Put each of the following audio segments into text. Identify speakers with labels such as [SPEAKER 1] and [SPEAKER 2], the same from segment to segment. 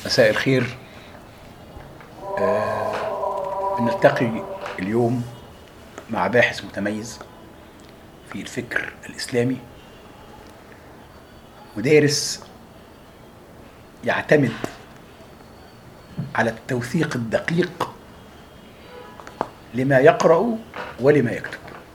[SPEAKER 1] مساء الخير آه بنلتقي اليوم مع باحث متميز في الفكر الإسلامي ودارس يعتمد على التوثيق الدقيق لما يقرأ ولما يكتب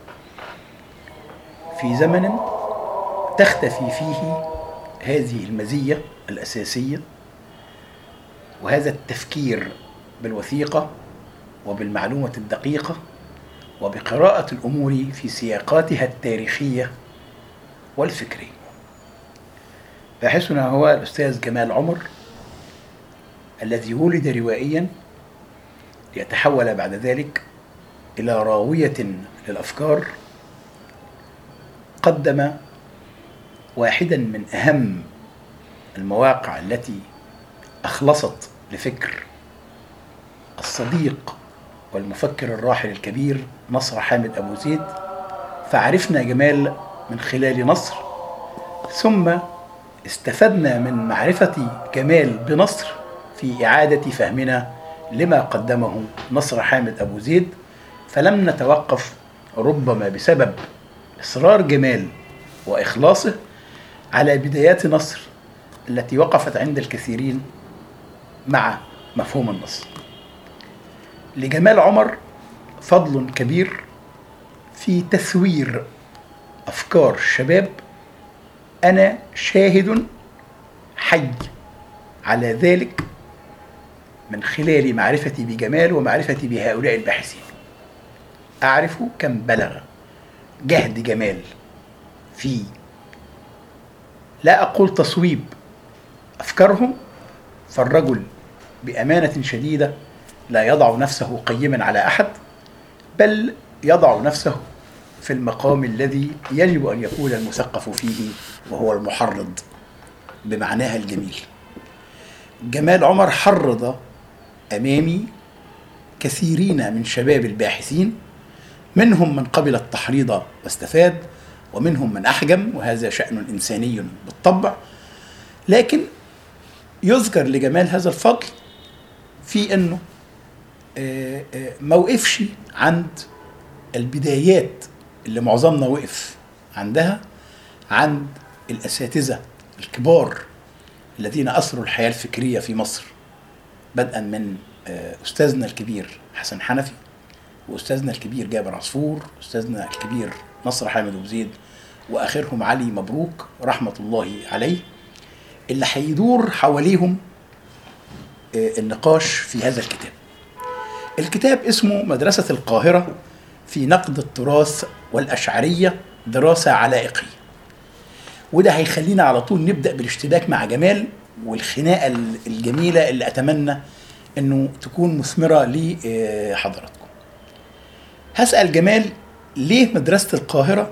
[SPEAKER 1] في زمن تختفي فيه هذه المزية الأساسية وهذا التفكير بالوثيقة وبالمعلومة الدقيقة وبقراءة الأمور في سياقاتها التاريخية والفكرية باحثنا هو الأستاذ جمال عمر الذي ولد روائيا ليتحول بعد ذلك إلى راوية للأفكار قدم واحدا من أهم المواقع التي أخلصت لفكر الصديق والمفكر الراحل الكبير نصر حامد أبو زيد فعرفنا جمال من خلال نصر ثم استفدنا من معرفة جمال بنصر في إعادة فهمنا لما قدمه نصر حامد أبو زيد فلم نتوقف ربما بسبب إصرار جمال وإخلاصه على بدايات نصر التي وقفت عند الكثيرين مع مفهوم النص لجمال عمر فضل كبير في تثوير أفكار الشباب أنا شاهد حي على ذلك من خلال معرفتي بجمال ومعرفتي بهؤلاء الباحثين أعرف كم بلغ جهد جمال في لا أقول تصويب أفكارهم فالرجل بأمانة شديدة لا يضع نفسه قيما على أحد بل يضع نفسه في المقام الذي يجب أن يكون المثقف فيه وهو المحرض بمعناها الجميل جمال عمر حرض أمامي كثيرين من شباب الباحثين منهم من قبل التحريض واستفاد ومنهم من أحجم وهذا شأن إنساني بالطبع لكن يذكر لجمال هذا الفضل في أنه ما وقفش عند البدايات اللي معظمنا وقف عندها عند الأساتذة الكبار الذين أثروا الحياة الفكرية في مصر بدءا من أستاذنا الكبير حسن حنفي وأستاذنا الكبير جابر عصفور أستاذنا الكبير نصر حامد أبو زيد وآخرهم علي مبروك رحمة الله عليه اللي هيدور حواليهم النقاش في هذا الكتاب الكتاب اسمه مدرسة القاهرة في نقد التراث والأشعرية دراسة علائقية وده هيخلينا على طول نبدأ بالاشتباك مع جمال والخناقة الجميلة اللي أتمنى أنه تكون مثمرة لحضراتكم هسأل جمال ليه مدرسة القاهرة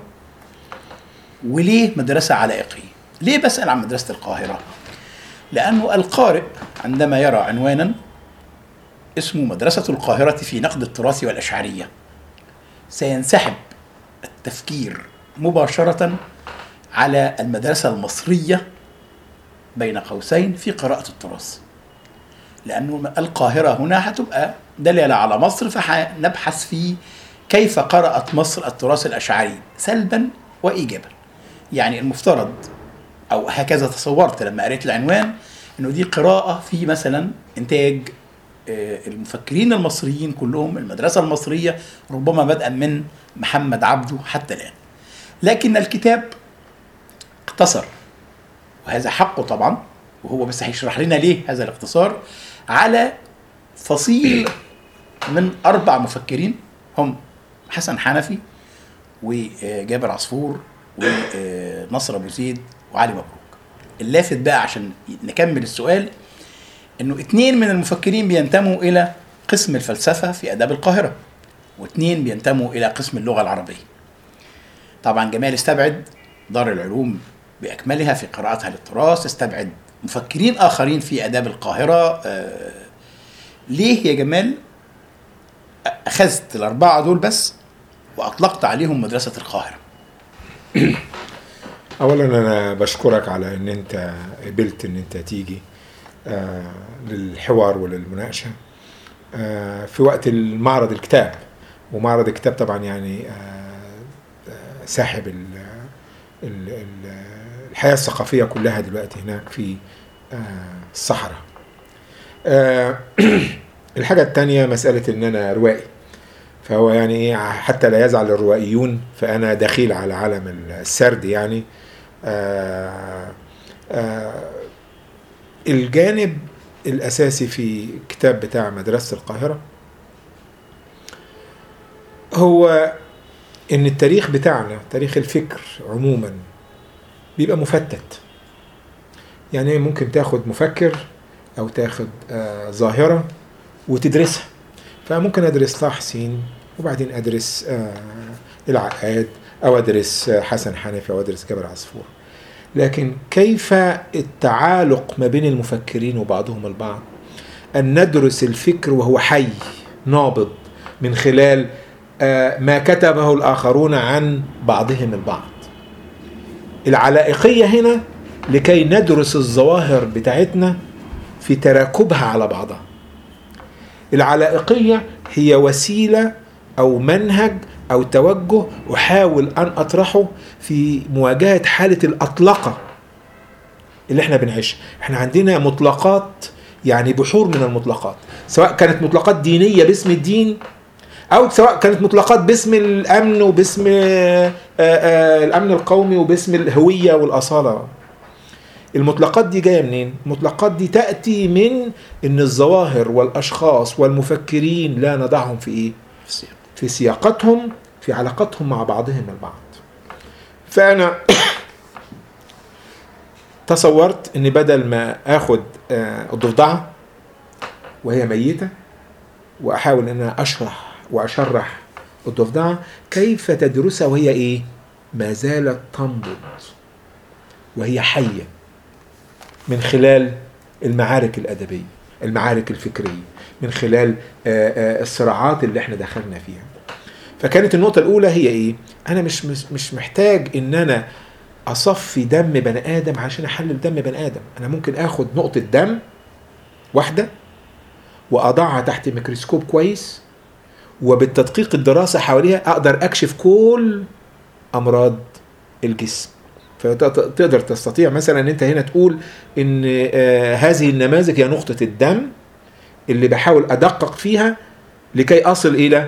[SPEAKER 1] وليه مدرسة علائقية ليه بسأل عن مدرسة القاهرة لأنه القارئ عندما يرى عنوانا اسمه مدرسة القاهرة في نقد التراث والأشعرية سينسحب التفكير مباشرة على المدرسة المصرية بين قوسين في قراءة التراث لأنه القاهرة هنا هتبقى دلالة على مصر فنبحث في كيف قرأت مصر التراث الأشعري سلبا وإيجابا يعني المفترض أو هكذا تصورت لما قريت العنوان أنه دي قراءة في مثلا إنتاج المفكرين المصريين كلهم المدرسة المصرية ربما بدءا من محمد عبده حتى الآن لكن الكتاب اقتصر وهذا حقه طبعا وهو بس هيشرح لنا ليه هذا الاختصار على فصيل من أربع مفكرين هم حسن حنفي وجابر عصفور ونصر أبو زيد وعلي مبروك اللافت بقى عشان نكمل السؤال انه اتنين من المفكرين بينتموا الى قسم الفلسفه في اداب القاهره واتنين بينتموا الى قسم اللغه العربيه طبعا جمال استبعد دار العلوم باكملها في قراءتها للتراث استبعد مفكرين اخرين في اداب القاهره آه ليه يا جمال اخذت الاربعه دول بس واطلقت عليهم مدرسه القاهره
[SPEAKER 2] اولا انا بشكرك على ان انت قبلت ان انت تيجي آه، للحوار وللمناقشه آه، في وقت المعرض الكتاب ومعرض الكتاب طبعا يعني آه، آه، ساحب ال- ال- ال- الحياه الثقافيه كلها دلوقتي هناك في آه، الصحراء آه، الحاجه الثانيه مساله ان انا روائي فهو يعني ايه حتى لا يزعل الروائيون فانا دخيل على عالم السرد يعني آه آه الجانب الاساسي في كتاب بتاع مدرسه القاهره هو ان التاريخ بتاعنا تاريخ الفكر عموما بيبقى مفتت يعني ممكن تاخد مفكر او تاخد آه ظاهره وتدرسها فممكن ادرس طه حسين وبعدين ادرس آه العقاد او ادرس آه، حسن حنفي او ادرس جابر عصفور لكن كيف التعالق ما بين المفكرين وبعضهم البعض ان ندرس الفكر وهو حي نابض من خلال آه، ما كتبه الاخرون عن بعضهم البعض العلائقيه هنا لكي ندرس الظواهر بتاعتنا في تراكبها على بعضها العلائقية هي وسيلة أو منهج أو توجه أحاول أن أطرحه في مواجهة حالة الأطلقة اللي احنا بنعيشها احنا عندنا مطلقات يعني بحور من المطلقات سواء كانت مطلقات دينية باسم الدين أو سواء كانت مطلقات باسم الأمن وباسم آه، آه، الأمن القومي وباسم الهوية والأصالة المطلقات دي جايه منين؟ المطلقات دي تاتي من ان الظواهر والاشخاص والمفكرين لا نضعهم في ايه؟
[SPEAKER 1] في السياق
[SPEAKER 2] في سياقتهم في علاقتهم مع بعضهم البعض. فانا تصورت ان بدل ما اخد آه، الضفدعه وهي ميته واحاول ان انا اشرح واشرح الضفدعه كيف تدرسها وهي ايه؟ ما زالت تنبض وهي حيه من خلال المعارك الأدبية المعارك الفكرية من خلال آه، آه، الصراعات اللي احنا دخلنا فيها فكانت النقطة الأولى هي إيه؟ أنا مش مش مش محتاج إن أنا أصفي دم بني آدم عشان أحلل دم بني آدم أنا ممكن آخد نقطة دم واحدة وأضعها تحت ميكروسكوب كويس وبالتدقيق الدراسة حواليها أقدر أكشف كل أمراض الجسم فتقدر تستطيع مثلا ان انت هنا تقول ان آه، هذه النماذج هي نقطة الدم اللي بحاول ادقق فيها لكي اصل الى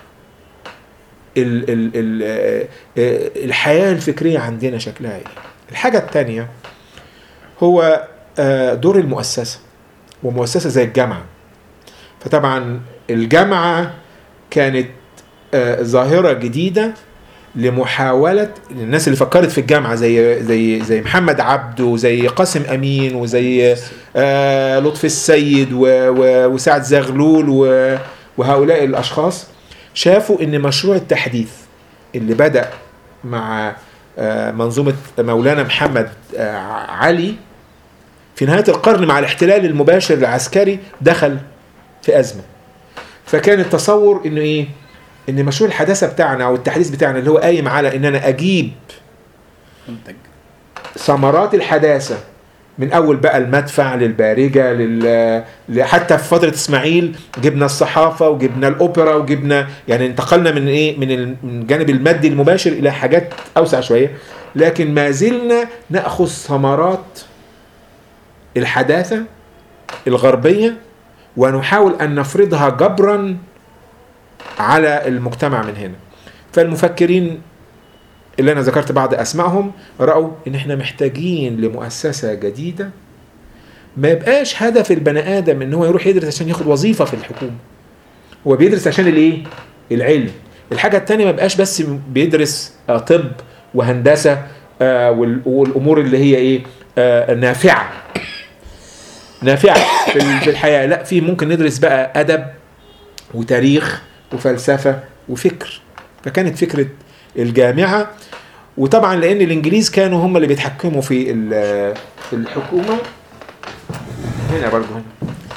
[SPEAKER 2] ال ال ال آه، آه، الحياة الفكرية عندنا شكلها ايه الحاجة الثانية هو آه، دور المؤسسة ومؤسسة زي الجامعة فطبعا الجامعة كانت آه، ظاهرة جديدة لمحاولة الناس اللي فكرت في الجامعة زي زي زي محمد عبده وزي قاسم أمين وزي آه لطفي السيد و- و- وسعد زغلول و- وهؤلاء الأشخاص شافوا إن مشروع التحديث اللي بدأ مع آه منظومة مولانا محمد آه علي في نهاية القرن مع الاحتلال المباشر العسكري دخل في أزمة فكان التصور إنه إيه ان مشروع الحداثه بتاعنا او التحديث بتاعنا اللي هو قايم على ان انا اجيب
[SPEAKER 1] منتج
[SPEAKER 2] ثمرات الحداثه من اول بقى المدفع للبارجه لل... ل- حتى في فتره اسماعيل جبنا الصحافه وجبنا الاوبرا وجبنا يعني انتقلنا من ايه من ال- من الجانب المادي المباشر الى حاجات اوسع شويه لكن ما زلنا ناخذ ثمرات الحداثه الغربيه ونحاول ان نفرضها جبرا على المجتمع من هنا فالمفكرين اللي انا ذكرت بعض اسمائهم راوا ان احنا محتاجين لمؤسسه جديده ما يبقاش هدف البني ادم ان هو يروح يدرس عشان ياخد وظيفه في الحكومه هو بيدرس عشان الايه العلم الحاجه التانية ما يبقاش بس بيدرس آه، طب وهندسه آه، وال- والامور اللي هي ايه آه، نافعه نافعه في ال- في الحياه لا في ممكن ندرس بقى ادب وتاريخ وفلسفه وفكر فكانت فكره الجامعه وطبعا لان الانجليز كانوا هم اللي بيتحكموا في ال- في الحكومه هنا برضه هنا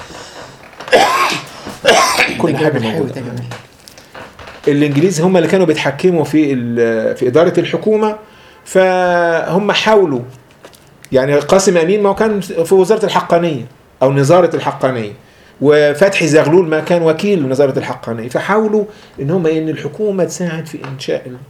[SPEAKER 2] كل حاجه موجوده الانجليز هم اللي كانوا بيتحكموا في ال- في اداره الحكومه فهم حاولوا يعني قاسم امين ما هو كان في وزاره الحقانيه او نظاره الحقانيه وفتحي زغلول ما كان وكيل لنظاره الحقانيه فحاولوا ان هم ان الحكومه تساعد في انشاء ال-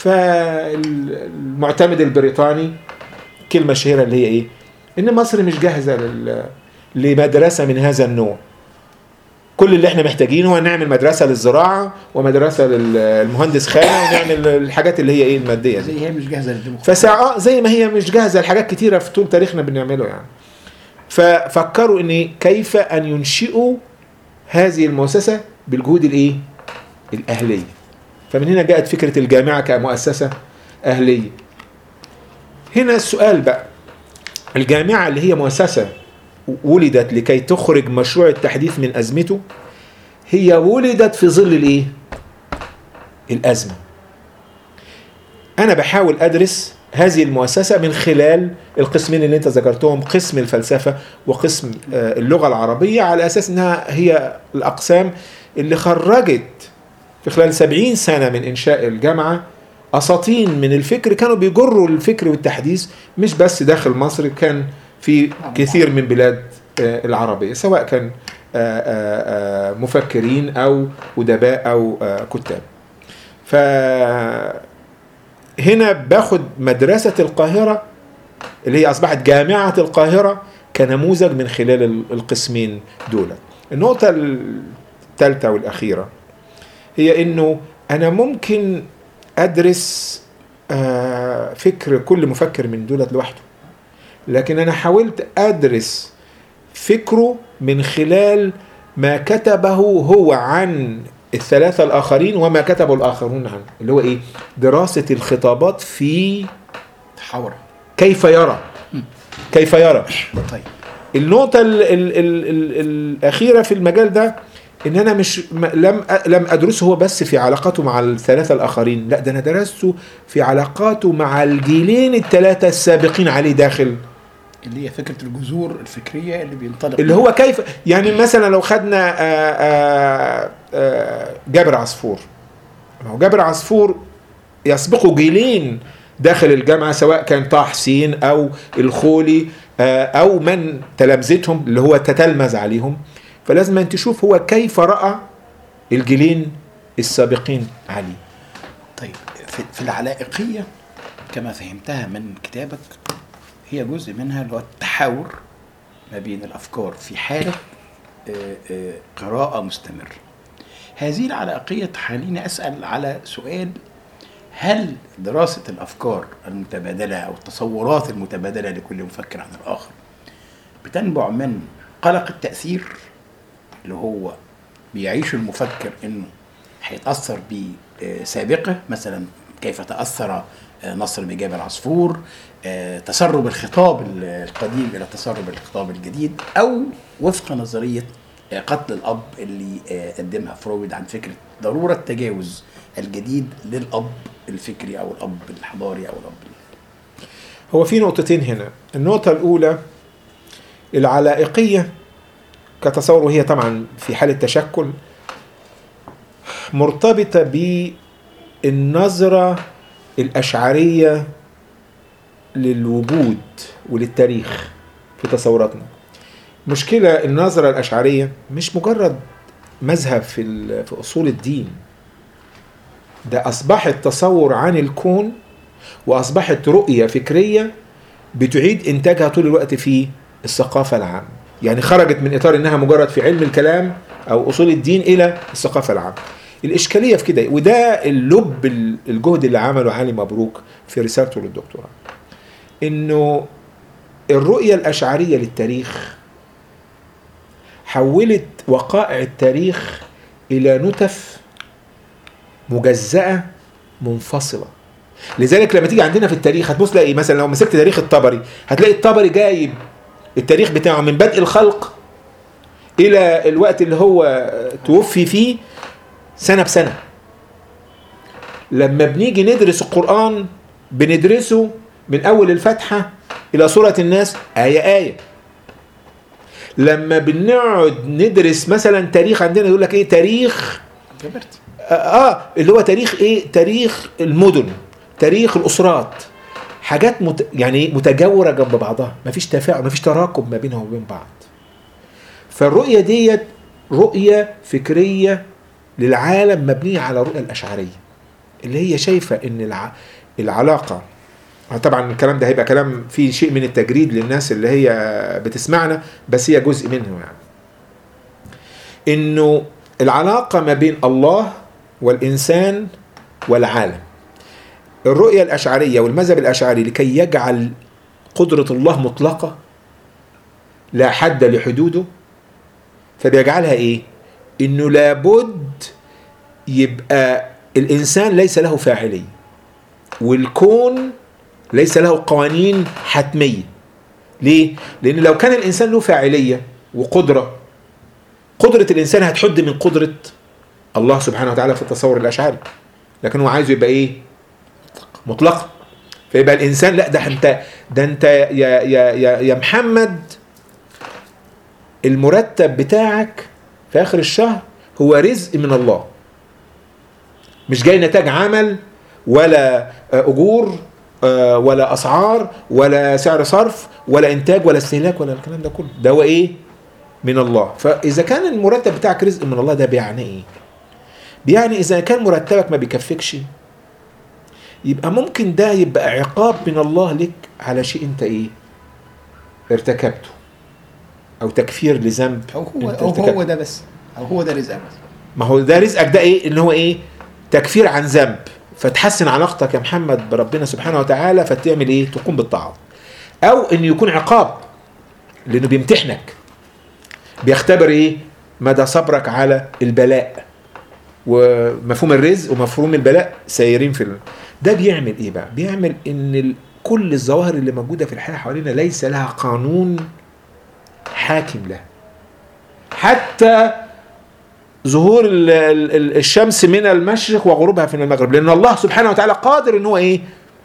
[SPEAKER 2] فالمعتمد البريطاني كلمه شهيره اللي هي ايه؟ ان مصر مش جاهزه لل- لمدرسه من هذا النوع كل اللي احنا محتاجينه هو نعمل مدرسه للزراعه ومدرسه للمهندس خانه ونعمل الحاجات اللي هي ايه الماديه دي
[SPEAKER 1] زي هي مش جاهزه للديمقراطيه
[SPEAKER 2] فساعة زي ما هي مش جاهزه لحاجات كتيره في طول تاريخنا بنعمله يعني ففكروا ان كيف ان ينشئوا هذه المؤسسه بالجهود الايه الاهليه فمن هنا جاءت فكره الجامعه كمؤسسه اهليه هنا السؤال بقى الجامعه اللي هي مؤسسه ولدت لكي تخرج مشروع التحديث من ازمته هي ولدت في ظل الايه الازمه انا بحاول ادرس هذه المؤسسه من خلال القسمين اللي انت ذكرتهم قسم الفلسفه وقسم آه، اللغه العربيه على اساس انها هي الاقسام اللي خرجت في خلال سبعين سنه من انشاء الجامعه اساطين من الفكر كانوا بيجروا الفكر والتحديث مش بس داخل مصر كان في كثير من بلاد آه، العربيه سواء كان آه، آه، آه، مفكرين او ادباء او آه، كتاب ف هنا باخد مدرسة القاهرة اللي هي أصبحت جامعة القاهرة كنموذج من خلال ال- القسمين دول النقطة الثالثة والأخيرة هي إنه أنا ممكن أدرس آه، فكر كل مفكر من دولت لوحده لكن أنا حاولت أدرس فكره من خلال ما كتبه هو عن الثلاثة الآخرين وما كتبه الآخرون عنه اللي هو إيه دراسة الخطابات في
[SPEAKER 1] تحاور
[SPEAKER 2] كيف يرى كيف يرى
[SPEAKER 1] طيب
[SPEAKER 2] النقطة ال ال ال ال الأخيرة في المجال ده إن أنا مش م- لم أ- لم أدرسه هو بس في علاقاته مع الثلاثة الآخرين لا ده أنا درسته في علاقاته مع الجيلين الثلاثة السابقين عليه داخل
[SPEAKER 1] اللي هي فكره الجذور الفكريه اللي بينطلق
[SPEAKER 2] اللي هو كيف يعني مثلا لو خدنا آه، آه، آه، جابر عصفور ما هو جابر عصفور يسبقه جيلين داخل الجامعة سواء كان طه حسين أو الخولي آه، أو من تلامذتهم اللي هو تتلمذ عليهم فلازم أن تشوف هو كيف رأى الجيلين السابقين عليه
[SPEAKER 1] طيب في, في العلائقيه كما فهمتها من كتابك هي جزء منها اللي هو التحاور ما بين الافكار في حاله آه، آه، قراءه مستمره هذه العلائقيه تخليني اسال على سؤال هل دراسه الافكار المتبادله او التصورات المتبادله لكل مفكر عن الاخر بتنبع من قلق التاثير اللي هو بيعيش المفكر انه هيتاثر بسابقه مثلا كيف تاثر آه، نصر بجاب العصفور آه، تسرب الخطاب ال- القديم الى تسرب الخطاب الجديد او وفق نظريه آه، قتل الاب اللي آه، قدمها فرويد عن فكره ضروره تجاوز الجديد للاب الفكري او الاب الحضاري او الاب
[SPEAKER 2] هو في نقطتين هنا النقطة الأولى العلائقية كتصور وهي طبعا في حالة تشكل مرتبطة بالنظرة الأشعرية للوجود وللتاريخ في تصوراتنا مشكلة النظرة الأشعرية مش مجرد مذهب في, ال- في أصول الدين ده أصبحت تصور عن الكون واصبحت رؤيه فكريه بتعيد انتاجها طول الوقت في الثقافه العامه يعني خرجت من اطار انها مجرد في علم الكلام او اصول الدين الى الثقافه العامه الاشكاليه في كده وده اللب ال- الجهد اللي عمله علي مبروك في رسالته للدكتوراه انه الرؤيه الاشعريه للتاريخ حولت وقائع التاريخ الى نتف مجزاه منفصله لذلك لما تيجي عندنا في التاريخ هتبص تلاقي مثلا لو مسكت تاريخ الطبري هتلاقي الطبري جايب التاريخ بتاعه من بدء الخلق الى الوقت اللي هو توفي فيه سنه بسنه لما بنيجي ندرس القران بندرسه من اول الفاتحه الى سوره الناس ايه ايه لما بنقعد ندرس مثلا تاريخ عندنا يقول لك ايه تاريخ
[SPEAKER 1] كبرت
[SPEAKER 2] آه, اه اللي هو تاريخ ايه تاريخ المدن تاريخ الاسرات حاجات مت... يعني إيه؟ متجاوره جنب بعضها مفيش تفاعل مفيش تراكم ما بينها وبين بعض فالرؤية ديت رؤية فكرية للعالم مبنية على الرؤية الأشعرية اللي هي شايفة إن الع... العلاقة طبعا الكلام ده هيبقى كلام فيه شيء من التجريد للناس اللي هي بتسمعنا بس هي جزء منه يعني انه العلاقة ما بين الله والإنسان والعالم الرؤية الأشعرية والمذهب الأشعري لكي يجعل قدرة الله مطلقة لا حد لحدوده فبيجعلها ايه انه لابد يبقى الانسان ليس له فاعليه والكون ليس له قوانين حتميه ليه لان لو كان الانسان له فاعليه وقدره قدره الانسان هتحد من قدره الله سبحانه وتعالى في التصور الاشعري لكن هو عايزه يبقى ايه مطلقا فيبقى الانسان لا ده انت ده انت يا يا يا, يا محمد المرتب بتاعك في اخر الشهر هو رزق من الله مش جاي نتاج عمل ولا اجور ولا اسعار ولا سعر صرف ولا انتاج ولا استهلاك ولا الكلام ده كله ده هو ايه من الله فاذا كان المرتب بتاعك رزق من الله ده بيعني ايه بيعني اذا كان مرتبك ما بيكفيكش يبقى ممكن ده يبقى عقاب من الله لك على شيء انت ايه ارتكبته او تكفير لذنب
[SPEAKER 1] او هو
[SPEAKER 2] انت
[SPEAKER 1] او
[SPEAKER 2] ارتكبته.
[SPEAKER 1] هو ده بس او هو ده رزقك بس
[SPEAKER 2] ما هو ده رزقك ده ايه ان هو ايه تكفير عن ذنب فتحسن علاقتك يا محمد بربنا سبحانه وتعالى فتعمل ايه تقوم بالطاعات او ان يكون عقاب لانه بيمتحنك بيختبر ايه مدى صبرك على البلاء ومفهوم الرزق ومفهوم البلاء سايرين في ال... ده بيعمل ايه بقى بيعمل ان ال... كل الظواهر اللي موجوده في الحياه حوالينا ليس لها قانون حاكم لها حتى ظهور ال- ال- ال- الشمس من المشرق وغروبها من المغرب لان الله سبحانه وتعالى قادر ان هو ايه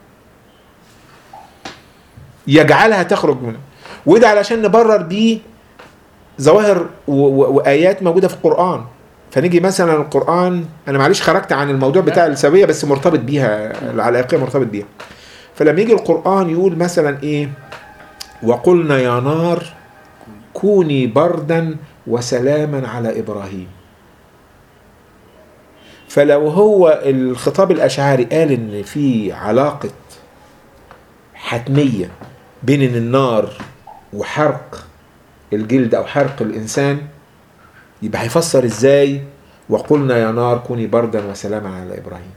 [SPEAKER 2] يجعلها تخرج منه وده علشان نبرر بيه ظواهر و- و- وايات موجوده في القران فنيجي مثلا القران انا معلش خرجت عن الموضوع بتاع السويه بس مرتبط بيها العلاقيه مرتبط بيها فلما يجي القران يقول مثلا ايه وقلنا يا نار كوني بردا وسلاما على ابراهيم فلو هو الخطاب الاشعري قال ان في علاقه حتميه بين إن النار وحرق الجلد او حرق الانسان يبقى هيفسر ازاي وقلنا يا نار كوني بردا وسلاما على ابراهيم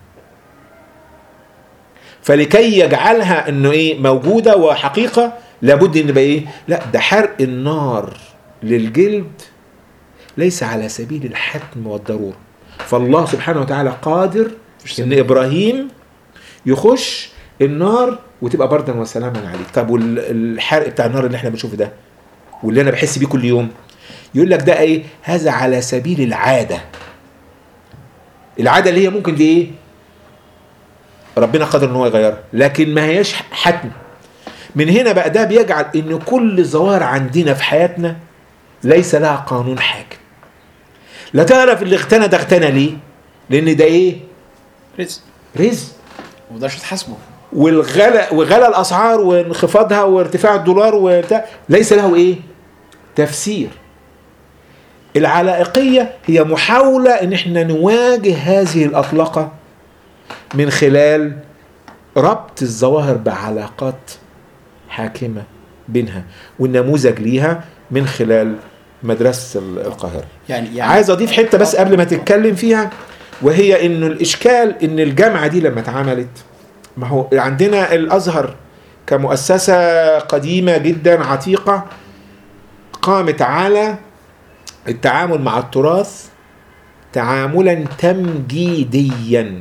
[SPEAKER 2] فلكي يجعلها انه ايه موجوده وحقيقه لابد ان يبقى ايه لا ده حرق النار للجلد ليس على سبيل الحتم والضروره فالله سبحانه وتعالى قادر ان ابراهيم يخش النار وتبقى بردا وسلاما عليه طب والحرق بتاع النار اللي احنا بنشوفه ده واللي انا بحس بيه كل يوم يقول لك ده ايه هذا على سبيل العاده العاده اللي هي ممكن دي ايه ربنا قادر ان هو يغيرها لكن ما هياش حتم من هنا بقى ده بيجعل ان كل ظواهر عندنا في حياتنا ليس لها قانون حاكم لا تعرف اللي اغتنى ده اغتنى ليه لان ده ايه
[SPEAKER 1] رزق
[SPEAKER 2] رزق
[SPEAKER 1] ومقدرش تحاسبه
[SPEAKER 2] والغلا وغلا الاسعار وانخفاضها وارتفاع الدولار وبتاع ليس له ايه تفسير العلائقيه هي محاوله ان احنا نواجه هذه الاطلقه من خلال ربط الظواهر بعلاقات حاكمه بينها والنموذج ليها من خلال مدرسه القاهره
[SPEAKER 1] يعني يعني
[SPEAKER 2] عايز اضيف حته بس قبل ما تتكلم فيها وهي انه الاشكال ان الجامعه دي لما اتعملت ما هو عندنا الازهر كمؤسسه قديمه جدا عتيقه قامت على التعامل مع التراث تعاملا تمجيديا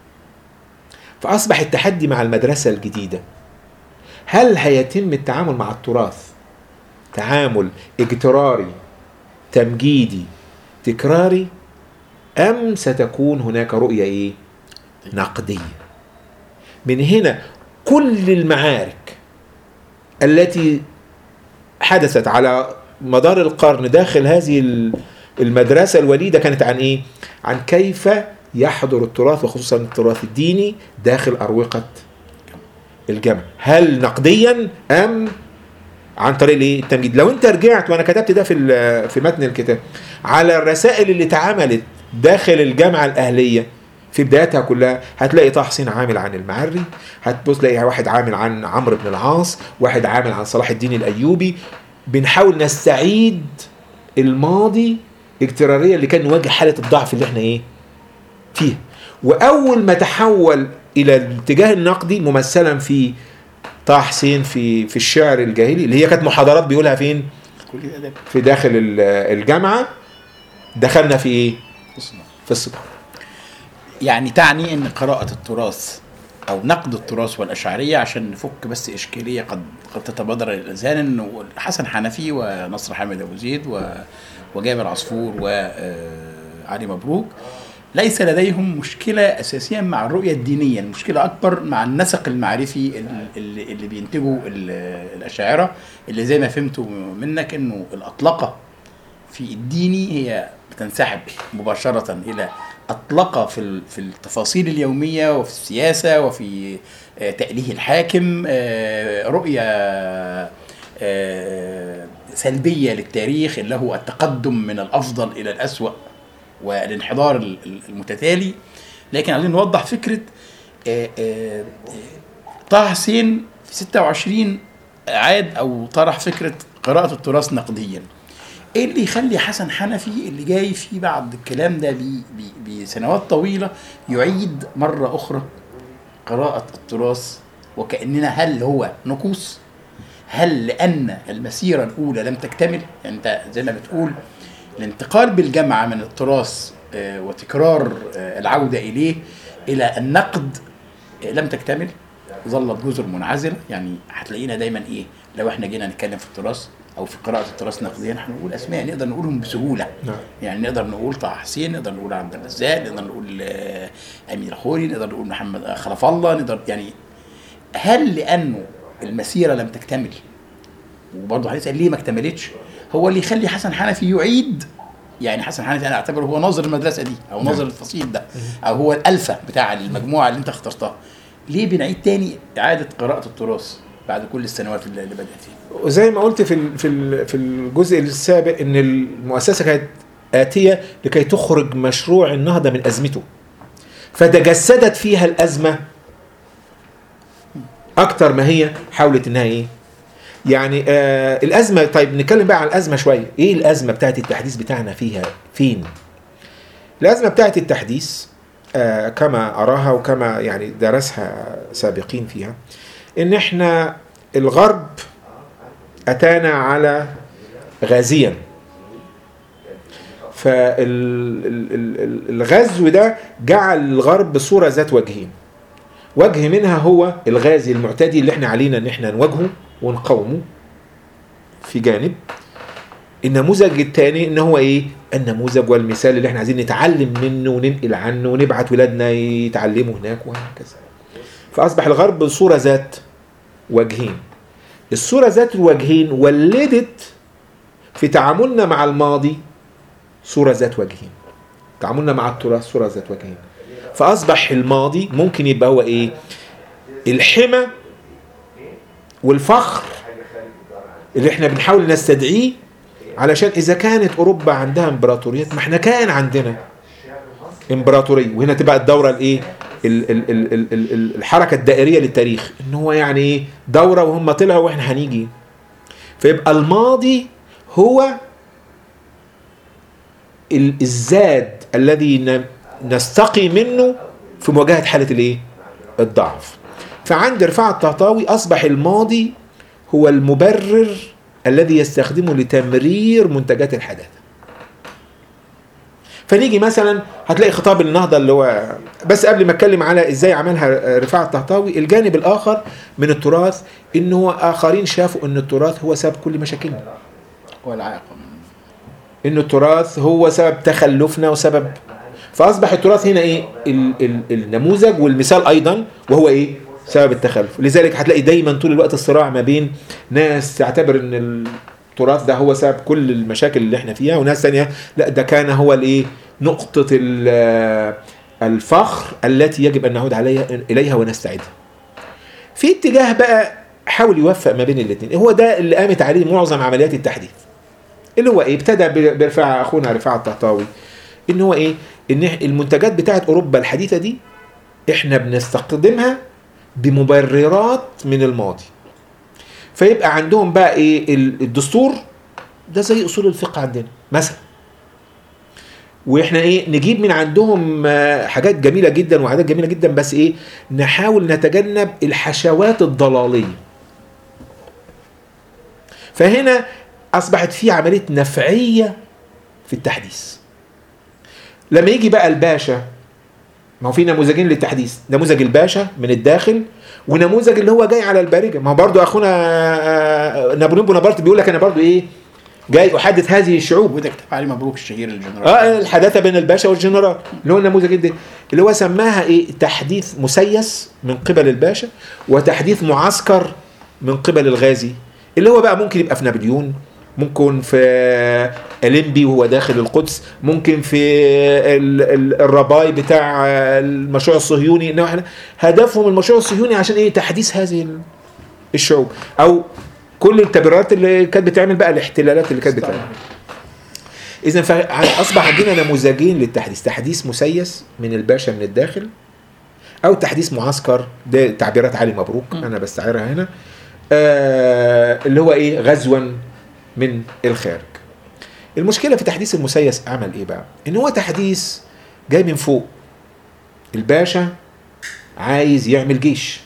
[SPEAKER 2] فاصبح التحدي مع المدرسه الجديده هل هيتم التعامل مع التراث تعامل اجتراري تمجيدي تكراري ام ستكون هناك رؤيه ايه نقديه من هنا كل المعارك التي حدثت على مدار القرن داخل هذه المدرسه الوليده كانت عن ايه عن كيف يحضر التراث وخصوصا التراث الديني داخل اروقه الجامعه هل نقديا ام عن طريق الايه التمجيد لو انت رجعت وانا كتبت ده في ال- في متن الكتاب على الرسائل اللي اتعملت داخل الجامعه الاهليه في بداياتها كلها هتلاقي طه حسين عامل عن المعري هتبص تلاقي واحد عامل عن عمرو بن العاص واحد عامل عن صلاح الدين الايوبي بنحاول نستعيد الماضي الاجتراريه اللي كان نواجه حاله الضعف اللي احنا ايه فيها واول ما تحول الى الاتجاه النقدي ممثلا في طه حسين في في الشعر الجاهلي اللي هي كانت محاضرات بيقولها فين
[SPEAKER 1] كل الاداب
[SPEAKER 2] في داخل ال- الجامعه دخلنا في ايه
[SPEAKER 1] بص بقى.
[SPEAKER 2] في الصداع
[SPEAKER 1] يعني تعني ان قراءة التراث او نقد التراث والاشعرية عشان نفك بس اشكالية قد قد تتبادر الى الاذهان انه حسن حنفي ونصر حامد ابو زيد و وجابر عصفور وعلي مبروك ليس لديهم مشكلة أساسيا مع الرؤية الدينية المشكلة أكبر مع النسق المعرفي ال- اللي, اللي بينتجه ال- الأشاعرة اللي زي ما فهمته منك أنه الأطلقة في الديني هي بتنسحب مباشرة إلى أطلقة في ال- في التفاصيل اليومية وفي السياسة وفي آه، تأليه الحاكم آه، رؤية آه، سلبية للتاريخ اللي هو التقدم من الأفضل إلى الأسوأ والانحدار ال- ال- المتتالي لكن عايزين نوضح فكرة آه، آه، طه حسين في 26 عاد أو طرح فكرة قراءة التراث نقديا ايه اللي يخلي حسن حنفي اللي جاي فيه بعد الكلام ده بي- بي- بسنوات طويله يعيد مره اخرى قراءه التراث وكاننا هل هو نقوص هل لان المسيره الاولى لم تكتمل يعني انت زي ما بتقول الانتقال بالجامعه من التراث آه، وتكرار آه، العوده اليه الى النقد آه، لم تكتمل ظلت جزر منعزله يعني هتلاقينا دايما ايه لو احنا جينا نتكلم في التراث او في قراءه التراث نقديا هنقول اسماء نقدر نقولهم بسهوله
[SPEAKER 2] نعم.
[SPEAKER 1] يعني نقدر نقول طه حسين نقدر نقول عبد الرزاق نقدر نقول آه، امين الخوري نقدر نقول محمد آه، خلف الله نقدر يعني هل لانه المسيره لم تكتمل وبرضه هنسال ليه ما اكتملتش هو اللي يخلي حسن حنفي يعيد يعني حسن حنفي انا اعتبره هو ناظر المدرسه دي او ناظر الفصيل ده او هو الالفه بتاع المجموعه اللي انت اخترتها ليه بنعيد تاني اعاده قراءه التراث بعد كل السنوات اللي اللي بدات فيها
[SPEAKER 2] وزي ما قلت في ال- في ال- في الجزء السابق ان المؤسسه كانت اتيه لكي تخرج مشروع النهضه من ازمته فتجسدت فيها الازمه اكتر ما هي حاولت انها ايه يعني آه الازمه طيب نتكلم بقى عن الازمه شويه ايه الازمه بتاعت التحديث بتاعنا فيها فين الازمه بتاعت التحديث آه كما اراها وكما يعني درسها سابقين فيها ان احنا الغرب اتانا على غازيا فالغزو ده جعل الغرب صوره ذات وجهين وجه منها هو الغازي المعتدي اللي احنا علينا ان احنا نواجهه ونقاومه في جانب النموذج الثاني ان هو ايه النموذج والمثال اللي احنا عايزين نتعلم منه وننقل عنه ونبعت ولادنا يتعلموا هناك وهكذا فاصبح الغرب صوره ذات وجهين الصوره ذات الوجهين ولدت في تعاملنا مع الماضي صوره ذات وجهين تعاملنا مع التراث صوره ذات وجهين فاصبح الماضي ممكن يبقى هو ايه الحمى والفخر اللي احنا بنحاول نستدعيه علشان اذا كانت اوروبا عندها امبراطوريات ما احنا كان عندنا امبراطوريه وهنا تبقى الدوره الايه ال- ال- ال- ال- ال- ال- الحركه الدائريه للتاريخ ان هو يعني ايه دوره وهم طلعوا واحنا هنيجي فيبقى الماضي هو ال- الزاد الذي ن- نستقي منه في مواجهه حاله الايه الضعف فعند رفاعة الطهطاوي أصبح الماضي هو المبرر الذي يستخدمه لتمرير منتجات الحداثة فنيجي مثلا هتلاقي خطاب النهضة اللي هو بس قبل ما اتكلم على ازاي عملها رفاعة الطهطاوي الجانب الآخر من التراث إن هو آخرين شافوا إن التراث هو سبب كل مشاكلنا
[SPEAKER 1] هو العائق
[SPEAKER 2] إن التراث هو سبب تخلفنا وسبب فأصبح التراث هنا إيه ال ال النموذج والمثال أيضا وهو إيه سبب التخلف لذلك هتلاقي دايما طول الوقت الصراع ما بين ناس تعتبر ان التراث ده هو سبب كل المشاكل اللي احنا فيها وناس تانية لا ده كان هو الايه نقطة ال- الفخر التي يجب ان نعود عليها اليها ونستعيدها في اتجاه بقى حاول يوفق ما بين الاثنين هو ده اللي قامت عليه معظم عمليات التحديث اللي هو ايه ابتدى ب- برفاع اخونا رفاعة الطهطاوي ان هو ايه ان إح- المنتجات بتاعت اوروبا الحديثه دي احنا بنستخدمها بمبررات من الماضي فيبقى عندهم بقى ايه ال- الدستور ده زي اصول الفقه عندنا مثلا واحنا ايه نجيب من عندهم آه، حاجات جميله جدا وعادات جميله جدا بس ايه نحاول نتجنب الحشوات الضلاليه فهنا اصبحت في عمليه نفعيه في التحديث لما يجي بقى الباشا ما هو في نموذجين للتحديث نموذج الباشا من الداخل ونموذج اللي هو جاي على البارجه ما هو برضو اخونا آه، نابليون بونابرت بيقول لك انا برضو ايه جاي احدث هذه الشعوب
[SPEAKER 1] وده كتاب علي مبروك الشهير الجنرال
[SPEAKER 2] اه الحداثه بين الباشا والجنرال اللي هو النموذج ده اللي هو سماها ايه تحديث مسيس من قبل الباشا وتحديث معسكر من قبل الغازي اللي هو بقى ممكن يبقى في نابليون ممكن في أليمبي وهو داخل القدس ممكن في ال- ال- الرباي بتاع المشروع الصهيوني انه احنا هدفهم المشروع الصهيوني عشان ايه تحديث هذه ال- الشعوب او كل التبريرات اللي كانت بتعمل بقى الاحتلالات اللي كانت بتعمل اذا فاصبح عندنا نموذجين للتحديث تحديث مسيس من الباشا من الداخل او تحديث معسكر ده تعبيرات علي مبروك انا بستعيرها هنا آه اللي هو ايه غزوا من الخارج المشكله في تحديث المسيس عمل ايه بقى ان هو تحديث جاي من فوق الباشا عايز يعمل جيش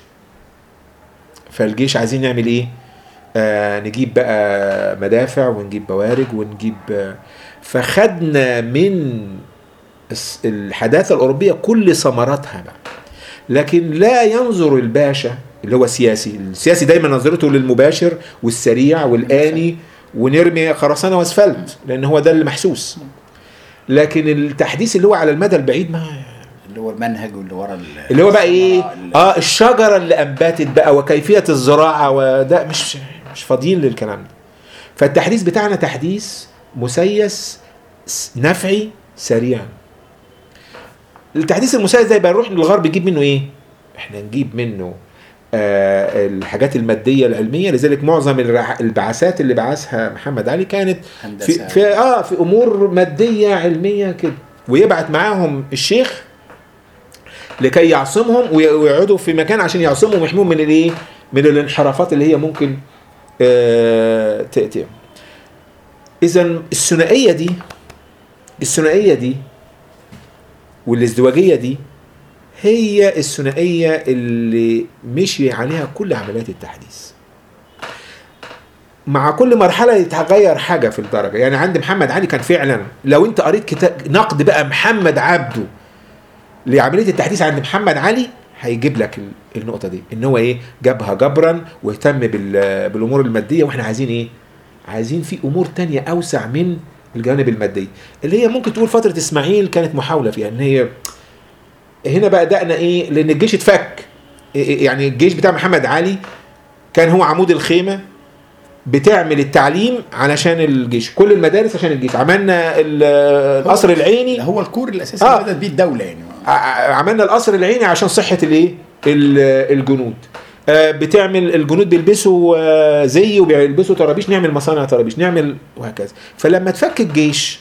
[SPEAKER 2] فالجيش عايزين نعمل ايه آه نجيب بقى مدافع ونجيب بوارج ونجيب آه فخدنا من الس- الحداثة الأوروبية كل ثمراتها بقى لكن لا ينظر الباشا اللي هو سياسي السياسي دايما نظرته للمباشر والسريع والآني ونرمي خرسانة واسفلت لأن هو ده اللي محسوس لكن التحديث اللي هو على المدى البعيد ما
[SPEAKER 1] اللي هو المنهج واللي ورا ال-
[SPEAKER 2] اللي هو بقى ايه
[SPEAKER 1] الثمرة اللي-
[SPEAKER 2] اه الشجره اللي انبتت بقى وكيفيه الزراعه وده مش مش فاضيين للكلام ده فالتحديث بتاعنا تحديث مسيس س- نفعي سريع التحديث المسيس ده يبقى نروح للغرب نجيب منه ايه احنا نجيب منه آه الحاجات الماديه العلميه لذلك معظم الرع- البعثات اللي بعثها محمد علي كانت في
[SPEAKER 1] هندسة.
[SPEAKER 2] في اه في امور ماديه علميه كده ويبعت معاهم الشيخ لكي يعصمهم وي- ويقعدوا في مكان عشان يعصمهم ويحميهم من الايه؟ من الانحرافات اللي هي ممكن آه تاتي. اذا الثنائيه دي الثنائيه دي والازدواجيه دي هي الثنائيه اللي مشي عليها كل عمليات التحديث. مع كل مرحلة يتغير حاجة في الدرجة يعني عند محمد علي كان فعلا لو انت قريت كتاب نقد بقى محمد عبده لعمليه التحديث عند محمد علي هيجيب لك ال- النقطه دي ان هو ايه جابها جبرا واهتم بال- بالامور الماديه واحنا عايزين ايه عايزين في امور تانية اوسع من الجانب المادي اللي هي ممكن تقول فتره اسماعيل كانت محاوله فيها ان هي هنا بقى دقنا ايه لان الجيش اتفك إيه- إيه يعني الجيش بتاع محمد علي كان هو عمود الخيمه بتعمل التعليم علشان الجيش كل المدارس عشان الجيش عملنا ال- القصر العيني
[SPEAKER 1] هو الكور الاساسي
[SPEAKER 2] آه.
[SPEAKER 1] اللي بدات بيه الدوله يعني
[SPEAKER 2] ع- عملنا القصر العيني عشان صحه الايه ال- الجنود آه، بتعمل الجنود بيلبسوا آه، زي وبيلبسوا طرابيش نعمل مصانع طرابيش نعمل وهكذا فلما تفك الجيش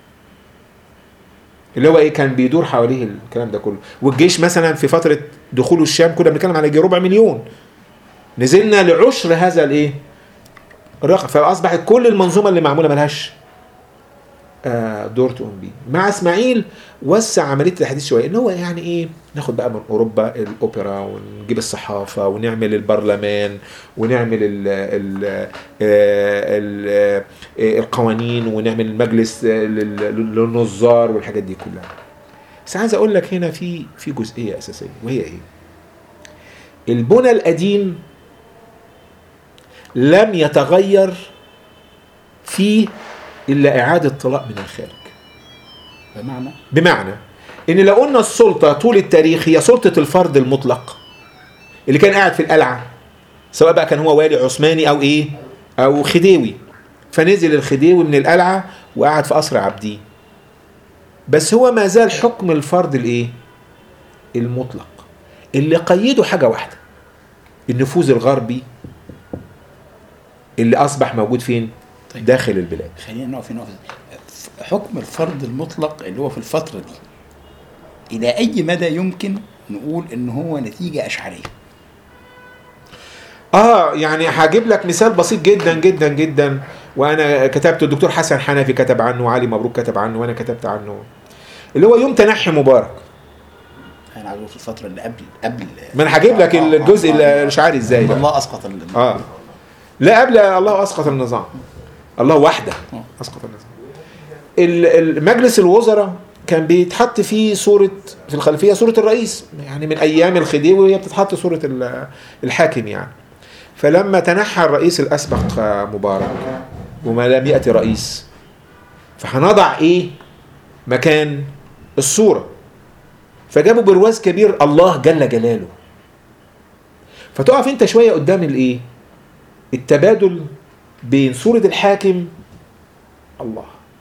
[SPEAKER 2] اللي هو ايه كان بيدور حواليه الكلام ده كله والجيش مثلا في فتره دخوله الشام كنا بنتكلم على يجي ربع مليون نزلنا لعشر هذا الايه الرقم فاصبحت كل المنظومه اللي معموله ملهاش آه، دور تقوم بيه مع اسماعيل وسع عمليه التحديث شويه ان هو يعني ايه ناخد بقى من اوروبا الاوبرا ونجيب الصحافه ونعمل البرلمان ونعمل ال ال آه، ال آه، القوانين ونعمل المجلس آه، لل- للنظار والحاجات دي كلها بس عايز اقول لك هنا في في جزئيه اساسيه وهي ايه البنى القديم لم يتغير فيه الا اعاده طلاء من الخارج
[SPEAKER 1] بمعنى
[SPEAKER 2] بمعنى ان لو قلنا السلطه طول التاريخ هي سلطه الفرد المطلق اللي كان قاعد في القلعه سواء بقى كان هو والي عثماني او ايه او خديوي فنزل الخديوي من القلعه وقعد في قصر عابدين بس هو ما زال حكم الفرد الايه المطلق اللي قيده حاجه واحده النفوذ الغربي اللي اصبح موجود فين
[SPEAKER 1] طيب.
[SPEAKER 2] داخل البلاد
[SPEAKER 1] خلينا نقف هنا نقف. حكم الفرض المطلق اللي هو في الفترة دي إلى أي مدى يمكن نقول إن هو نتيجة أشعرية
[SPEAKER 2] اه يعني هجيب لك مثال بسيط جدا جدا جدا وانا كتبت الدكتور حسن حنفي كتب عنه وعلي مبروك كتب عنه وانا كتبت عنه اللي هو يوم تنحي مبارك
[SPEAKER 1] أنا عاوز في الفترة اللي قبل قبل
[SPEAKER 2] ما انا هجيب لك الجزء الاشعاري ازاي
[SPEAKER 1] لما
[SPEAKER 2] بقى.
[SPEAKER 1] الله أسقط ال-
[SPEAKER 2] اه لا قبل الله اسقط النظام الله وحده
[SPEAKER 1] آه.
[SPEAKER 2] اسقط النظام ال- ال- مجلس الوزراء كان بيتحط فيه صورة في الخلفية صورة الرئيس يعني من أيام الخديوي وهي بتتحط صورة ال- الحاكم يعني فلما تنحى الرئيس الأسبق آه، مبارك وما لم يأتي رئيس فهنضع إيه مكان الصورة فجابوا برواز كبير الله جل جلاله فتقف انت شوية قدام الايه التبادل بين صورة الحاكم الله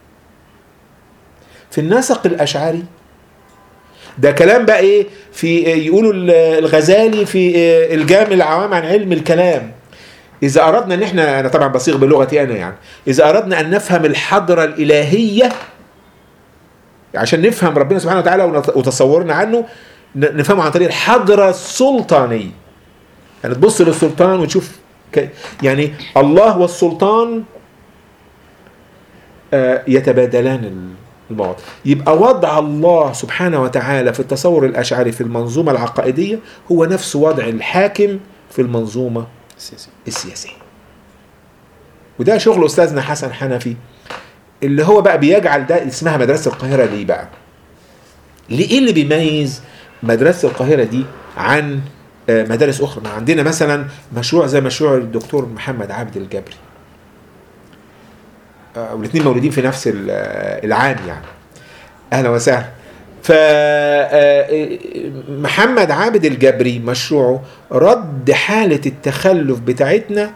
[SPEAKER 2] في النسق الأشعري ده كلام بقى ايه في يقولوا ال- الغزالي في الجام العوام عن علم الكلام إذا أردنا إن إحنا أنا طبعا بصيغ بلغتي أنا يعني إذا أردنا أن نفهم الحضرة الإلهية عشان نفهم ربنا سبحانه وتعالى ونت- وتصورنا عنه ن- نفهمه عن طريق الحضرة السلطانية يعني تبص للسلطان وتشوف ك... يعني الله والسلطان آه، يتبادلان ال- المواضع يبقى وضع الله سبحانه وتعالى في التصور الأشعري في المنظومة العقائدية هو نفس وضع الحاكم في المنظومة
[SPEAKER 1] السياسي
[SPEAKER 2] السياسية وده شغل أستاذنا حسن حنفي اللي هو بقى بيجعل ده اسمها مدرسة القاهرة ليه بقى ليه إيه اللي بيميز مدرسة القاهرة دي عن آه، مدارس أخرى ما عندنا مثلا مشروع زي مشروع الدكتور محمد عبد الجبري آه، والاثنين مولودين في نفس ال- آه، العام يعني اهلا وسهلا ف آه، محمد عابد الجبري مشروعه رد حالة التخلف بتاعتنا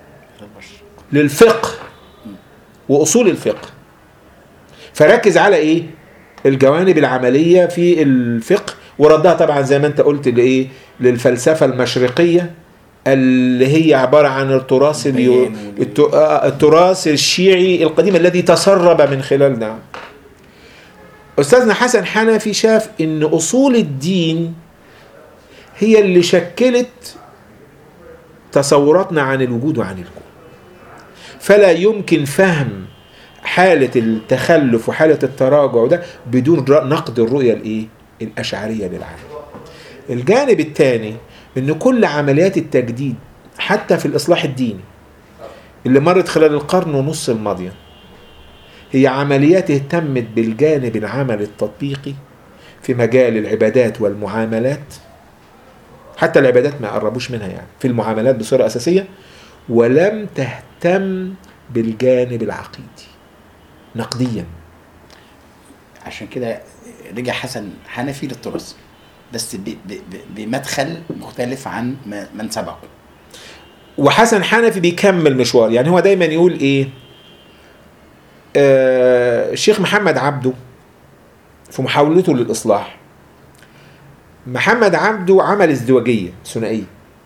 [SPEAKER 2] للفقه وأصول الفقه فركز على إيه الجوانب العملية في الفقه وردها طبعا زي ما انت قلت لإيه للفلسفة المشرقية اللي هي عبارة عن التراث اليو...
[SPEAKER 1] البيان وال-
[SPEAKER 2] الت... آه، التراث الشيعي القديم الذي تسرب من خلال ده أستاذنا حسن حنفي شاف إن أصول الدين هي اللي شكلت تصوراتنا عن الوجود وعن الكون فلا يمكن فهم حالة التخلف وحالة التراجع ده بدون ر- نقد الرؤية الإيه؟ الأشعرية للعالم الجانب الثاني إن كل عمليات التجديد حتى في الإصلاح الديني اللي مرت خلال القرن ونص الماضية هي عمليات اهتمت بالجانب العمل التطبيقي في مجال العبادات والمعاملات حتى العبادات ما قربوش منها يعني في المعاملات بصورة أساسية ولم تهتم بالجانب العقيدي نقديا
[SPEAKER 1] عشان كده رجع حسن حنفي للتراث بس ب- ب- ب- بمدخل مختلف عن ما- من سبقه
[SPEAKER 2] وحسن حنفي بيكمل مشوار يعني هو دايما يقول ايه آه الشيخ محمد عبده في محاولته للإصلاح محمد عبده عمل ازدواجية ثنائية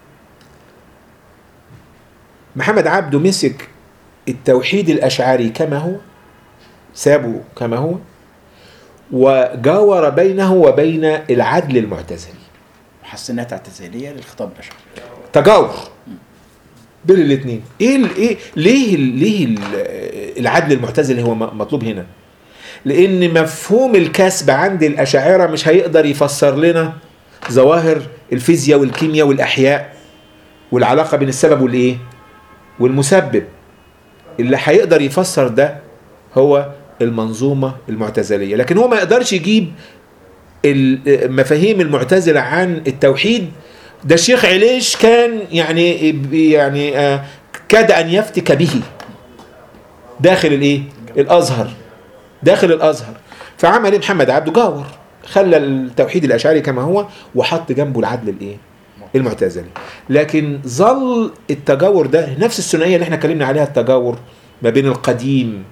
[SPEAKER 2] محمد عبده مسك التوحيد الأشعري كما هو سابه كما هو وجاور بينه وبين العدل المعتزلي
[SPEAKER 1] محسنات اعتزاليه للخطاب الاشعري
[SPEAKER 2] تجاور بين الاثنين ايه ال- ايه ليه ال- ليه ال- العدل المعتزلي هو م- مطلوب هنا لان مفهوم الكسب عند الاشاعره مش هيقدر يفسر لنا ظواهر الفيزياء والكيمياء والاحياء والعلاقه بين السبب والايه والمسبب اللي هيقدر يفسر ده هو المنظومه المعتزليه لكن هو ما يقدرش يجيب المفاهيم المعتزله عن التوحيد ده الشيخ عليش كان يعني يعني آه، كاد ان يفتك به داخل الايه الازهر داخل الازهر فعمل ايه محمد عبده جاور خلى التوحيد الاشعري كما هو وحط جنبه العدل الايه المعتزلي لكن ظل التجاور ده نفس الثنائيه اللي احنا اتكلمنا عليها التجاور ما بين القديم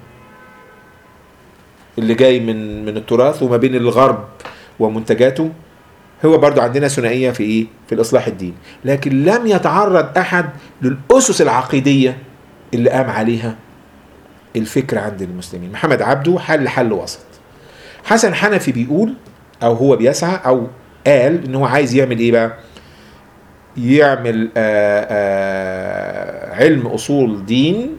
[SPEAKER 2] اللي جاي من من التراث وما بين الغرب ومنتجاته هو برضو عندنا ثنائيه في ايه في الاصلاح الديني لكن لم يتعرض احد للاسس العقيديه اللي قام عليها الفكر عند المسلمين محمد عبده حل حل وسط حسن حنفي بيقول او هو بيسعى او قال ان هو عايز يعمل ايه بقى يعمل آآ آآ علم اصول دين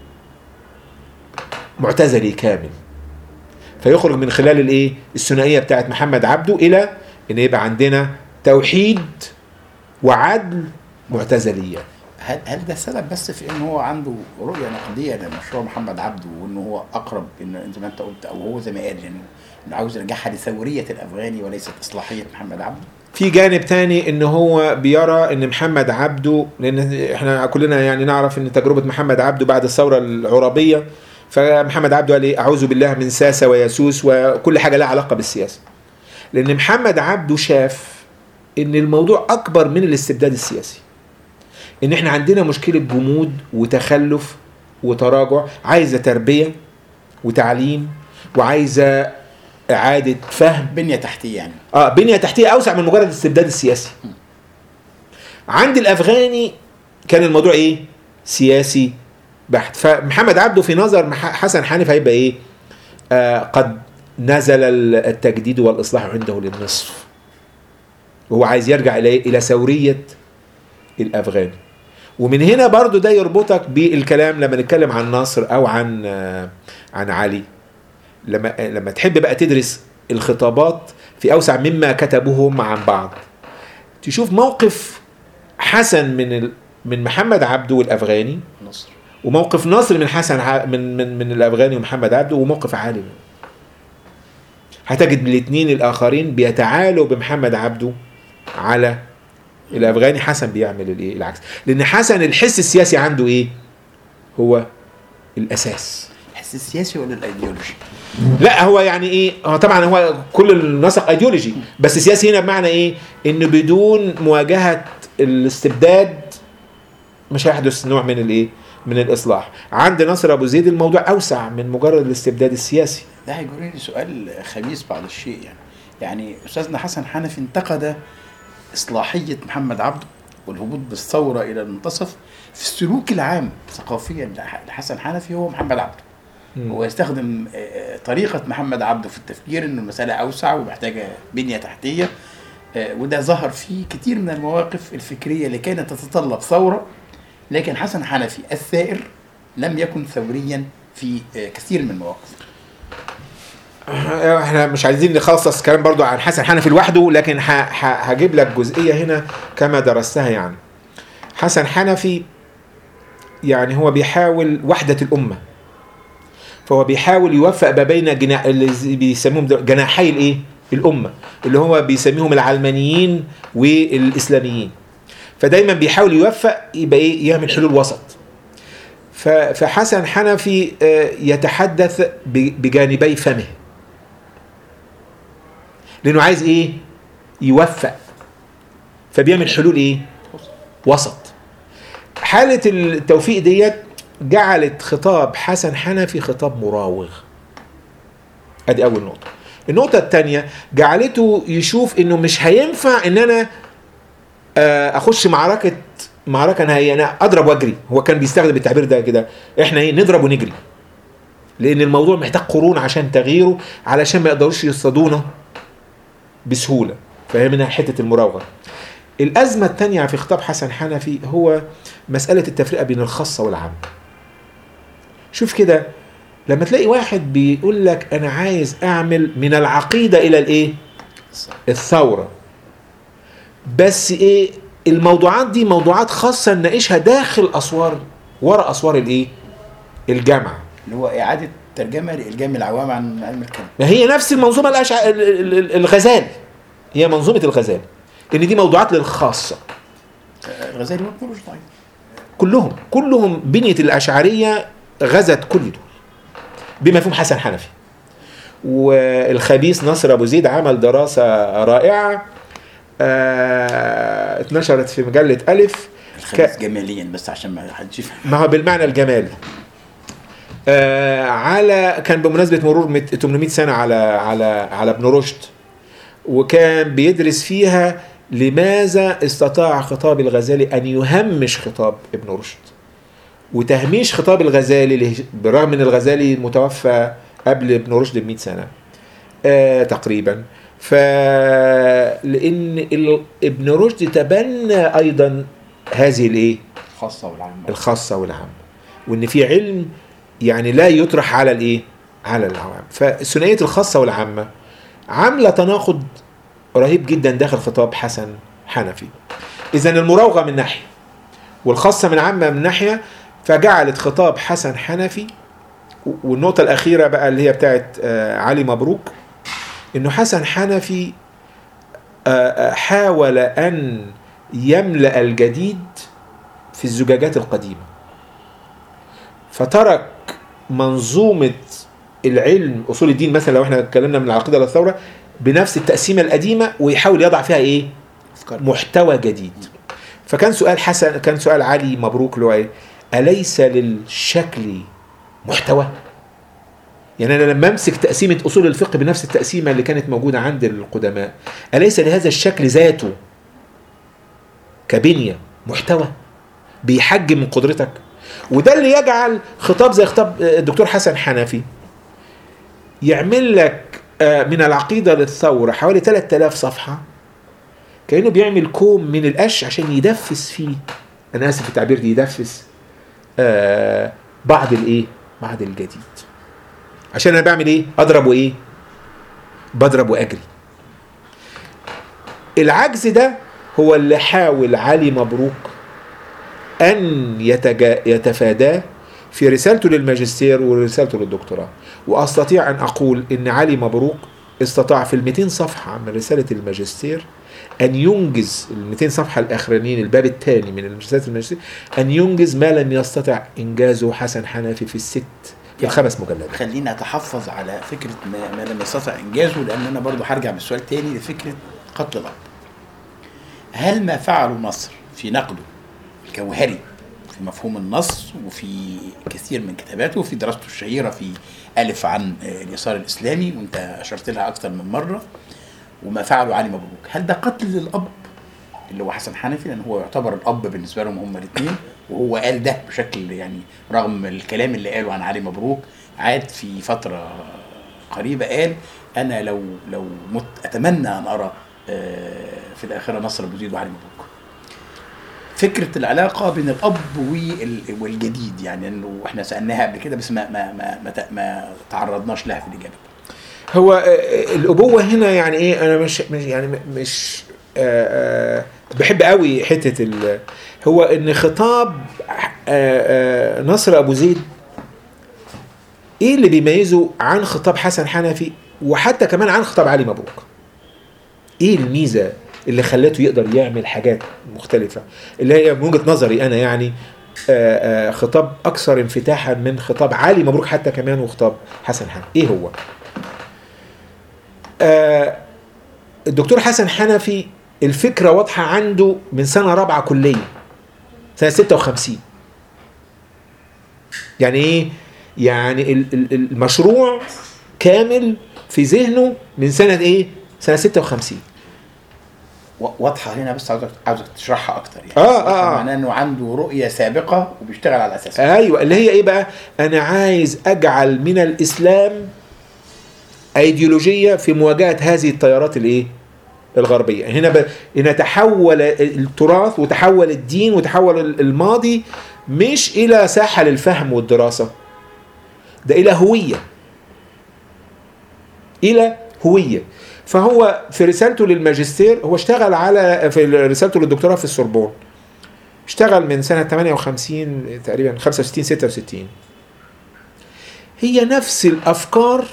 [SPEAKER 2] معتزلي كامل فيخرج من خلال الايه الثنائيه بتاعت محمد عبده الى ان يبقى عندنا توحيد وعدل معتزليه
[SPEAKER 1] هل هل ده السبب بس في ان هو عنده رؤيه نقديه لمشروع محمد عبده وان هو اقرب ان زي ما انت قلت او هو زي ما قال يعني انه عاوز يرجعها لثوريه الافغاني وليست اصلاحيه محمد عبده
[SPEAKER 2] في جانب تاني ان هو بيرى ان محمد عبده لان احنا كلنا يعني نعرف ان تجربه محمد عبده بعد الثوره العربيه فمحمد عبده قال ايه اعوذ بالله من ساسه ويسوس وكل حاجه لها علاقه بالسياسه لان محمد عبده شاف ان الموضوع اكبر من الاستبداد السياسي ان احنا عندنا مشكله جمود وتخلف وتراجع عايزه تربيه وتعليم وعايزه اعاده فهم
[SPEAKER 1] بنيه تحتيه يعني
[SPEAKER 2] اه بنيه تحتيه اوسع من مجرد الاستبداد السياسي عند الافغاني كان الموضوع ايه سياسي بحت فمحمد عبده في نظر مح- حسن حنيف هيبقى ايه آه قد نزل التجديد والاصلاح عنده للنصف وهو عايز يرجع الى الى ثوريه الافغان ومن هنا برضو ده يربطك بالكلام لما نتكلم عن ناصر او عن آه عن علي لما لما تحب بقى تدرس الخطابات في اوسع مما كتبوهم عن بعض تشوف موقف حسن من ال... من محمد عبده والافغاني
[SPEAKER 1] نصر
[SPEAKER 2] وموقف ناصر من حسن ع... من من من الافغاني ومحمد عبده وموقف عالي منه. هتجد الاثنين الاخرين بيتعالوا بمحمد عبده على الافغاني حسن بيعمل الايه العكس لان حسن الحس السياسي عنده ايه هو الاساس
[SPEAKER 1] الحس السياسي ولا الايديولوجي؟
[SPEAKER 2] لا هو يعني ايه هو طبعا هو كل النسق ايديولوجي بس سياسي هنا بمعنى ايه انه بدون مواجهه الاستبداد مش هيحدث نوع من الايه من الاصلاح عند ناصر ابو زيد الموضوع اوسع من مجرد الاستبداد السياسي
[SPEAKER 1] ده هيجرني سؤال خبيث بعض الشيء يعني يعني استاذنا حسن حنفي انتقد اصلاحيه محمد عبده والهبوط بالثوره الى المنتصف في السلوك العام ثقافيا لحسن حنفي هو محمد عبده هو يستخدم آه، طريقة محمد عبده في التفكير انه المسألة أوسع ومحتاجة بنية تحتية آه، وده ظهر في كتير من المواقف الفكرية اللي كانت تتطلب ثورة لكن حسن حنفي الثائر لم يكن ثوريا في آه، كثير من المواقف
[SPEAKER 2] احنا مش عايزين نخصص كلام برضو عن حسن حنفي لوحده لكن ه- ه- هجيب لك جزئيه هنا كما درستها يعني حسن حنفي يعني هو بيحاول وحده الامه فهو بيحاول يوفق ما بين جناح اللي زي- بيسموهم دول- جناحي الايه الامه اللي هو بيسميهم العلمانيين والاسلاميين فدايما بيحاول يوفق يبقى ايه يعمل حلول وسط ف- فحسن حنفي آه، يتحدث ب- بجانبي فمه لانه عايز ايه يوفق فبيعمل حلول ايه وسط حالة التوفيق ديت جعلت خطاب حسن حنفي خطاب مراوغ ادي اول نقطة النقطة الثانية جعلته يشوف انه مش هينفع ان انا آه، اخش معركة معركة نهائية انا اضرب واجري هو كان بيستخدم التعبير ده كده احنا ايه نضرب ونجري لان الموضوع محتاج قرون عشان تغييره علشان ما يقدروش يصطادونا بسهولة فهي منها حتة المراوغة الأزمة الثانية في خطاب حسن حنفي هو مسألة التفرقة بين الخاصة والعامة شوف كده لما تلاقي واحد بيقول لك أنا عايز أعمل من العقيدة إلى الإيه الثورة بس إيه الموضوعات دي موضوعات خاصة نناقشها داخل أسوار ورا أسوار الإيه الجامعة
[SPEAKER 1] اللي هو إعادة ترجمة لإلجام العوام عن علم الكلام
[SPEAKER 2] ما هي نفس المنظومه الأشع... ال- ال- ال- الغزالي هي منظومه الغزالي ان دي موضوعات للخاصه
[SPEAKER 1] آه، الغزالي ما بيقولوش ضعيف
[SPEAKER 2] كلهم كلهم بنيه الاشعريه غزت كل دول بما فيهم حسن حنفي والخبيث نصر ابو زيد عمل دراسه رائعه آه، اتنشرت في مجله الف
[SPEAKER 1] الخبيث جماليا بس عشان ما حدش يفهم
[SPEAKER 2] ما هو بالمعنى الجمالي آه على كان بمناسبه مرور مت- 800 سنه على على على ابن رشد وكان بيدرس فيها لماذا استطاع خطاب الغزالي ان يهمش خطاب ابن رشد وتهميش خطاب الغزالي له- بالرغم ان الغزالي متوفى قبل ابن رشد ب 100 سنه آه تقريبا ف لان ال- ابن رشد تبنى ايضا هذه الايه
[SPEAKER 1] الخاصه والعامه
[SPEAKER 2] الخاصه والعامه وان في علم يعني لا يطرح على الايه على العوام فثنائيه الخاصه والعامه عامله تناقض رهيب جدا داخل خطاب حسن حنفي اذا المراوغه من ناحيه والخاصه من عامه من ناحيه فجعلت خطاب حسن حنفي والنقطه الاخيره بقى اللي هي بتاعت آه، علي مبروك انه حسن حنفي آه، آه، حاول ان يملا الجديد في الزجاجات القديمه فترك منظومه العلم اصول الدين مثلا لو احنا اتكلمنا من العقيده للثوره بنفس التقسيمه القديمه ويحاول يضع فيها ايه
[SPEAKER 1] افكار
[SPEAKER 2] محتوى جديد فكان سؤال حسن كان سؤال علي مبروك له ايه اليس للشكل محتوى يعني انا لما امسك تقسيمه اصول الفقه بنفس التقسيمه اللي كانت موجوده عند القدماء اليس لهذا الشكل ذاته كبنيه محتوى بيحجم من قدرتك وده اللي يجعل خطاب زي خطاب الدكتور حسن حنفي يعمل لك آه، من العقيده للثوره حوالي 3000 صفحه كانه بيعمل كوم من القش عشان يدفس فيه انا اسف في التعبير دي يدفس آه بعض الايه بعض الجديد عشان انا بعمل ايه اضرب وايه بضرب واجري العجز ده هو اللي حاول علي مبروك ان يتجا يتفاداه في رسالته للماجستير ورسالته للدكتوراه واستطيع ان اقول ان علي مبروك استطاع في ال 200 صفحه من رساله الماجستير ان ينجز ال 200 صفحه الاخرانيين الباب الثاني من رساله الماجستير ان ينجز ما لم يستطع انجازه حسن حنفي في الست في
[SPEAKER 1] يعني
[SPEAKER 2] الخمس مجلدات
[SPEAKER 1] خلينا اتحفظ على فكره ما, ما لم يستطع انجازه لان انا برضو هرجع بالسؤال تاني لفكره قتل الاب. هل ما فعله مصر في نقده الجوهري في مفهوم النص وفي كثير من كتاباته وفي دراسته الشهيره في الف عن آه، اليسار الاسلامي وانت اشرت لها اكثر من مره وما فعله علي مبروك هل ده قتل للاب اللي هو حسن حنفي لان هو يعتبر الاب بالنسبه لهم هما الاثنين وهو قال ده بشكل يعني رغم الكلام اللي قاله عن علي مبروك عاد في فتره قريبه قال انا لو لو مت اتمنى ان ارى آه، في الاخره نصر ابو زيد وعلي مبروك فكره العلاقه بين الاب وال- والجديد يعني انه احنا سالناها قبل كده بس ما ما ما ما, ت- ما تعرضناش لها في الاجابه
[SPEAKER 2] هو آه، الابوه هنا يعني ايه انا مش مش يعني م- مش آه، آه، بحب قوي حته ال هو ان خطاب آه، آه، نصر ابو زيد ايه اللي بيميزه عن خطاب حسن حنفي وحتى كمان عن خطاب علي مبروك ايه الميزه اللي خلته يقدر يعمل حاجات مختلفه اللي هي من وجهه نظري انا يعني آه، آه، خطاب اكثر انفتاحا من خطاب علي مبروك حتى كمان وخطاب حسن حنفي ايه هو آه، الدكتور حسن حنفي الفكره واضحه عنده من سنه رابعه كليه سنه 56 يعني ايه يعني ال- ال- المشروع كامل في ذهنه من سنه ايه سنه 56
[SPEAKER 1] و- واضحه هنا بس عاوزك عاوزك تشرحها اكتر يعني
[SPEAKER 2] آه، آه،
[SPEAKER 1] واضحة
[SPEAKER 2] آه.
[SPEAKER 1] معناه انه عنده رؤيه سابقه وبيشتغل على اساسها
[SPEAKER 2] ايوه اللي هي ايه بقى انا عايز اجعل من الاسلام ايديولوجيه في مواجهه هذه التيارات الايه الغربيه هنا ب... هنا تحول التراث وتحول الدين وتحول الماضي مش الى ساحه للفهم والدراسه ده الى هويه الى هويه فهو في رسالته للماجستير هو اشتغل على في رسالته للدكتوراه في السوربون اشتغل من سنة 58 تقريبا 65 66 هي نفس الأفكار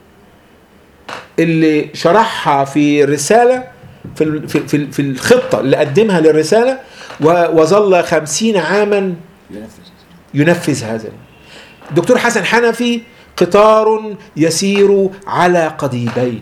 [SPEAKER 2] اللي شرحها في الرسالة في ال- في في, في الخطة اللي قدمها للرسالة و- وظل 50 عاما
[SPEAKER 1] ينفذ
[SPEAKER 2] ينفذ هذا الدكتور حسن حنفي قطار يسير على قضيبين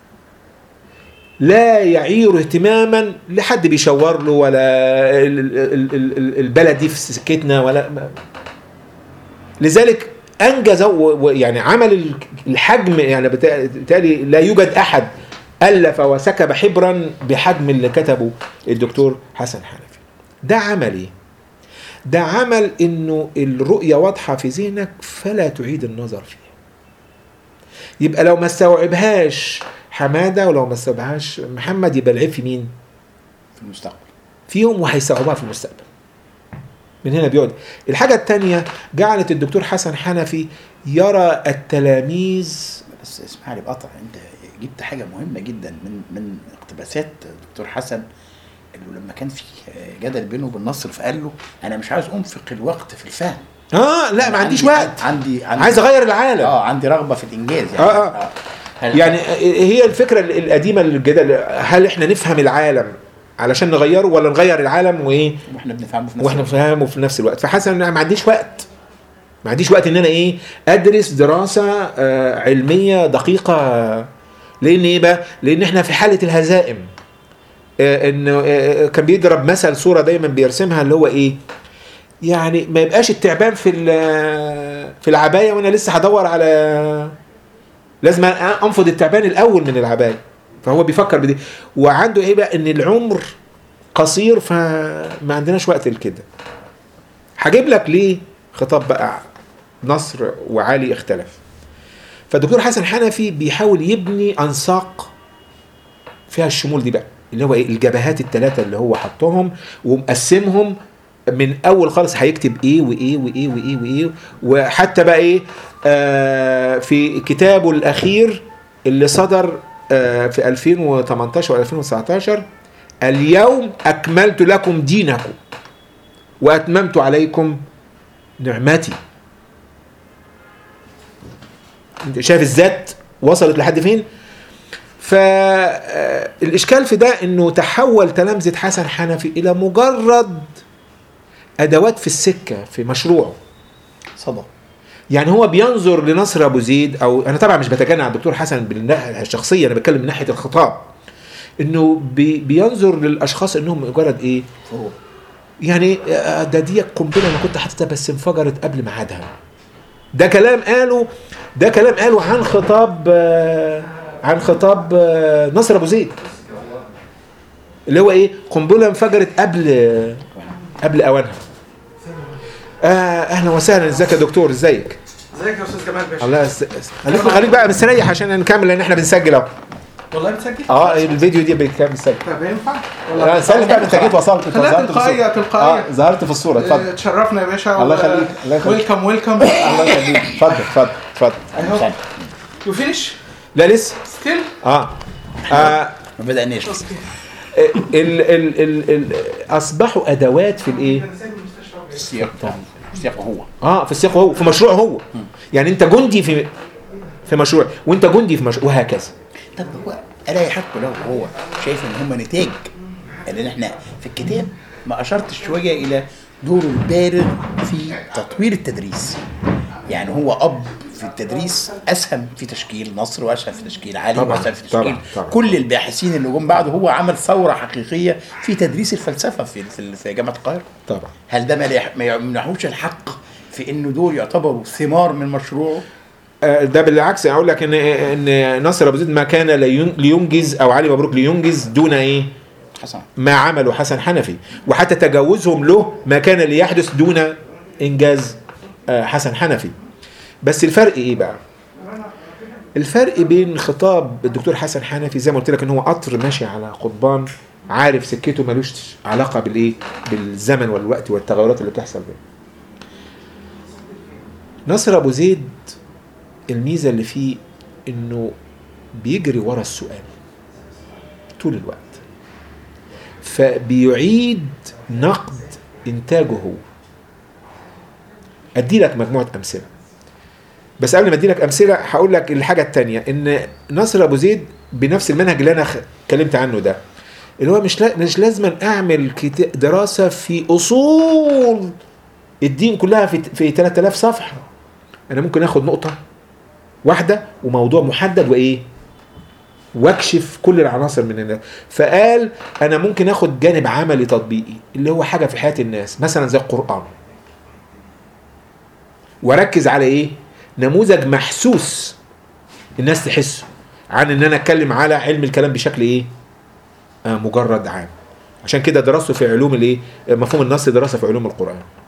[SPEAKER 2] لا يعير اهتماما لحد بيشور له ولا ال- ال- ال- ال- البلد دي في سكتنا ولا ما- لذلك انجز و- و- يعني عمل ال- الحجم يعني بتا- بالتالي لا يوجد احد الف وسكب حبرا بحجم اللي كتبه الدكتور حسن حنفي ده عمل ايه ده عمل انه الرؤيه واضحه في ذهنك فلا تعيد النظر فيها يبقى لو ما استوعبهاش حماده ولو ما استوعبهاش محمد يبقى العيب في مين
[SPEAKER 1] في المستقبل
[SPEAKER 2] فيهم وهيستوعبوها في المستقبل من هنا بيقعد الحاجة الثانية جعلت الدكتور حسن حنفي يرى التلاميذ
[SPEAKER 1] بس اسمح لي بقطع انت جبت حاجه مهمه جدا من من اقتباسات الدكتور حسن انه لما كان في جدل بينه وبين نصر فقال له انا مش عاوز انفق الوقت في الفهم
[SPEAKER 2] اه لا ما عنديش
[SPEAKER 1] عندي-
[SPEAKER 2] وقت
[SPEAKER 1] عندي, عندي
[SPEAKER 2] عايز اغير العالم
[SPEAKER 1] اه عندي رغبه في الانجاز يعني
[SPEAKER 2] آه، آه.
[SPEAKER 1] هل-
[SPEAKER 2] يعني هي الفكرة القديمة للجدل هل احنا نفهم العالم علشان نغيره ولا نغير العالم وايه
[SPEAKER 1] واحنا بنفهمه في نفس
[SPEAKER 2] واحنا
[SPEAKER 1] الوقت.
[SPEAKER 2] نفهمه في نفس الوقت فحسن انا ما عنديش وقت ما عنديش وقت ان انا ايه ادرس دراسه آه، علميه دقيقه لان ايه بقى لان احنا في حاله الهزائم آه، انه آه، كان بيضرب مثل صوره دايما بيرسمها اللي هو ايه يعني ما يبقاش التعبان في ال- في العبايه وانا لسه هدور على لازم انفض التعبان الاول من العبايه فهو بيفكر بدي وعنده ايه بقى ان العمر قصير فما عندناش وقت لكده هجيب لك ليه خطاب بقى نصر وعلي اختلف فالدكتور حسن حنفي بيحاول يبني انساق فيها الشمول دي بقى اللي هو ايه الجبهات الثلاثه اللي هو حطهم ومقسمهم من اول خالص هيكتب ايه وايه وايه وايه وايه وحتى بقى ايه آه في كتابه الاخير اللي صدر آه في 2018 و 2019 اليوم اكملت لكم دينكم واتممت عليكم نعمتي انت شايف الذات وصلت لحد فين فالاشكال في ده انه تحول تلامذه حسن حنفي الى مجرد ادوات في السكه في مشروعه
[SPEAKER 1] صدى
[SPEAKER 2] يعني هو بينظر لنصر ابو زيد او انا طبعا مش بتجنى على الدكتور حسن بالناحيه الشخصيه انا بتكلم من ناحيه الخطاب انه بي بينظر للاشخاص انهم مجرد ايه
[SPEAKER 1] فروع
[SPEAKER 2] يعني آه، ده دي قنبله انا كنت حاططها بس انفجرت قبل ميعادها ده كلام قاله ده كلام قاله عن خطاب آه، عن خطاب آه، نصر ابو زيد اللي هو ايه قنبله انفجرت قبل قبل اوانها آه اهلا وسهلا ازيك يا دكتور ازيك
[SPEAKER 3] ازيك يا استاذ جمال باشا
[SPEAKER 2] الله يس... خليك خليك بقى مستريح عشان نكمل لان احنا بنسجل اهو
[SPEAKER 3] والله بتسجل
[SPEAKER 2] اه الفيديو دي بكام بنسجل
[SPEAKER 3] طب ينفع
[SPEAKER 2] لا سلم بقى انت جيت وصلت انت
[SPEAKER 3] خليها
[SPEAKER 2] ظهرت في
[SPEAKER 3] تلقائية،
[SPEAKER 2] الصورة.
[SPEAKER 3] تلقائية.
[SPEAKER 2] اه ظهرت في الصوره اتفضل
[SPEAKER 3] اه، تشرفنا يا باشا
[SPEAKER 2] الله يخليك، الله يخليك.
[SPEAKER 3] ويلكم ويلكم
[SPEAKER 2] الله يخليك اتفضل اتفضل اتفضل
[SPEAKER 3] اهو يو فينيش
[SPEAKER 2] لا لسه
[SPEAKER 3] ستيل
[SPEAKER 2] اه, آه
[SPEAKER 1] ما بدأناش
[SPEAKER 2] ال ال ال ال اصبحوا ادوات في الايه
[SPEAKER 1] في السياق بتاعه في سياقه هو
[SPEAKER 2] اه في السياق هو في مشروع هو يعني انت جندي في في مشروع وانت جندي في مشروع وهكذا
[SPEAKER 1] طب هو الا يحق له هو شايف ان هم نتاج لان احنا في الكتاب ما اشرتش شويه الى دوره البارز في تطوير التدريس يعني هو اب في التدريس اسهم في تشكيل نصر واسهم في تشكيل علي
[SPEAKER 2] طبعاً،
[SPEAKER 1] واسهم في تشكيل
[SPEAKER 2] طبعاً، طبعاً.
[SPEAKER 1] كل الباحثين اللي جم بعده هو عمل ثوره حقيقيه في تدريس الفلسفه في في في جامعه القاهره
[SPEAKER 2] طبعا
[SPEAKER 1] هل ده ما يح- ما يمنحوش الحق في انه دول يعتبروا ثمار من مشروعه
[SPEAKER 2] آه، ده بالعكس اقول لك ان ان ناصر ابو زيد ما كان لين- لينجز او علي مبروك لينجز دون ايه
[SPEAKER 1] حسن
[SPEAKER 2] ما عمله حسن حنفي وحتى تجاوزهم له ما كان ليحدث دون انجاز آه، حسن حنفي بس الفرق ايه بقى الفرق بين خطاب الدكتور حسن حنفي زي ما قلت لك ان هو قطر ماشي على قضبان عارف سكته ملوش علاقه بالايه بالزمن والوقت والتغيرات اللي بتحصل بيه نصر ابو زيد الميزه اللي فيه انه بيجري ورا السؤال طول الوقت فبيعيد نقد انتاجه هو ادي لك مجموعه امثله بس قبل ما ادي لك امثله هقول لك الحاجه الثانيه ان نصر ابو زيد بنفس المنهج اللي انا خ- اتكلمت عنه ده اللي هو مش لا مش لازم اعمل كتا- دراسه في اصول الدين كلها في في 3000 صفحه انا ممكن اخد نقطه واحده وموضوع محدد وايه واكشف كل العناصر من الناس فقال انا ممكن اخد جانب عملي تطبيقي اللي هو حاجه في حياه الناس مثلا زي القران واركز على ايه نموذج محسوس الناس تحسه عن ان انا اتكلم على علم الكلام بشكل ايه آه مجرد عام عشان كده دراسته في علوم الايه مفهوم النص دراسه في علوم القران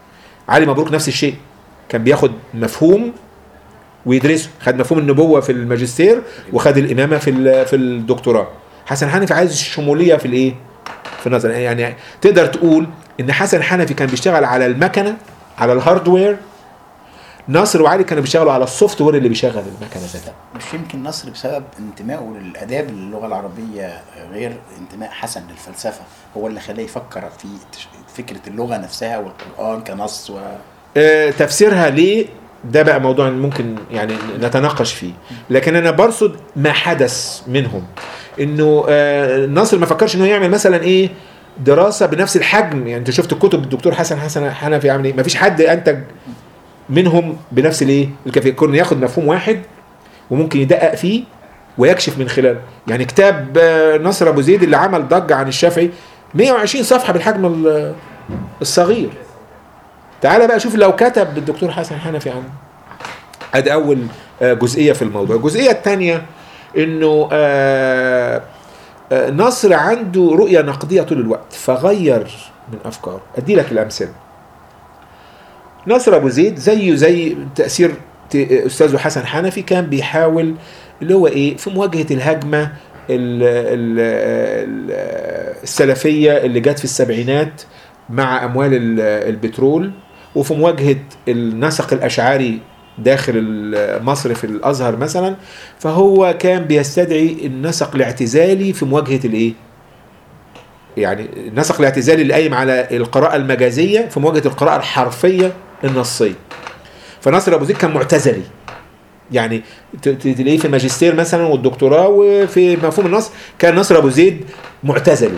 [SPEAKER 2] علي مبروك نفس الشيء كان بياخد مفهوم ويدرسه خد مفهوم النبوه في الماجستير وخد الامامه في ال- في الدكتوراه حسن حنفي عايز الشموليه في الايه في النظر يعني تقدر تقول ان حسن حنفي كان بيشتغل على المكنه على الهاردوير ناصر وعلي كانوا بيشتغلوا على السوفت وير اللي بيشغل المكنه ذاتها
[SPEAKER 1] مش يمكن نصر بسبب انتمائه للاداب اللغه العربيه غير انتماء حسن للفلسفه هو اللي خلاه يفكر في تش- فكره اللغه نفسها والقران كنص و
[SPEAKER 2] آه، تفسيرها ليه ده بقى موضوع ممكن يعني نتناقش فيه لكن انا برصد ما حدث منهم انه آه، ناصر ما فكرش انه يعمل مثلا ايه دراسه بنفس الحجم يعني انت شفت كتب الدكتور حسن حسن حنفي عامل ايه ما فيش حد انتج منهم بنفس الايه الكفي كون ياخد مفهوم واحد وممكن يدقق فيه ويكشف من خلاله يعني كتاب آه، نصر ابو زيد اللي عمل ضجه عن الشافعي 120 صفحه بالحجم ال- الصغير تعالى بقى شوف لو كتب الدكتور حسن حنفي عنه ادي اول آه، جزئيه في الموضوع الجزئيه الثانيه انه آه، آه، نصر عنده رؤيه نقديه طول الوقت فغير من افكاره ادي لك الامثله نصر ابو زيد زيه زي تاثير ت- استاذه حسن حنفي كان بيحاول اللي هو ايه في مواجهه الهجمه ال- ال- ال- السلفيه اللي جت في السبعينات مع اموال ال- البترول وفي مواجهه النسق الاشعري داخل ال- مصر في الازهر مثلا فهو كان بيستدعي النسق الاعتزالي في مواجهه الايه؟ يعني النسق الاعتزالي اللي قايم على القراءه المجازيه في مواجهه القراءه الحرفيه النصيه. فناصر ابو زيد كان معتزلي يعني ت- ت- تلاقيه في الماجستير مثلا والدكتوراه وفي مفهوم النص كان نصر ابو زيد معتزلي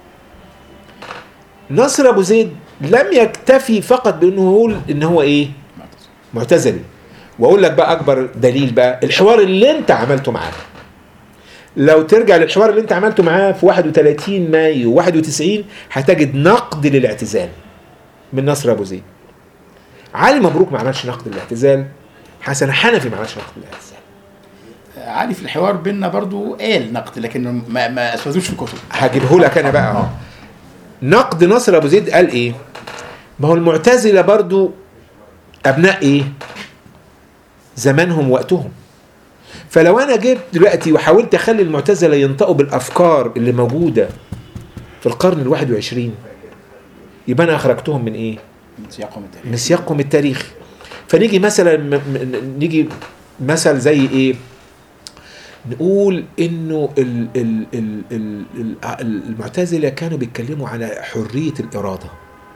[SPEAKER 2] نصر ابو زيد لم يكتفي فقط بانه يقول ان هو ايه معتزلي واقول لك بقى اكبر دليل بقى الحوار اللي انت عملته معاه لو ترجع للحوار اللي انت عملته معاه في 31 مايو 91 هتجد نقد للاعتزال من نصر ابو زيد علي مبروك ما عملش نقد للاعتزال حسن حنفي ما عملش نقد للاعتزال
[SPEAKER 1] علي في الحوار بيننا برضو قال نقد لكن ما ما اثبتوش في كتب
[SPEAKER 2] هجيبه لك انا بقى اهو نقد نصر ابو زيد قال ايه ما هو المعتزله برضو ابناء ايه زمانهم وقتهم فلو انا جبت دلوقتي وحاولت اخلي المعتزله ينطقوا بالافكار اللي موجوده في القرن الواحد وعشرين يبقى انا اخرجتهم من ايه
[SPEAKER 1] من سياقهم التاريخي
[SPEAKER 2] من سياقهم التاريخي فنيجي مثلا م- م- نيجي مثل زي ايه نقول انه ال ال ال ال ال المعتزله كانوا بيتكلموا على حريه الاراده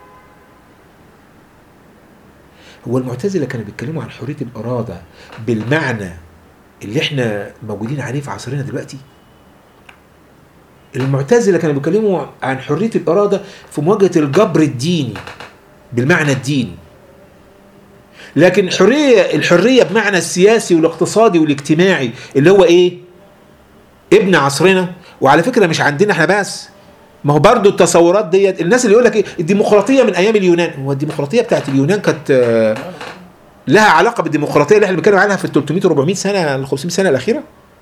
[SPEAKER 2] هو المعتزله كانوا بيتكلموا عن حريه الاراده بالمعنى اللي احنا موجودين عليه في عصرنا دلوقتي المعتزله كانوا بيتكلموا عن حريه الاراده في مواجهه الجبر الديني بالمعنى الديني لكن الحريه الحريه بمعنى السياسي والاقتصادي والاجتماعي اللي هو ايه ابن عصرنا وعلى فكره مش عندنا احنا بس ما هو برضو التصورات ديت الناس اللي يقول لك ايه الديمقراطيه من ايام اليونان هو الديمقراطيه بتاعت اليونان كانت آه، لها علاقه بالديمقراطيه اللي احنا بنتكلم عنها في ال 300 400 سنه ال 500 سنه الاخيره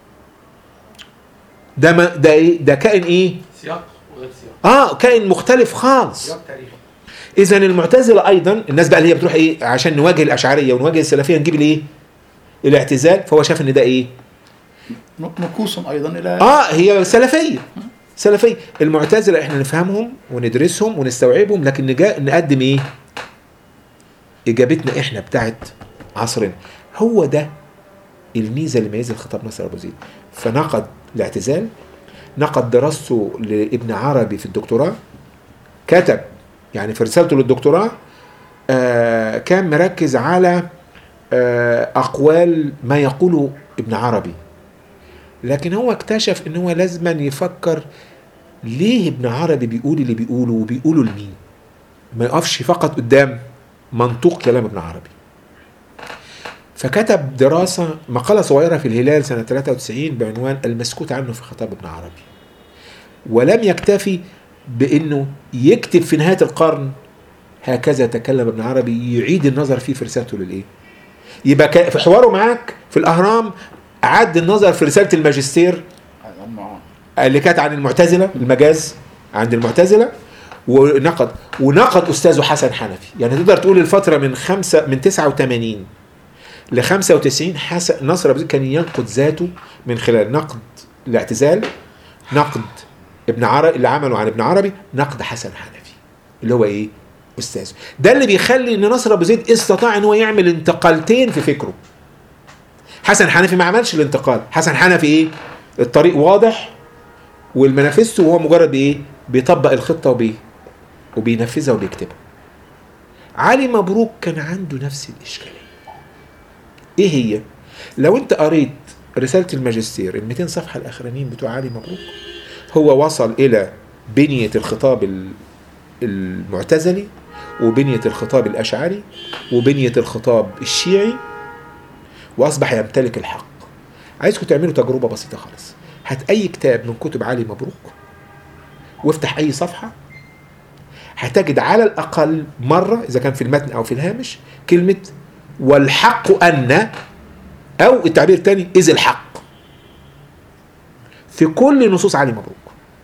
[SPEAKER 2] ده ما ده ايه ده كائن ايه
[SPEAKER 3] سياق وغير سياق
[SPEAKER 2] اه كائن مختلف خالص
[SPEAKER 3] سياق تاريخي
[SPEAKER 2] اذا المعتزله ايضا الناس بقى اللي هي بتروح ايه عشان نواجه الاشعريه ونواجه السلفيه نجيب الايه الاعتزال فهو شاف ان ده ايه
[SPEAKER 1] نكوص ايضا الى
[SPEAKER 2] اه هي سلفيه سلفيه المعتزله احنا نفهمهم وندرسهم ونستوعبهم لكن نجا نقدم ايه اجابتنا احنا بتاعت عصرنا هو ده الميزه اللي ميزت خطاب نصر ابو زيد فنقد الاعتزال نقد دراسته لابن عربي في الدكتوراه كتب يعني في رسالته للدكتوراه آه كان مركز على آه اقوال ما يقوله ابن عربي لكن هو اكتشف ان هو لازما يفكر ليه ابن عربي بيقول اللي بيقوله وبيقوله لمين ما يقفش فقط قدام منطوق كلام ابن عربي فكتب دراسة مقالة صغيرة في الهلال سنة 93 بعنوان المسكوت عنه في خطاب ابن عربي ولم يكتفي بأنه يكتب في نهاية القرن هكذا تكلم ابن عربي يعيد النظر فيه في رسالته للإيه يبقى كا- في حواره معاك في الأهرام أعد النظر في رسالة الماجستير اللي كانت عن المعتزلة المجاز عند المعتزلة ونقد ونقد استاذه حسن حنفي يعني تقدر تقول الفتره من خمسة من 89 ل 95 حسن نصر ابو زيد كان ينقد ذاته من خلال نقد الاعتزال نقد ابن عربي اللي عمله عن ابن عربي نقد حسن حنفي اللي هو ايه استاذه ده اللي بيخلي ان نصر ابو زيد استطاع ان هو يعمل انتقالتين في فكره حسن حنفي ما عملش الانتقال حسن حنفي ايه الطريق واضح والمنافسته وهو مجرد بايه بيطبق الخطه وبي وبينفذها وبيكتبها علي مبروك كان عنده نفس الاشكاليه ايه هي لو انت قريت رساله الماجستير ال 200 صفحه الاخرانيين بتوع علي مبروك هو وصل الى بنيه الخطاب ال- المعتزلي وبنيه الخطاب الاشعري وبنيه الخطاب الشيعي واصبح يمتلك الحق عايزكم تعملوا تجربه بسيطه خالص هات اي كتاب من كتب علي مبروك وافتح اي صفحه هتجد على الاقل مره اذا كان في المتن او في الهامش كلمه والحق ان او التعبير الثاني اذ الحق في كل نصوص علي مبروك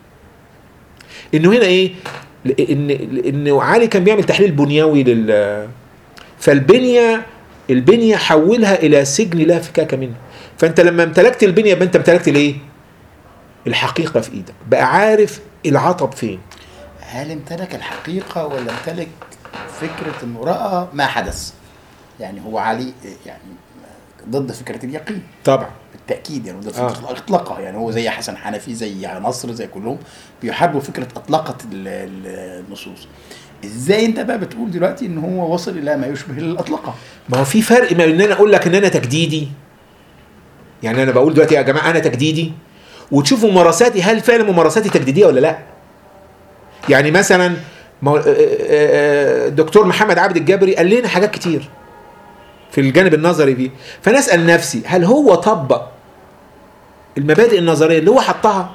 [SPEAKER 2] انه هنا ايه ان انه علي كان بيعمل تحليل بنيوي لل فالبنيه البنيه حولها الى سجن لا فكاك منه فانت لما امتلكت البنيه يبقى انت امتلكت الايه الحقيقه في ايدك بقى عارف العطب فين
[SPEAKER 1] هل امتلك الحقيقة ولا امتلك فكرة انه رأى ما حدث يعني هو علي يعني ضد فكرة اليقين
[SPEAKER 2] طبعا
[SPEAKER 1] بالتأكيد يعني ضد
[SPEAKER 2] آه.
[SPEAKER 1] فكرة الإطلاقة يعني هو زي حسن حنفي زي نصر زي كلهم بيحاربوا فكرة أطلقة ال- ال- النصوص ازاي انت بقى بتقول دلوقتي ان هو وصل الى ما يشبه الاطلقه
[SPEAKER 2] ما هو في فرق ما بين ان انا اقول لك ان انا تجديدي يعني انا بقول دلوقتي يا جماعه انا تجديدي وتشوفوا ممارساتي هل فعلا ممارساتي تجديديه ولا لا يعني مثلا ما هو- آه، آه، آه، الدكتور محمد عبد الجبري قال لنا حاجات كتير في الجانب النظري فيه فانا اسال نفسي هل هو طبق المبادئ النظريه اللي هو حطها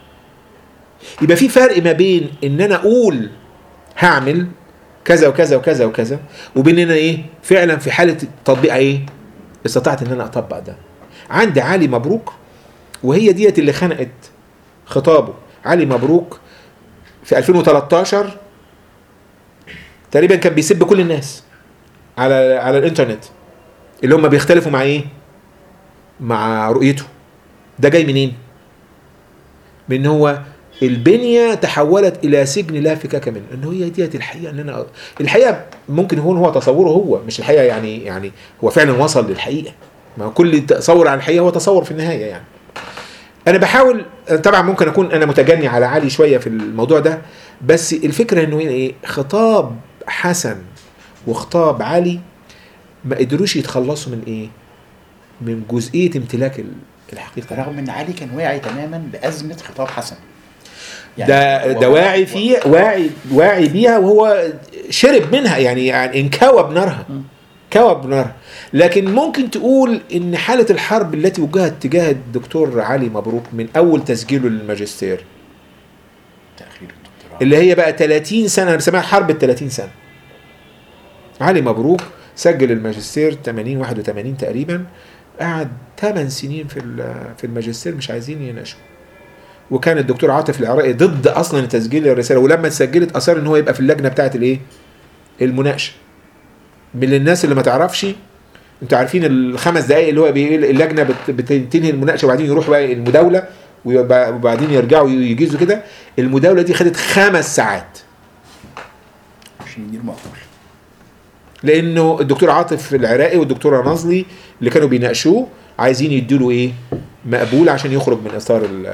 [SPEAKER 2] يبقى في فرق ما بين ان انا اقول هعمل كذا وكذا وكذا وكذا وبين ان انا ايه فعلا في حاله تطبيق ايه استطعت ان انا اطبق ده عندي علي مبروك وهي ديت اللي خنقت خطابه علي مبروك في 2013 تقريبا كان بيسب كل الناس على على الانترنت اللي هم بيختلفوا مع ايه مع رؤيته ده جاي منين من إن هو البنيه تحولت الى سجن لا فكاك منه ان هي ديت الحقيقه ان انا الحقيقه ممكن يكون هو تصوره هو مش الحقيقه يعني يعني هو فعلا وصل للحقيقه ما هو كل تصور عن الحقيقه هو تصور في النهايه يعني انا بحاول طبعا ممكن اكون انا متجني على علي شويه في الموضوع ده بس الفكره انه هنا ايه خطاب حسن وخطاب علي ما قدروش يتخلصوا من ايه من جزئيه امتلاك ال- الحقيقه
[SPEAKER 1] رغم ان علي كان واعي تماما بازمه خطاب حسن
[SPEAKER 2] ده
[SPEAKER 1] هو-
[SPEAKER 2] ده واعي فيه واعي واعي بيها وهو شرب منها يعني يعني انكوى بنارها
[SPEAKER 1] م.
[SPEAKER 2] كوى بنارها لكن ممكن تقول ان حاله الحرب التي وجهت تجاه الدكتور علي مبروك من اول تسجيله للماجستير
[SPEAKER 1] تاخير الدكتوراه
[SPEAKER 2] اللي هي بقى 30 سنه انا بسميها حرب ال 30 سنه علي مبروك سجل الماجستير 80 81 تقريبا قعد 8 سنين في ال- في الماجستير مش عايزين يناقشوا وكان الدكتور عاطف العراقي ضد اصلا تسجيل الرساله ولما اتسجلت اصر ان هو يبقى في اللجنه بتاعه الايه المناقشه من الناس اللي ما تعرفش انتوا عارفين الخمس دقائق اللي هو بي- اللجنه بت- بتنتهي المناقشه وبعدين يروحوا بقى المداوله ويبقى- وبعدين يرجعوا يجيزوا كده المداوله دي خدت خمس ساعات
[SPEAKER 1] عشان يدير مقبول
[SPEAKER 2] لانه الدكتور عاطف العراقي والدكتوره نازلي اللي كانوا بيناقشوه عايزين يديله ايه مقبول عشان يخرج من اطار ال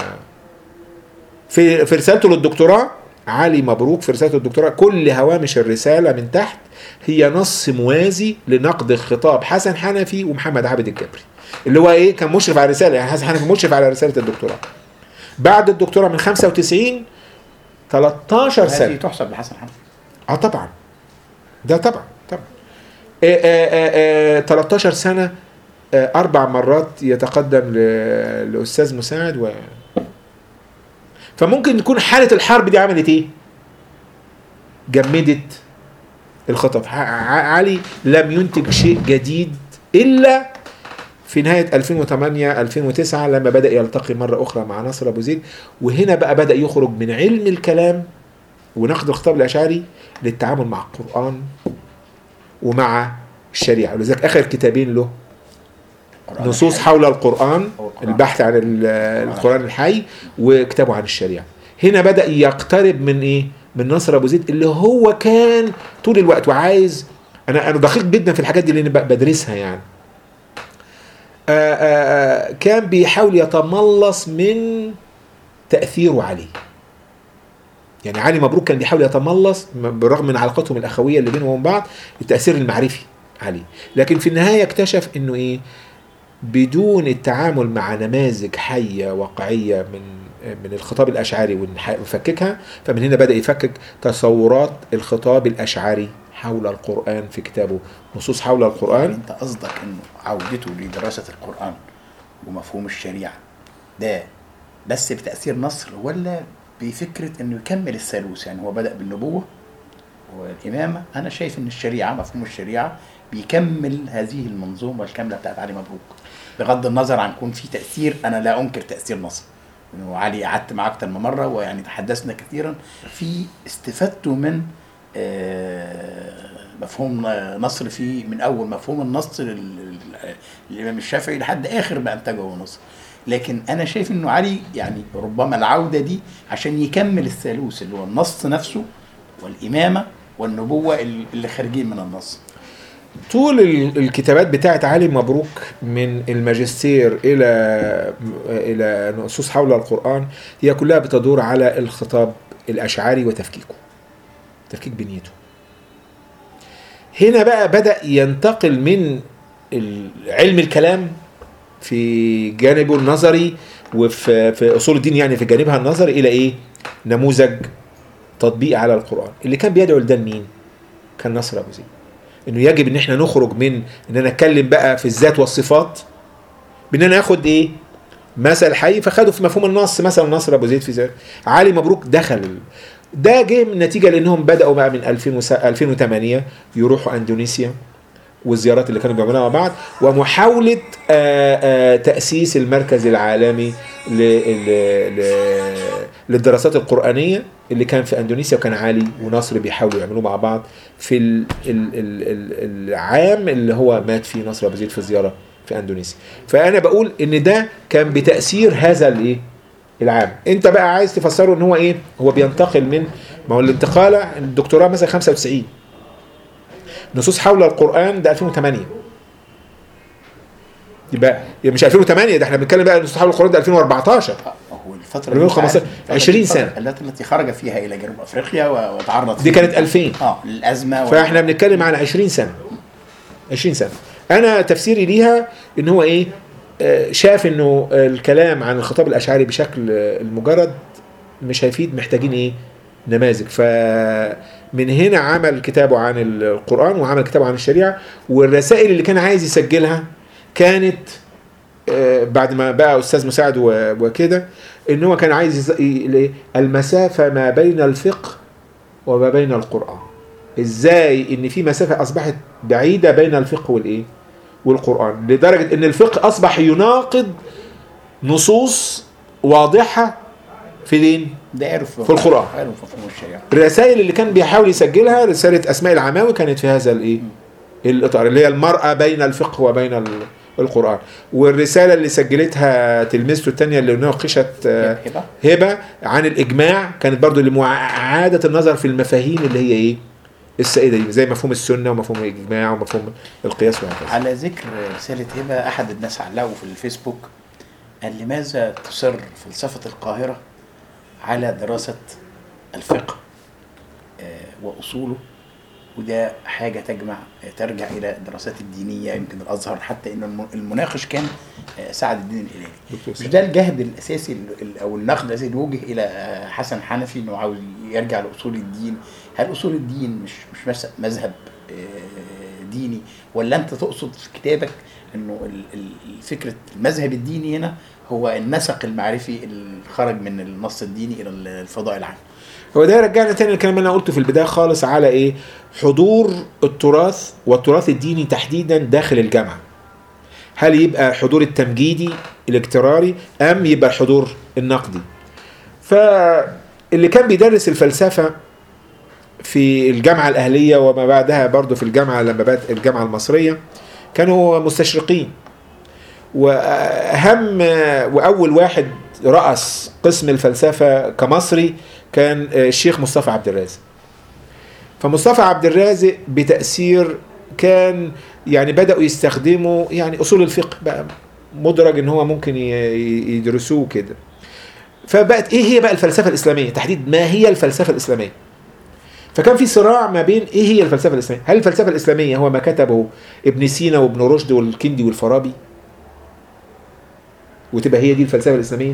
[SPEAKER 2] في في رسالته للدكتوراه علي مبروك في رساله الدكتوراه كل هوامش الرساله من تحت هي نص موازي لنقد خطاب حسن حنفي ومحمد عابد الجبري اللي هو ايه كان مشرف على الرساله يعني حسن حنفي مشرف على رساله الدكتوراه بعد الدكتوراه من 95 13
[SPEAKER 1] هذه
[SPEAKER 2] سنه
[SPEAKER 1] تحسب لحسن حنفي
[SPEAKER 2] اه طبعا ده طبعا طبعا آه آه آه 13 سنه آه اربع مرات يتقدم ل- لاستاذ مساعد و فممكن تكون حاله الحرب دي عملت ايه؟ جمدت الخطط ع- ع- علي لم ينتج شيء جديد الا في نهايه 2008 2009 لما بدا يلتقي مره اخرى مع نصر ابو زيد وهنا بقى بدا يخرج من علم الكلام ونقد الخطاب الاشعري للتعامل مع القران ومع الشريعه ولذلك اخر كتابين له
[SPEAKER 1] القرآن
[SPEAKER 2] نصوص
[SPEAKER 1] الحي.
[SPEAKER 2] حول القرآن
[SPEAKER 1] أو القرآن.
[SPEAKER 2] البحث عن ال- القرآن الحي وكتابه عن الشريعة هنا بدأ يقترب من ايه من نصر ابو زيد اللي هو كان طول الوقت وعايز انا انا دقيق جدا في الحاجات دي اللي انا ب- بدرسها يعني آآ آآ كان بيحاول يتملص من تأثيره عليه يعني علي مبروك كان بيحاول يتملص م- بالرغم من علاقتهم الأخوية اللي بينهم وبين بعض التأثير المعرفي عليه لكن في النهاية اكتشف انه ايه بدون التعامل مع نماذج حية واقعية من من الخطاب الأشعري ونح- ونفككها فمن هنا بدأ يفكك تصورات الخطاب الأشعري حول القرآن في كتابه نصوص حول
[SPEAKER 1] يعني
[SPEAKER 2] القرآن
[SPEAKER 1] انت قصدك انه عودته لدراسه القران ومفهوم الشريعه ده بس بتاثير نصر ولا بفكره انه يكمل الثالوث يعني هو بدا بالنبوه والامامه انا شايف ان الشريعه مفهوم الشريعه بيكمل هذه المنظومه الكامله بتاعت علي مبروك بغض النظر عن يكون في تاثير انا لا انكر تاثير نصر انه علي قعدت معاه اكتر من مره ويعني تحدثنا كثيرا في استفادته من آه، مفهوم نصر في من اول مفهوم النص لل- لل- للامام الشافعي لحد اخر ما انتجه نصر لكن انا شايف انه علي يعني ربما العوده دي عشان يكمل الثالوث اللي هو النص نفسه والامامه والنبوه اللي خارجين من النص
[SPEAKER 2] طول ال- الكتابات بتاعت علي مبروك من الماجستير الى الى نصوص حول القران هي كلها بتدور على الخطاب الاشعري وتفكيكه تفكيك بنيته هنا بقى بدا ينتقل من ال- علم الكلام في جانبه النظري وفي في اصول الدين يعني في جانبها النظري الى ايه نموذج تطبيق على القران اللي كان بيدعو لده مين كان نصر ابو زيد انه يجب ان احنا نخرج من ان انا اتكلم بقى في الذات والصفات بان انا اخد ايه مثل حي فخدوا في مفهوم النص مثلا نصر ابو زيد في ذات علي مبروك دخل ده جه من نتيجه لانهم بداوا بقى من 2000 وس- 2008 يروحوا اندونيسيا والزيارات اللي كانوا بيعملوها مع بعض ومحاوله آه، آه، تاسيس المركز العالمي ل- ل- ل- للدراسات القرانيه اللي كان في اندونيسيا وكان علي ونصر بيحاولوا يعملوه مع بعض في ال ال ال ال العام اللي هو مات فيه نصر ابو زيد في الزياره في اندونيسيا فانا بقول ان ده كان بتاثير هذا الايه العام انت بقى عايز تفسره ان هو ايه هو بينتقل من ما هو الانتقاله الدكتوراه مثلا 95 نصوص حول القران ده 2008 يبقى يبقى مش 2008 ده احنا بنتكلم بقى نصوص حول القران ده 2014
[SPEAKER 1] هو الفتره
[SPEAKER 2] 2015
[SPEAKER 1] الفترة
[SPEAKER 2] 20
[SPEAKER 1] دي
[SPEAKER 2] سنة.
[SPEAKER 1] التي التي خرج فيها الى جنوب افريقيا و- وتعرض
[SPEAKER 2] دي
[SPEAKER 1] فيها-
[SPEAKER 2] كانت 2000.
[SPEAKER 1] اه للازمه و-
[SPEAKER 2] فاحنا بنتكلم على 20 سنه 20 سنه انا تفسيري ليها ان هو ايه آه، شاف انه الكلام عن الخطاب الاشعري بشكل آه، المجرد مش هيفيد محتاجين ايه نماذج فمن هنا عمل كتابه عن القران وعمل كتابه عن الشريعه والرسائل اللي كان عايز يسجلها كانت آه، بعد ما بقى استاذ مساعد و- وكده ان هو كان عايز يز- ي- المسافه ما بين الفقه وما بين القران ازاي ان في مسافه اصبحت بعيده بين الفقه والايه والقران لدرجه ان الفقه اصبح يناقض نصوص واضحه في دين
[SPEAKER 1] ده عرف
[SPEAKER 2] في القرآن.
[SPEAKER 1] عرف مفهوم الشريعه
[SPEAKER 2] الرسائل اللي كان بيحاول يسجلها رساله اسماء العماوي كانت في هذا الايه الاطار اللي هي المراه بين الفقه وبين ال- القران والرساله اللي سجلتها تلميذته الثانيه اللي ناقشت آه،
[SPEAKER 1] هبه
[SPEAKER 2] هبه عن الاجماع كانت برضو لمعاده النظر في المفاهيم اللي هي ايه السائده دي زي مفهوم السنه ومفهوم الاجماع ومفهوم القياس وهكذا
[SPEAKER 1] على ذكر رسالة هبة أحد الناس علقوا في الفيسبوك قال لماذا تصر فلسفة القاهرة على دراسة الفقه آه، وأصوله وده حاجة تجمع آه، ترجع إلى الدراسات الدينية يمكن الأزهر حتى إن الم- المناقش كان آه، سعد الدين الإلهي
[SPEAKER 2] دكتور
[SPEAKER 1] مش ده الجهد الأساسي ال- ال- أو النقد الذي وجه إلى آه، حسن حنفي إنه عاوز يرجع لأصول الدين هل أصول الدين مش مش مس- مذهب آه، ديني ولا أنت تقصد في كتابك إنه ال- ال- فكرة المذهب الديني هنا هو النسق المعرفي اللي خرج من النص الديني إلى الفضاء العام
[SPEAKER 2] هو ده يرجعنا تاني الكلام اللي انا قلته في البدايه خالص على ايه حضور التراث والتراث الديني تحديدا داخل الجامعه هل يبقى الحضور التمجيدي الاجتراري ام يبقى الحضور النقدي فاللي كان بيدرس الفلسفه في الجامعة الأهلية وما بعدها برضو في الجامعة لما بقت الجامعة المصرية كانوا مستشرقين وأهم وأول واحد رأس قسم الفلسفة كمصري كان الشيخ مصطفى عبد الرازق فمصطفى عبد الرازق بتأثير كان يعني بدأوا يستخدموا يعني أصول الفقه بقى مدرج ان هو ممكن ي- ي- يدرسوه كده فبقت ايه هي بقى الفلسفه الاسلاميه تحديد ما هي الفلسفه الاسلاميه فكان في صراع ما بين ايه هي الفلسفه الاسلاميه هل الفلسفه الاسلاميه هو ما كتبه ابن سينا وابن رشد والكندي والفارابي وتبقى هي دي الفلسفه الاسلاميه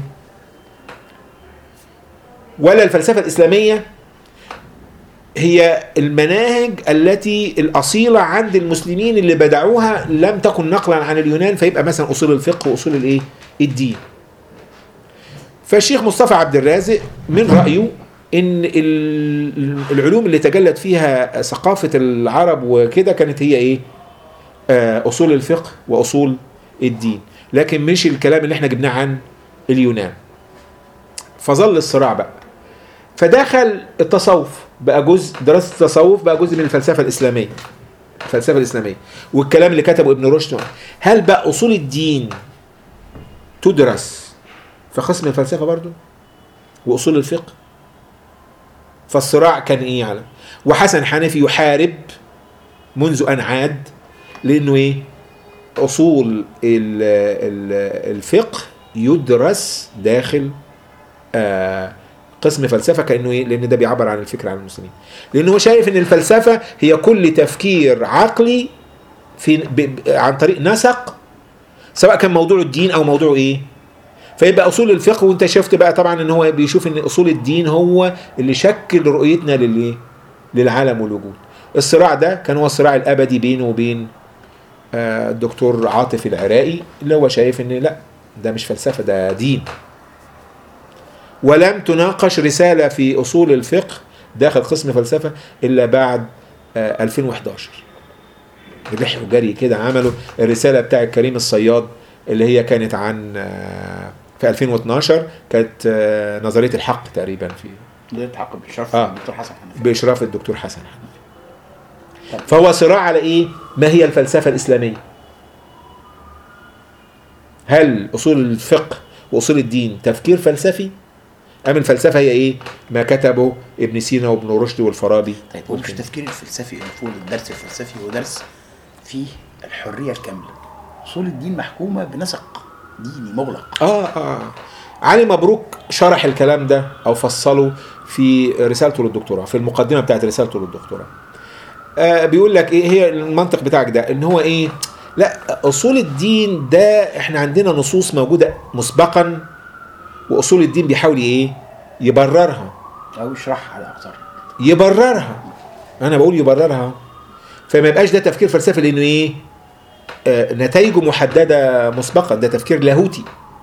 [SPEAKER 2] ولا الفلسفه الاسلاميه هي المناهج التي الأصيلة عند المسلمين اللي بدعوها لم تكن نقلا عن اليونان فيبقى مثلا أصول الفقه وأصول الإيه؟ الدين. فالشيخ مصطفى عبد الرازق من رأيه إن ال- العلوم اللي تجلت فيها ثقافة العرب وكده كانت هي إيه؟ آه، أصول الفقه وأصول الدين. لكن مش الكلام اللي احنا جبناه عن اليونان. فظل الصراع بقى. فدخل التصوف بقى جزء دراسه التصوف بقى جزء من الفلسفه الاسلاميه الفلسفه الاسلاميه والكلام اللي كتبه ابن رشد هل بقى اصول الدين تدرس في قسم الفلسفه برضو واصول الفقه فالصراع كان ايه على وحسن حنفي يحارب منذ ان عاد لانه ايه اصول ال- ال- الفقه يدرس داخل آه قسم فلسفه كانه ايه لان ده بيعبر عن الفكر عن المسلمين لان هو شايف ان الفلسفه هي كل تفكير عقلي في ب ب عن طريق نسق سواء كان موضوع الدين او موضوع ايه فيبقى اصول الفقه وانت شفت بقى طبعا ان هو بيشوف ان اصول الدين هو اللي شكل رؤيتنا للايه للعالم والوجود الصراع ده كان هو الصراع الابدي بينه وبين آه، الدكتور عاطف العراقي اللي هو شايف ان لا ده مش فلسفه ده دين ولم تناقش رسالة في أصول الفقه داخل قسم فلسفة إلا بعد آه، 2011 ريح وجري كده عملوا الرسالة بتاع كريم الصياد اللي هي كانت عن آه، في 2012 كانت آه، نظرية الحق تقريبا في
[SPEAKER 1] ده تعقب بالشرف
[SPEAKER 2] آه.
[SPEAKER 1] الدكتور حسن حنفي
[SPEAKER 2] بإشراف الدكتور حسن حنفي فهو صراع على إيه؟ ما هي الفلسفة الإسلامية؟ هل أصول الفقه وأصول الدين تفكير فلسفي؟ أم الفلسفة هي إيه؟ ما كتبه ابن سينا وابن رشد والفارابي
[SPEAKER 1] طيب هو مش التفكير الفلسفي المفروض الدرس الفلسفي هو درس فيه الحريه الكامله اصول الدين محكومه بنسق ديني مغلق
[SPEAKER 2] آه آه علي مبروك شرح الكلام ده أو فصله في رسالته للدكتوراه في المقدمة بتاعت رسالته للدكتوراه آه بيقول لك إيه هي المنطق بتاعك ده إن هو إيه لا أصول الدين ده إحنا عندنا نصوص موجودة مسبقا وأصول الدين بيحاول إيه يبررها
[SPEAKER 1] او يشرحها على اكثر
[SPEAKER 2] يبررها انا بقول يبررها فما يبقاش ده تفكير فلسفي لانه ايه آه نتائجه محدده مسبقا ده تفكير لاهوتي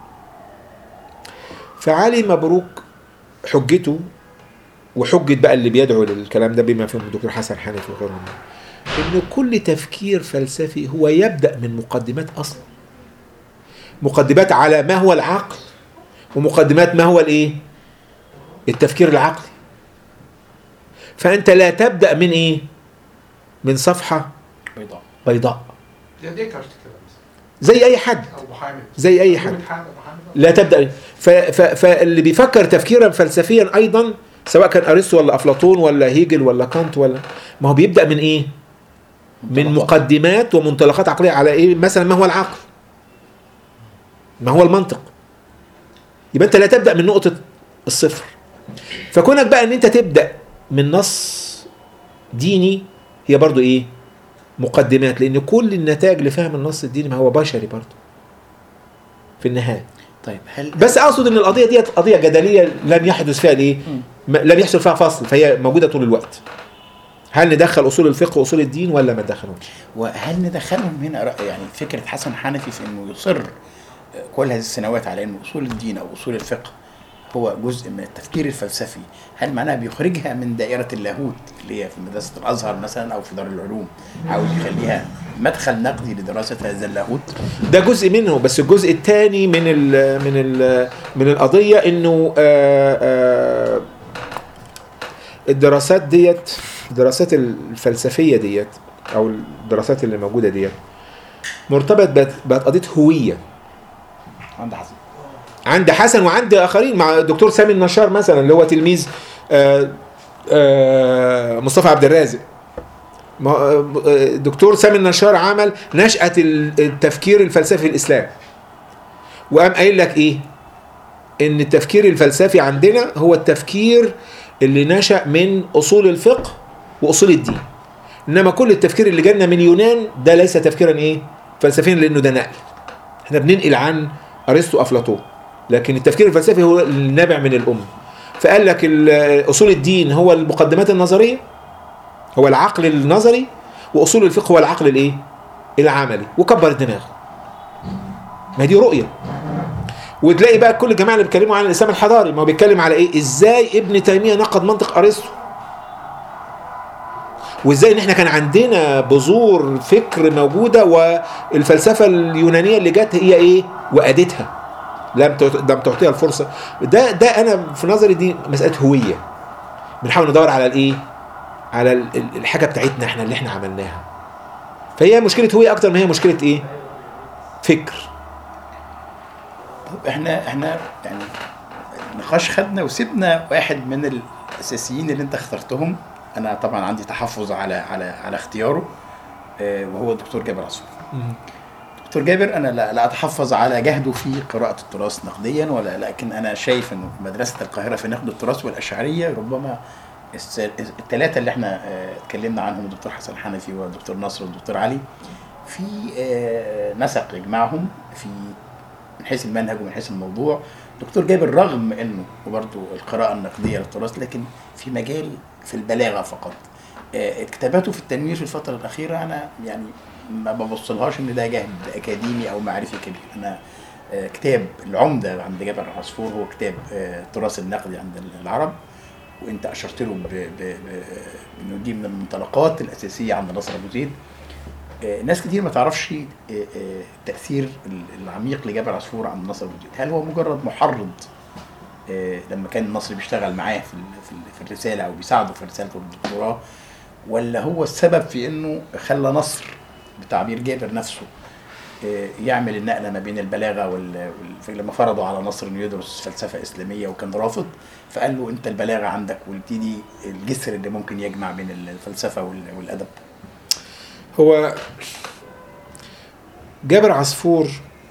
[SPEAKER 2] فعلي مبروك حجته وحجة بقى اللي بيدعو للكلام ده بما فيهم الدكتور حسن حنفي وغيرهم ان كل تفكير فلسفي هو يبدا من مقدمات اصلا مقدمات على ما هو العقل ومقدمات ما هو الايه التفكير العقلي فانت لا تبدا من ايه من صفحه
[SPEAKER 1] بيضاء
[SPEAKER 2] بيضاء
[SPEAKER 3] يا ديكارت كده مثلا
[SPEAKER 2] زي اي حد
[SPEAKER 3] او محامد
[SPEAKER 2] زي اي حد
[SPEAKER 3] محامد محامد
[SPEAKER 2] لا تبدا ف... ف... فاللي بيفكر تفكيرا فلسفيا ايضا سواء كان ارسطو ولا افلاطون ولا هيجل ولا كانت ولا ما هو بيبدا من ايه من
[SPEAKER 1] منطلقات.
[SPEAKER 2] مقدمات ومنطلقات عقليه على ايه مثلا ما هو العقل ما هو المنطق يبقى انت لا تبدا من نقطه الصفر فكونك بقى ان انت تبدا من نص ديني هي برضو ايه مقدمات لان كل النتائج لفهم النص الديني ما هو بشري برضو في النهايه
[SPEAKER 1] طيب هل
[SPEAKER 2] بس اقصد ان القضيه ديت قضيه جدليه لم يحدث فيها الايه م- لم يحصل فيها فصل فهي موجوده طول الوقت هل ندخل اصول الفقه واصول الدين ولا ما ندخلهمش
[SPEAKER 1] وهل ندخلهم هنا رأي يعني فكره حسن حنفي في انه يصر كل هذه السنوات على انه اصول الدين او اصول الفقه هو جزء من التفكير الفلسفي هل معناها بيخرجها من دائره اللاهوت اللي هي في مدرسه الازهر مثلا او في دار العلوم عاوز يخليها مدخل نقدي لدراسه هذا اللاهوت
[SPEAKER 2] ده جزء منه بس الجزء الثاني من ال من ال من القضيه انه آآ آآ الدراسات ديت الدراسات الفلسفيه ديت او الدراسات اللي موجوده ديت مرتبط بقت بقت قضيه هويه
[SPEAKER 1] عند حسن
[SPEAKER 2] عند حسن وعند اخرين مع الدكتور سامي النشار مثلا اللي هو تلميذ آه، آه، مصطفى عبد الرازق ما- آه، الدكتور سامي النشار عمل نشأة التفكير الفلسفي في الإسلام وقام قايل لك إيه؟ إن التفكير الفلسفي عندنا هو التفكير اللي نشأ من أصول الفقه وأصول الدين إنما كل التفكير اللي جالنا من يونان ده ليس تفكيرا إيه؟ فلسفيا لأنه ده نقل احنا بننقل عن ارسطو افلاطون لكن التفكير الفلسفي هو النابع من الام فقال لك ال- اصول الدين هو المقدمات النظريه هو العقل النظري واصول الفقه هو العقل الايه العملي وكبر دماغه ما دي رؤيه وتلاقي بقى كل الجماعه اللي بيتكلموا عن الاسلام الحضاري ما هو بيتكلم على ايه ازاي ابن تيميه نقد منطق ارسطو وازاي ان احنا كان عندنا بذور فكر موجوده والفلسفه اليونانيه اللي جت هي ايه وادتها لم تعط- لم تعطيها الفرصه ده ده انا في نظري دي مساله هويه بنحاول ندور على الايه على ال- ال- الحاجه بتاعتنا احنا اللي احنا عملناها فهي مشكله هويه اكتر ما هي مشكله ايه فكر
[SPEAKER 1] طب احنا احنا يعني النقاش خدنا وسيبنا واحد من الاساسيين اللي انت اخترتهم انا طبعا عندي تحفظ على على على اختياره آه، وهو الدكتور جابر عصفور دكتور جابر انا لا, لا اتحفظ على جهده في قراءه التراث نقديا ولا لكن انا شايف انه في مدرسه القاهره في نقد التراث والاشعريه ربما الثلاثه اللي احنا آه، اتكلمنا عنهم الدكتور حسن حنفي والدكتور نصر والدكتور علي في آه، نسق يجمعهم في من حيث المنهج ومن حيث الموضوع دكتور جابر رغم انه وبرضه القراءه النقديه للتراث لكن في مجال في البلاغه فقط آه، كتاباته في التنوير في الفتره الاخيره انا يعني ما ببصلهاش ان ده جهد اكاديمي او معرفي كبير انا آه، كتاب العمده عند جابر عصفور هو كتاب آه، التراث النقدي عند العرب وانت اشرت له ب- ب- ب- انه دي من المنطلقات الاساسيه عند نصر ابو زيد آه، ناس كتير ما تعرفش آه، آه، التاثير ال- العميق لجابر عصفور عند نصر ابو زيد هل هو مجرد محرض آه، لما كان النصر بيشتغل معاه في ال- في ال- في الرساله او بيساعده في رسالته الدكتوراه ولا هو السبب في انه خلى نصر بتعبير جابر نفسه آه، يعمل النقله ما بين البلاغه وال... وال... لما فرضوا على نصر انه يدرس فلسفه اسلاميه وكان رافض فقال له انت البلاغه عندك وابتدي الجسر اللي ممكن يجمع بين الفلسفه وال... والادب
[SPEAKER 2] هو جابر عصفور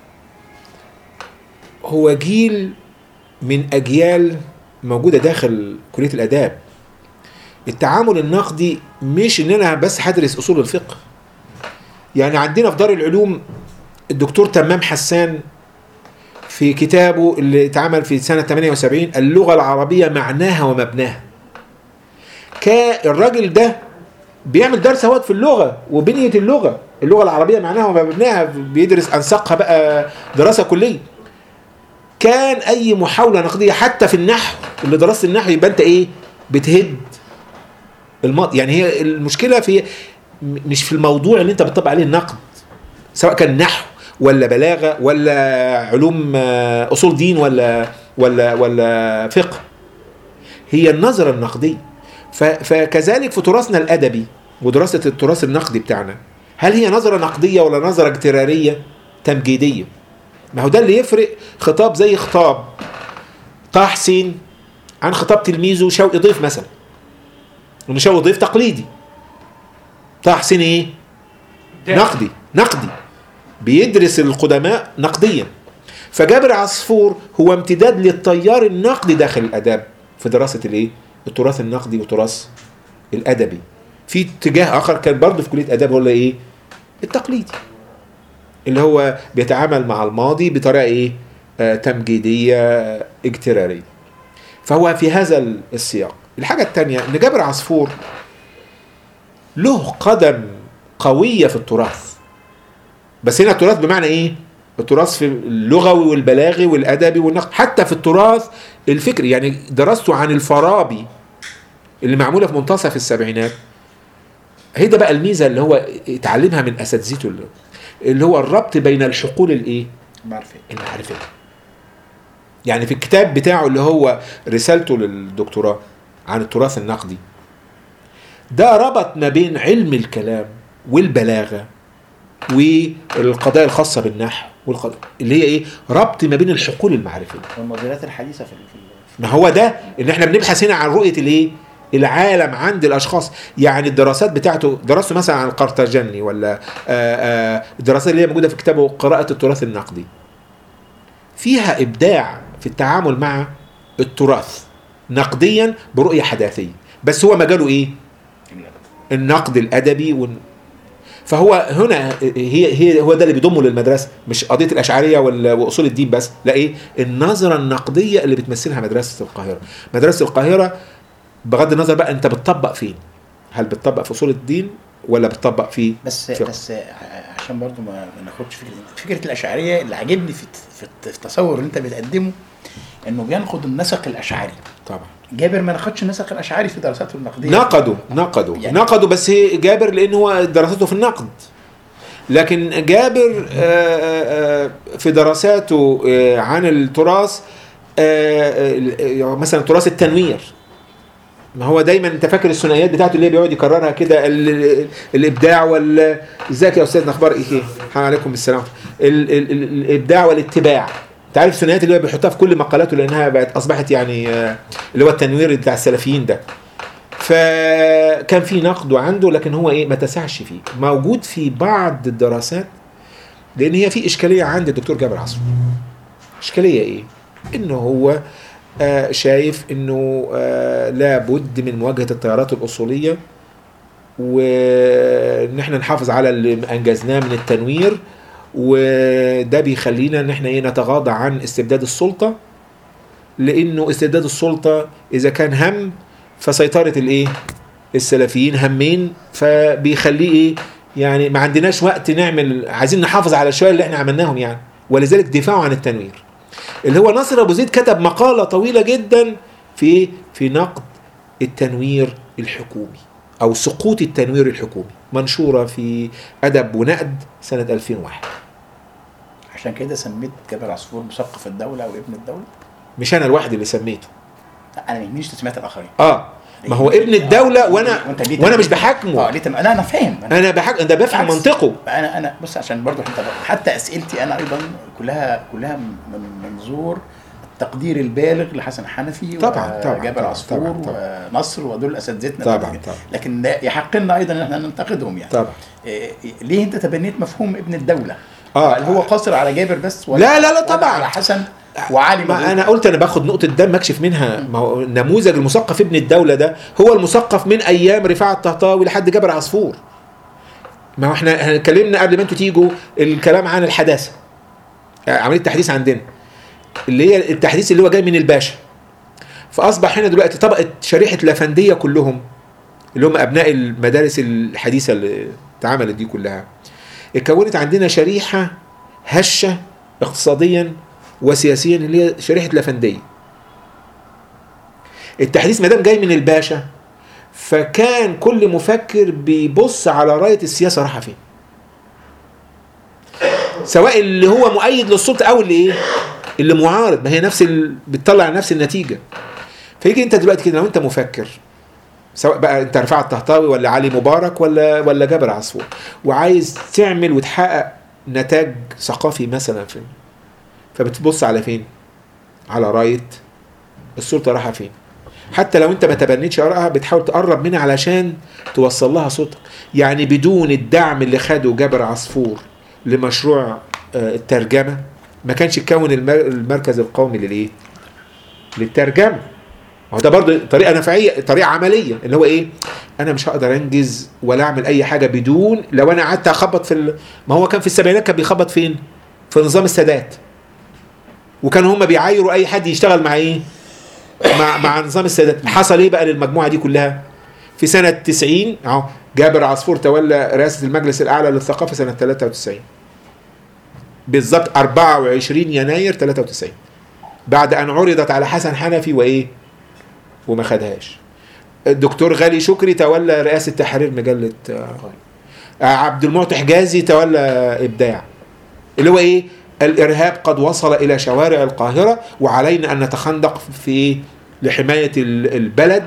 [SPEAKER 2] هو جيل من اجيال موجوده داخل كليه الاداب التعامل النقدي مش ان انا بس هدرس اصول الفقه يعني عندنا في دار العلوم الدكتور تمام حسان في كتابه اللي اتعمل في سنه 78 اللغه العربيه معناها ومبناها كان الراجل ده بيعمل درس اهوت في اللغه وبنيه اللغه اللغه العربيه معناها ومبناها بيدرس انساقها بقى دراسه كليه كان اي محاوله نقديه حتى في النحو اللي درست النحو يبقى انت ايه بتهد الماضي يعني هي المشكله في م- مش في الموضوع اللي انت بتطبق عليه النقد سواء كان نحو ولا بلاغه ولا علوم آه، اصول دين ولا ولا ولا فقه هي النظره النقديه ف- فكذلك في تراثنا الادبي ودراسه التراث النقدي بتاعنا هل هي نظره نقديه ولا نظره اجتراريه تمجيديه ما هو ده اللي يفرق خطاب زي خطاب طه حسين عن خطاب تلميذه شوقي ضيف مثلا ان شوقي ضيف تقليدي طه حسين ايه نقدي نقدي بيدرس القدماء نقديا فجابر عصفور هو امتداد للتيار النقدي داخل الاداب في دراسه الايه التراث النقدي والتراث الادبي في اتجاه اخر كان برضه في كليه اداب هو اللي ايه التقليدي اللي هو بيتعامل مع الماضي بطريقه ايه آه تمجيديه اجتراريه فهو في هذا السياق الحاجه الثانيه ان جابر عصفور له قدم قويه في التراث بس هنا التراث بمعنى ايه التراث في اللغوي والبلاغي والادبي والنقد حتى في التراث الفكري يعني دراسته عن الفارابي اللي معموله في منتصف السبعينات هي ده بقى الميزه اللي هو اتعلمها من اساتذته اللي, اللي هو الربط بين الحقول الايه
[SPEAKER 1] معرفة
[SPEAKER 2] المعرفيه يعني في الكتاب بتاعه اللي هو رسالته للدكتوراه عن التراث النقدي ده ربط ما بين علم الكلام والبلاغه والقضايا الخاصه بالنحو والقضايا اللي هي ايه ربط ما بين الحقول المعرفيه
[SPEAKER 1] والنظريات الحديثه في في
[SPEAKER 2] ما هو ده ان احنا بنبحث هنا عن رؤيه الايه العالم عند الاشخاص يعني الدراسات بتاعته دراسته مثلا عن القرطاجني ولا آه، آه، الدراسات اللي هي موجوده في كتابه قراءه التراث النقدي فيها ابداع في التعامل مع التراث نقديا برؤيه حداثيه بس هو مجاله ايه النقد الادبي وال... فهو هنا هي هي هو ده اللي بيضمه للمدرسه مش قضيه الاشعريه وال- واصول الدين بس لا ايه النظره النقديه اللي بتمثلها مدرسه القاهره مدرسه القاهره بغض النظر بقى انت بتطبق فين هل بتطبق في اصول الدين ولا بتطبق في
[SPEAKER 1] بس
[SPEAKER 2] فقه.
[SPEAKER 1] بس ع- عشان برضو ما ما ناخدش فكره فكره الاشعريه اللي عاجبني في في في التصور اللي انت بتقدمه انه بينقد النسق الاشعري
[SPEAKER 2] طبعا
[SPEAKER 1] جابر ما ناخدش النسق الاشعري في دراساته النقديه
[SPEAKER 2] نقدوا نقدوا
[SPEAKER 1] يعني-
[SPEAKER 2] نقدوا بس هي جابر لان هو دراسته في النقد لكن جابر آه، آه، في دراساته آه، عن التراث آه، آه، مثلا تراث التنوير ما هو دايما انت فاكر الثنائيات بتاعته اللي هي بيقعد يكررها كده ال- ال- الابداع وال ازيك يا استاذنا اخبار ايه؟ عليكم السلام ال- ال- ال- الابداع والاتباع انت عارف الثنائيات اللي هو بيحطها في كل مقالاته لانها بقت اصبحت يعني آه، اللي هو التنوير بتاع السلفيين ده فكان في نقد عنده لكن هو ايه ما تسعش فيه موجود في بعض الدراسات لان هي في اشكاليه عند الدكتور جابر عصفور اشكاليه ايه انه هو آه شايف انه آه لابد من مواجهه التيارات الاصوليه وان احنا نحافظ على اللي انجزناه من التنوير وده بيخلينا ان احنا ايه نتغاضى عن استبداد السلطه لانه استبداد السلطه اذا كان هم فسيطره الايه السلفيين همين فبيخليه ايه يعني ما عندناش وقت نعمل عايزين نحافظ على شويه اللي احنا عملناهم يعني ولذلك دفاعه عن التنوير اللي هو ناصر ابو زيد كتب مقاله طويله جدا في في نقد التنوير الحكومي او سقوط التنوير الحكومي منشوره في ادب ونقد سنه 2001
[SPEAKER 1] عشان كده سميت جابر عصفور مثقف الدوله او ابن الدوله
[SPEAKER 2] مش انا الواحد اللي سميته
[SPEAKER 1] لا انا ما يهمنيش تسميات الاخرين
[SPEAKER 2] اه ما هو ابن الدوله وانا
[SPEAKER 1] وانت ليه
[SPEAKER 2] وانا مش
[SPEAKER 1] تم- اه
[SPEAKER 2] بحاكمه
[SPEAKER 1] ليه تم... لا انا فاهم انا
[SPEAKER 2] انا بحكم ده بفهم
[SPEAKER 1] بالعكس.
[SPEAKER 2] منطقه
[SPEAKER 1] انا انا بص عشان برضو انت حتى اسئلتي انا ايضا كلها كلها من منظور التقدير البالغ لحسن حنفي
[SPEAKER 2] طبعاً، طبعاً،
[SPEAKER 1] وجابر
[SPEAKER 2] طبعاً،
[SPEAKER 1] عصفور
[SPEAKER 2] طبعاً، طبعاً.
[SPEAKER 1] ونصر ودول اساتذتنا
[SPEAKER 2] طبعاً،
[SPEAKER 1] طبعا
[SPEAKER 2] طبعاً.
[SPEAKER 1] لكن ده يحق لنا ايضا ان احنا ننتقدهم يعني
[SPEAKER 2] طبعا
[SPEAKER 1] إيه، ليه انت تبنيت مفهوم ابن الدوله؟
[SPEAKER 2] اه
[SPEAKER 1] هل هو قاصر على جابر بس ولا
[SPEAKER 2] لا، لا، لا،
[SPEAKER 1] ولا
[SPEAKER 2] طبعاً.
[SPEAKER 1] على حسن وعلي
[SPEAKER 2] ما
[SPEAKER 1] موجود؟
[SPEAKER 2] انا قلت انا باخد نقطه دم اكشف منها ما هو نموذج المثقف ابن الدوله ده هو المثقف من ايام رفاعه الطهطاوي لحد جابر عصفور ما هو احنا احنا اتكلمنا قبل ما انتوا تيجوا الكلام عن الحداثه آه، عمليه التحديث عندنا اللي هي التحديث اللي هو جاي من الباشا فاصبح هنا دلوقتي طبقه شريحه الافنديه كلهم اللي هم ابناء المدارس الحديثه اللي اتعملت دي كلها اتكونت عندنا شريحه هشه اقتصاديا وسياسيا اللي هي شريحه الافنديه التحديث ما دام جاي من الباشا فكان كل مفكر بيبص على رايه السياسه رايحه فين سواء اللي هو مؤيد للسلطه او اللي ايه اللي معارض ما هي نفس ال... بتطلع نفس النتيجه فيجي انت دلوقتي كده لو انت مفكر سواء بقى انت رفاعة الطهطاوي ولا علي مبارك ولا ولا جابر عصفور وعايز تعمل وتحقق نتاج ثقافي مثلا في فبتبص على فين؟ على رايه السلطه رايحه فين؟ حتى لو انت ما تبنيتش ارائها بتحاول تقرب منها علشان توصل لها صوتك يعني بدون الدعم اللي خده جابر عصفور لمشروع آه، الترجمه ما كانش اتكون المر- المركز القومي للايه؟ للترجمه ما هو ده برضه طريقه نفعيه طريقه عمليه اللي هو ايه؟ انا مش هقدر انجز ولا اعمل اي حاجه بدون لو انا قعدت اخبط في ال... ما هو كان في السبعينات كان بيخبط فين؟ في نظام السادات وكانوا هم بيعايروا اي حد يشتغل مع ايه؟ مع مع نظام السادات حصل ايه بقى للمجموعه دي كلها؟ في سنه 90 اهو جابر عصفور تولى رئاسه المجلس الاعلى للثقافه سنه 93 بالظبط 24 يناير 93 بعد ان عرضت على حسن حنفي وايه؟ وما خدهاش الدكتور غالي شكري تولى رئاسه تحرير مجله آه، آه، عبد المعطي حجازي تولى ابداع اللي هو ايه الارهاب قد وصل الى شوارع القاهره وعلينا ان نتخندق في ايه لحمايه ال- البلد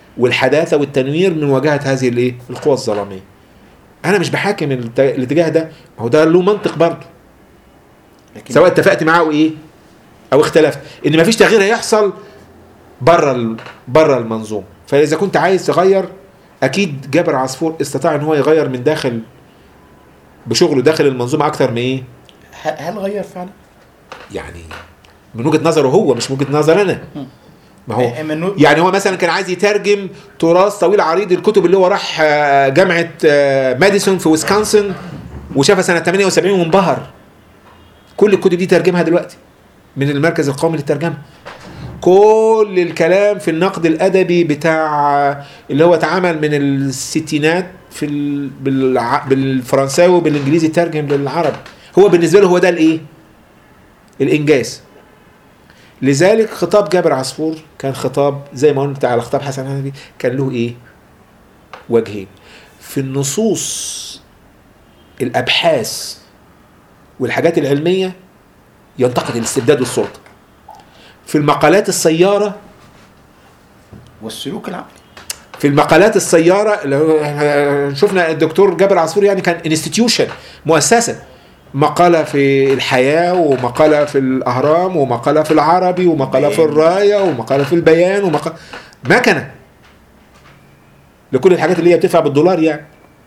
[SPEAKER 2] والحداثه والتنوير من مواجهه هذه الايه القوى الظلاميه انا مش بحاكم الت- الاتجاه ده ما هو ده له منطق برضه
[SPEAKER 1] لكن
[SPEAKER 2] سواء اتفقت معاه او ايه او اختلفت ان مفيش تغيير هيحصل بره ال... بره المنظومه فاذا كنت عايز تغير اكيد جابر عصفور استطاع ان هو يغير من داخل بشغله داخل المنظومه اكتر من ايه
[SPEAKER 1] هل هل غير فعلا؟
[SPEAKER 2] يعني من وجهه نظره هو مش من وجهه نظر انا ما هو
[SPEAKER 1] آه، من و-
[SPEAKER 2] يعني هو مثلا كان عايز يترجم تراث طويل عريض الكتب اللي هو راح آه، جامعه آه، ماديسون في ويسكونسن وشافها سنه 78 وانبهر كل الكتب دي ترجمها دلوقتي من المركز القومي للترجمه كل الكلام في النقد الادبي بتاع اللي هو اتعمل من الستينات في ال... بالع... بالفرنساوي وبالانجليزي ترجم للعربي هو بالنسبه له هو ده الايه الانجاز لذلك خطاب جابر عصفور كان خطاب زي ما قلت على خطاب حسن حنفي كان له ايه وجهين في النصوص الابحاث والحاجات العلميه ينتقد الاستبداد والسلطه في المقالات السياره
[SPEAKER 1] والسلوك العقلي
[SPEAKER 2] في المقالات السياره اللي هو إحنا شفنا الدكتور جابر عصفور يعني كان انستتيوشن مؤسسه مقالة في الحياة ومقالة في الأهرام ومقالة في العربي ومقالة في الراية ومقالة في البيان ومقالة مكنة لكل الحاجات اللي هي بتدفع بالدولار يعني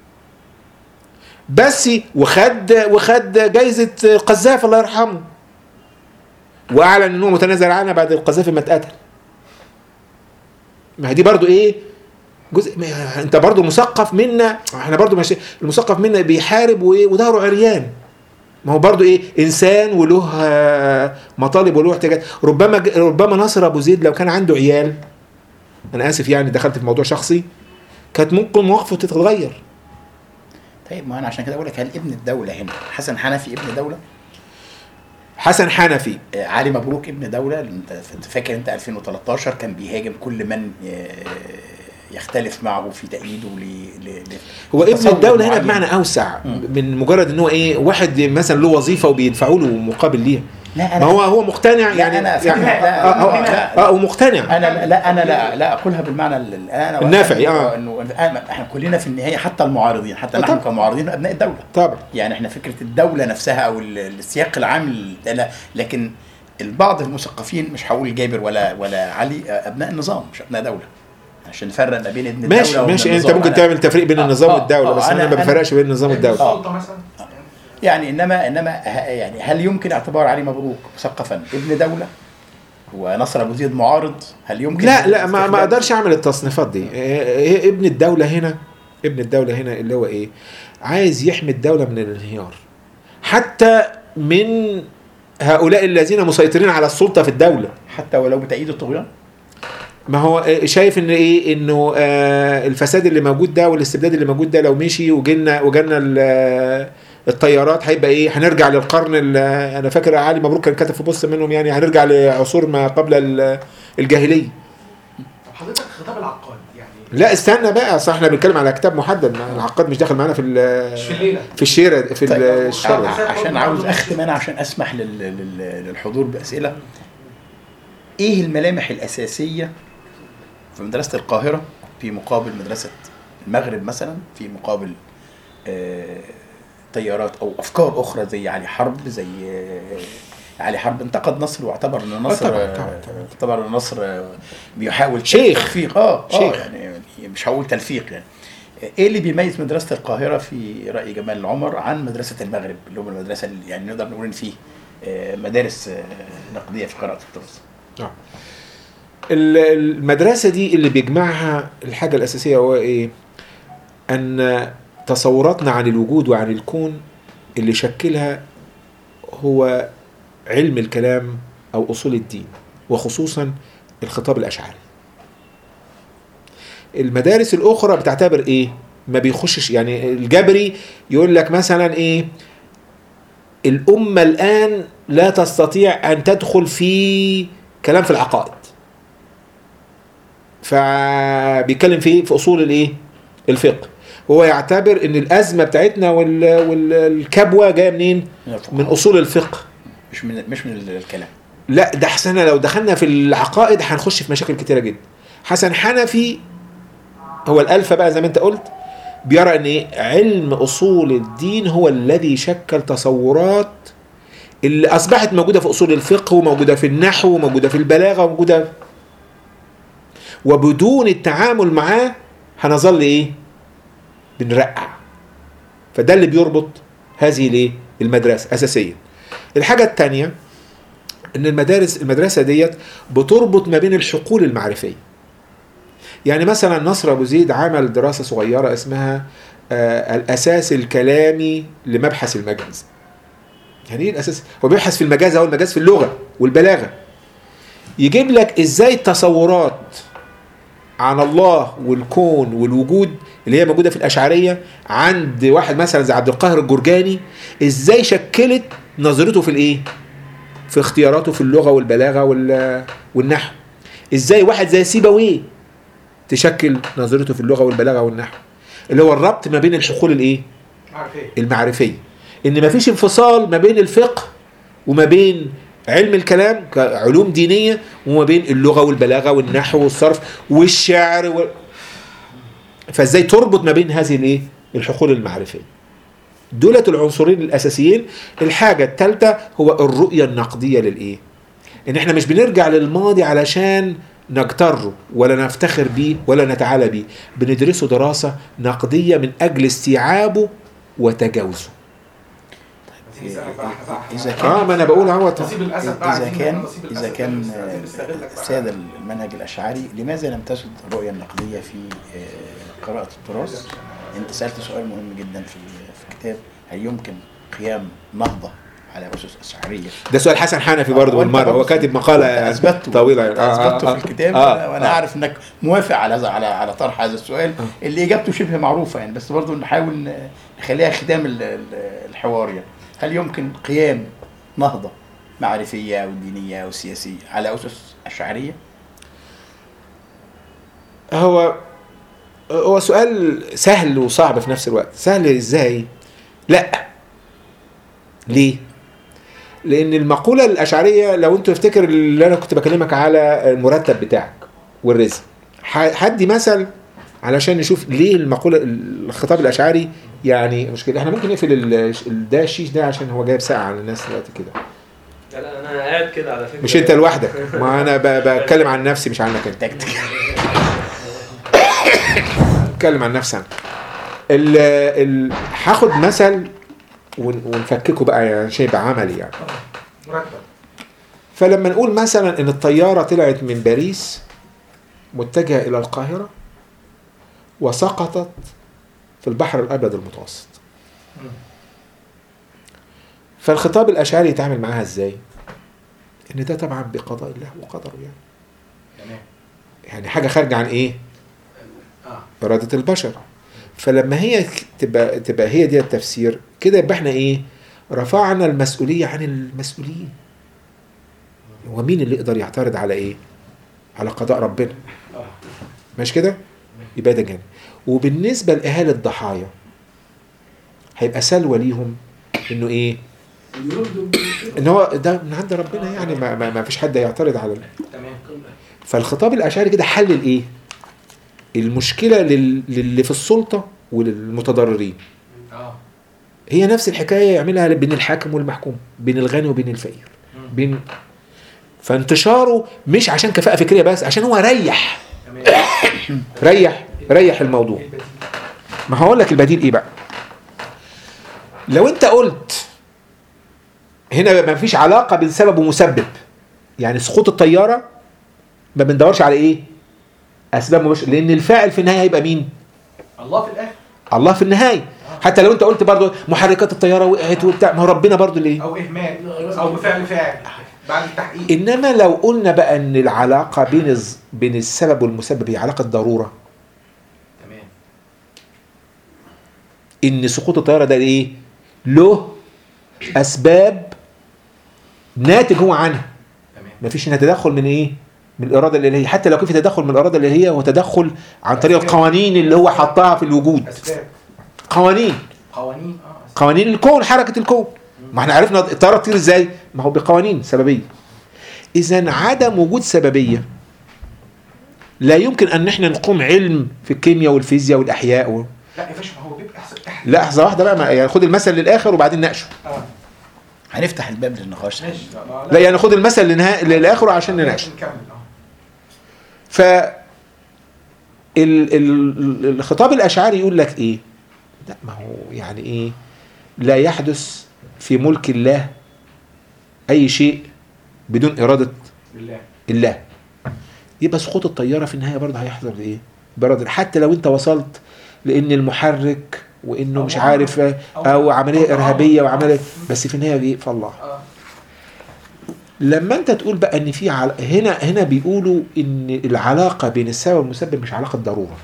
[SPEAKER 2] بس وخد وخد جايزة قذاف الله يرحمه وأعلن إن هو متنازل عنها بعد القذافي ما اتقتل ما هي دي برضو إيه جزء ما- انت برضو مثقف منا احنا برضو ماشي المثقف منا بيحارب وايه وظهره عريان ما هو برضو ايه انسان وله آه، مطالب وله احتياجات ربما ج- ربما ناصر ابو زيد لو كان عنده عيال انا اسف يعني دخلت في موضوع شخصي كانت ممكن مواقفه تتغير
[SPEAKER 1] طيب ما انا عشان كده بقول لك هل ابن الدوله هنا حسن حنفي ابن دوله
[SPEAKER 2] حسن حنفي
[SPEAKER 1] آه، علي مبروك ابن دوله انت أنت فاكر انت 2013 كان بيهاجم كل من آه، يختلف معه في تأييده ل ل- ل-
[SPEAKER 2] هو ابن
[SPEAKER 1] لتصور
[SPEAKER 2] الدوله هنا
[SPEAKER 1] معين.
[SPEAKER 2] بمعنى اوسع
[SPEAKER 1] مم.
[SPEAKER 2] من مجرد ان هو ايه واحد مثلا له وظيفه وبيدفعوا له مقابل ليها
[SPEAKER 1] لا
[SPEAKER 2] ما
[SPEAKER 1] انا
[SPEAKER 2] هو هو مقتنع
[SPEAKER 1] لا،
[SPEAKER 2] يعني
[SPEAKER 1] أنا
[SPEAKER 2] يعني
[SPEAKER 1] فاهم. لا،
[SPEAKER 2] اه هو-
[SPEAKER 1] لا.
[SPEAKER 2] اه هو مقتنع
[SPEAKER 1] انا لا انا لا لا اقولها بالمعنى ال- ال- انا
[SPEAKER 2] النافعي،
[SPEAKER 1] إنه-
[SPEAKER 2] آه.
[SPEAKER 1] انه إنه احنا كلنا في النهايه حتى المعارضين حتى
[SPEAKER 2] آه،
[SPEAKER 1] نحن
[SPEAKER 2] طبعا.
[SPEAKER 1] كمعارضين ابناء الدوله
[SPEAKER 2] طبعا
[SPEAKER 1] يعني احنا فكره الدوله نفسها او ال- السياق العام لل- لا لكن البعض المثقفين مش هقول جابر ولا ولا علي آه، ابناء النظام مش ابناء دوله عشان نفرق ما بين ابن
[SPEAKER 2] ماشي
[SPEAKER 1] الدوله
[SPEAKER 2] ماشي
[SPEAKER 1] وابن
[SPEAKER 2] انت
[SPEAKER 1] النظام.
[SPEAKER 2] ممكن
[SPEAKER 1] أنا-
[SPEAKER 2] تعمل تفريق بين
[SPEAKER 1] آه،
[SPEAKER 2] النظام
[SPEAKER 1] آه،
[SPEAKER 2] والدوله
[SPEAKER 1] آه،
[SPEAKER 2] بس
[SPEAKER 1] أنا-
[SPEAKER 2] انا ما
[SPEAKER 1] أنا-
[SPEAKER 2] بفرقش بين النظام والدوله
[SPEAKER 3] السلطه مثلا
[SPEAKER 1] يعني انما انما ه- يعني هل يمكن اعتبار علي مبروك مثقفا ابن دوله ونصر ابو زيد معارض هل يمكن
[SPEAKER 2] لا لا ما ما
[SPEAKER 1] استخدام-
[SPEAKER 2] اقدرش اعمل التصنيفات دي إيه- إيه ابن الدوله هنا ابن الدوله هنا اللي هو ايه عايز يحمي الدوله من الانهيار حتى من هؤلاء الذين مسيطرين على السلطه في الدوله
[SPEAKER 1] حتى ولو بتأييد الطغيان
[SPEAKER 2] ما هو إيه شايف ان ايه انه آه الفساد اللي موجود ده والاستبداد اللي موجود ده لو مشي وجينا وجالنا ال- الطيارات هيبقى ايه هنرجع للقرن ال- انا فاكر علي مبروك كان كاتب في بوست منهم يعني هنرجع لعصور ما قبل ال- الجاهليه
[SPEAKER 3] طب حضرتك خطاب العقاد يعني
[SPEAKER 2] لا استنى بقى اصل احنا بنتكلم على كتاب محدد ما العقاد مش داخل معانا في ال-
[SPEAKER 3] مش في الليله
[SPEAKER 2] في الشيره في
[SPEAKER 1] طيب،
[SPEAKER 2] الشرع
[SPEAKER 1] ع- عشان عاوز اختم انا عشان اسمح لل- لل- للحضور باسئله ايه الملامح الاساسيه في مدرسه القاهره في مقابل مدرسه المغرب مثلا في مقابل آه، تيارات او افكار اخرى زي علي حرب زي آه، علي حرب انتقد نصر واعتبر ان نصر
[SPEAKER 2] طبعاً،
[SPEAKER 1] آه،
[SPEAKER 2] طبعاً، طبعاً.
[SPEAKER 1] اعتبر ان نصر آه، بيحاول
[SPEAKER 2] شيخ.
[SPEAKER 1] تلفيق اه
[SPEAKER 2] شيخ.
[SPEAKER 1] شيخ يعني مش هقول تلفيق يعني ايه اللي بيميز مدرسه القاهره في راي جمال العمر عن مدرسه المغرب اللي هم المدرسه اللي يعني نقدر نقول ان فيه آه، مدارس آه، نقديه في قراءه التراث
[SPEAKER 2] آه. ال- المدرسة دي اللي بيجمعها الحاجة الأساسية هو إيه؟ أن تصوراتنا عن الوجود وعن الكون اللي شكلها هو علم الكلام أو أصول الدين وخصوصا الخطاب الأشعري المدارس الأخرى بتعتبر إيه؟ ما بيخشش يعني الجبري يقول لك مثلا إيه؟ الأمة الآن لا تستطيع أن تدخل في كلام في العقائد فبيتكلم في في اصول الايه الفقه هو يعتبر ان الازمه بتاعتنا وال- والكبوه جايه منين
[SPEAKER 1] من الفقهاء.
[SPEAKER 2] من اصول الفقه
[SPEAKER 1] مش من مش من الكلام
[SPEAKER 2] لا ده احنا لو دخلنا في العقائد هنخش في مشاكل كتيره جدا حسن حنفي هو الالفا بقى زي ما انت قلت بيرى ان ايه علم اصول الدين هو الذي شكل تصورات اللي اصبحت موجوده في اصول الفقه وموجوده في النحو وموجوده في البلاغه وموجوده وبدون التعامل معاه هنظل ايه بنرقع فده اللي بيربط هذه الايه المدرسه اساسيا الحاجه الثانيه ان المدارس المدرسه ديت بتربط ما بين الحقول المعرفيه يعني مثلا نصر ابو زيد عمل دراسه صغيره اسمها آه الاساس الكلامي لمبحث المجاز يعني ايه الاساس هو بيبحث في المجاز هو المجاز في اللغه والبلاغه يجيب لك ازاي التصورات عن الله والكون والوجود اللي هي موجوده في الاشعريه عند واحد مثلا زي عبد القاهر الجرجاني ازاي شكلت نظرته في الايه في اختياراته في اللغه والبلاغه وال- والنحو ازاي واحد زي سيبويه تشكل نظرته في اللغه والبلاغه والنحو اللي هو الربط ما بين الحقول الايه
[SPEAKER 3] عارف ايه
[SPEAKER 2] المعرفيه ان ما فيش انفصال ما بين الفقه وما بين علم الكلام كعلوم دينيه وما بين اللغه والبلاغه والنحو والصرف والشعر و... فازاي تربط ما بين هذه الايه الحقول المعرفيه دولة العنصرين الاساسيين الحاجه الثالثه هو الرؤيه النقديه للايه ان احنا مش بنرجع للماضي علشان نجتره ولا نفتخر بيه ولا نتعالى بيه بندرسه دراسه نقديه من اجل استيعابه وتجاوزه
[SPEAKER 1] اذا
[SPEAKER 2] اه
[SPEAKER 1] كان
[SPEAKER 2] ما انا بقول اهو
[SPEAKER 3] نصيب الاسد بقى
[SPEAKER 1] اذا
[SPEAKER 3] عايزين
[SPEAKER 1] كان
[SPEAKER 3] نصيب
[SPEAKER 1] اذا
[SPEAKER 3] الأسد
[SPEAKER 1] كان
[SPEAKER 3] بس عايزين نستغلك بقى.
[SPEAKER 1] الساده المنهج الاشعري لماذا لم تسد الرؤيه النقديه في آه، قراءه التراث؟ انت سالت سؤال مهم جدا في في الكتاب هل يمكن قيام نهضه على اسس اشعريه؟
[SPEAKER 2] ده سؤال حسن حنفي برضه
[SPEAKER 1] وأنت
[SPEAKER 2] بالمره هو
[SPEAKER 1] برضه
[SPEAKER 2] كاتب مقاله
[SPEAKER 1] اثبته
[SPEAKER 2] طويله
[SPEAKER 1] أنت اثبته في الكتاب
[SPEAKER 2] آه،
[SPEAKER 1] وانا
[SPEAKER 2] آه.
[SPEAKER 1] اعرف انك موافق على هذا- على على طرح هذا السؤال اللي اجابته شبه معروفه يعني بس برضه نحاول ن- نخليها ختام ال- ال- الحوار يعني هل يمكن قيام نهضه معرفيه او دينيه او سياسيه على اسس اشعريه؟
[SPEAKER 2] هو هو سؤال سهل وصعب في نفس الوقت سهل ازاي لا ليه لان المقوله الاشعريه لو انت تفتكر اللي انا كنت بكلمك على المرتب بتاعك والرزق ح- هدي مثل علشان نشوف ليه المقوله الخطاب الاشعري يعني مشكله احنا ممكن نقفل ال- ال- ده الشيش ده عشان هو جايب ساعه على الناس دلوقتي كده
[SPEAKER 4] لا لا انا قاعد كده على فكره
[SPEAKER 2] مش انت لوحدك ما انا ب- بتكلم عن نفسي مش عنك انت
[SPEAKER 1] تكتيك
[SPEAKER 2] اتكلم عن نفسي انا ال ال هاخد مثل ون- ونفككه بقى يعني عشان يبقى عملي يعني
[SPEAKER 3] مرتب
[SPEAKER 2] فلما نقول مثلا ان الطياره طلعت من باريس متجهه الى القاهره وسقطت في البحر الابيض المتوسط
[SPEAKER 3] مم.
[SPEAKER 2] فالخطاب الاشعري يتعامل معاها ازاي ان ده طبعا بقضاء الله وقدره يعني
[SPEAKER 3] تمام
[SPEAKER 2] يعني حاجه خارجه عن ايه
[SPEAKER 3] اه
[SPEAKER 2] إرادة البشر فلما هي تبقى تبقى هي دي التفسير كده يبقى احنا ايه؟ رفعنا المسؤولية عن المسؤولين. هو مين اللي يقدر يعترض على ايه؟ على قضاء ربنا.
[SPEAKER 3] اه
[SPEAKER 2] مش كده؟ يبقى ده جانب. وبالنسبة لأهالي الضحايا هيبقى سلوى ليهم انه ايه؟ ان هو ده من عند ربنا يعني ما, ما, ما فيش حد يعترض على
[SPEAKER 3] تمام
[SPEAKER 2] فالخطاب الاشعري كده حلل ايه؟ المشكله لل- للي في السلطه وللمتضررين
[SPEAKER 3] اه
[SPEAKER 2] هي نفس الحكايه يعملها بين الحاكم والمحكوم بين الغني وبين الفقير
[SPEAKER 3] مم.
[SPEAKER 2] بين فانتشاره مش عشان كفاءه فكريه بس عشان هو ريح
[SPEAKER 3] تمام
[SPEAKER 2] ريح ريح الموضوع
[SPEAKER 3] إيه البديل؟
[SPEAKER 2] ما هقول لك البديل ايه بقى لو انت قلت هنا ما فيش علاقه بين سبب ومسبب يعني سقوط الطياره ما بندورش على ايه اسباب مباشره لان الفاعل في النهايه هيبقى مين
[SPEAKER 3] الله في الاخر
[SPEAKER 2] الله في النهايه حتى لو انت قلت برضو محركات الطياره وقعت وبتاع ما هو ربنا برضو اللي ايه
[SPEAKER 3] او اهمال او بفعل فاعل بعد التحقيق
[SPEAKER 2] انما لو قلنا بقى ان العلاقه بين الز... بين السبب والمسبب هي علاقه ضروره
[SPEAKER 3] تمام
[SPEAKER 2] ان سقوط الطياره ده ايه له اسباب ناتج هو عنها
[SPEAKER 3] تمام
[SPEAKER 2] مفيش هنا تدخل من ايه من الاراده الالهيه حتى لو كان في تدخل من الاراده الالهيه هو تدخل عن طريق القوانين اللي هو حطها في الوجود
[SPEAKER 3] اسباب
[SPEAKER 2] قوانين
[SPEAKER 3] قوانين اه أسباب.
[SPEAKER 2] قوانين الكون حركه الكون ما احنا عرفنا الطياره تطير ازاي ما هو بقوانين سببيه اذا عدم وجود سببيه لا يمكن ان احنا نقوم علم في الكيمياء والفيزياء والاحياء و...
[SPEAKER 3] لا يا باشا ما هو بيبقى احسن احنا
[SPEAKER 2] لا لحظه واحده بقى ما يعني خد المثل للاخر وبعدين ناقشه
[SPEAKER 3] اه
[SPEAKER 1] هنفتح الباب للنقاش
[SPEAKER 3] ماشي لا,
[SPEAKER 2] لا يعني خد المثل لنها... للاخر عشان نناقشه
[SPEAKER 3] نكمل اه
[SPEAKER 2] ف ال... ال... الخطاب الاشعري يقول لك ايه لا ما هو يعني ايه لا يحدث في ملك الله اي شيء بدون اراده
[SPEAKER 3] بالله
[SPEAKER 2] الله يبقى سقوط الطياره في النهايه برضه هيحصل بايه برد حتى لو انت وصلت لان المحرك وانه
[SPEAKER 3] أو
[SPEAKER 2] مش
[SPEAKER 3] معرض.
[SPEAKER 2] عارف
[SPEAKER 3] أو-
[SPEAKER 2] او عمليه
[SPEAKER 3] أو
[SPEAKER 2] ارهابيه
[SPEAKER 3] تعارض.
[SPEAKER 2] وعمليه بس في النهايه بايه فالله
[SPEAKER 3] اه
[SPEAKER 2] لما انت تقول بقى ان في عل... هنا هنا بيقولوا ان العلاقه بين السبب والمسبب مش علاقه ضروره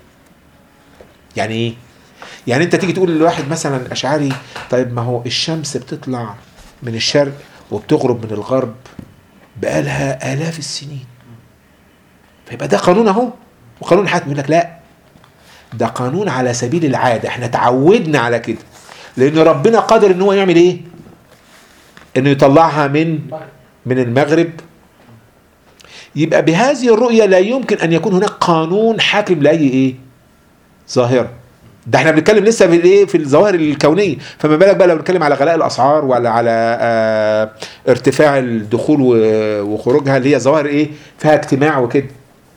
[SPEAKER 2] يعني ايه يعني انت تيجي تقول لواحد مثلا اشعري طيب ما هو الشمس بتطلع من الشرق وبتغرب من الغرب بقالها الاف السنين فيبقى ده قانون اهو وقانون حتمي يقول لك لا ده قانون على سبيل العاده احنا تعودنا على كده لان ربنا قادر ان هو يعمل ايه انه يطلعها من من المغرب يبقى بهذه الرؤية لا يمكن أن يكون هناك قانون حاكم لأي إيه ظاهرة ده احنا بنتكلم لسه في الايه في الظواهر الكونيه فما بالك بقى لو بنتكلم على غلاء الاسعار ولا على آه ارتفاع الدخول و- وخروجها اللي هي ظواهر ايه فيها اجتماع وكده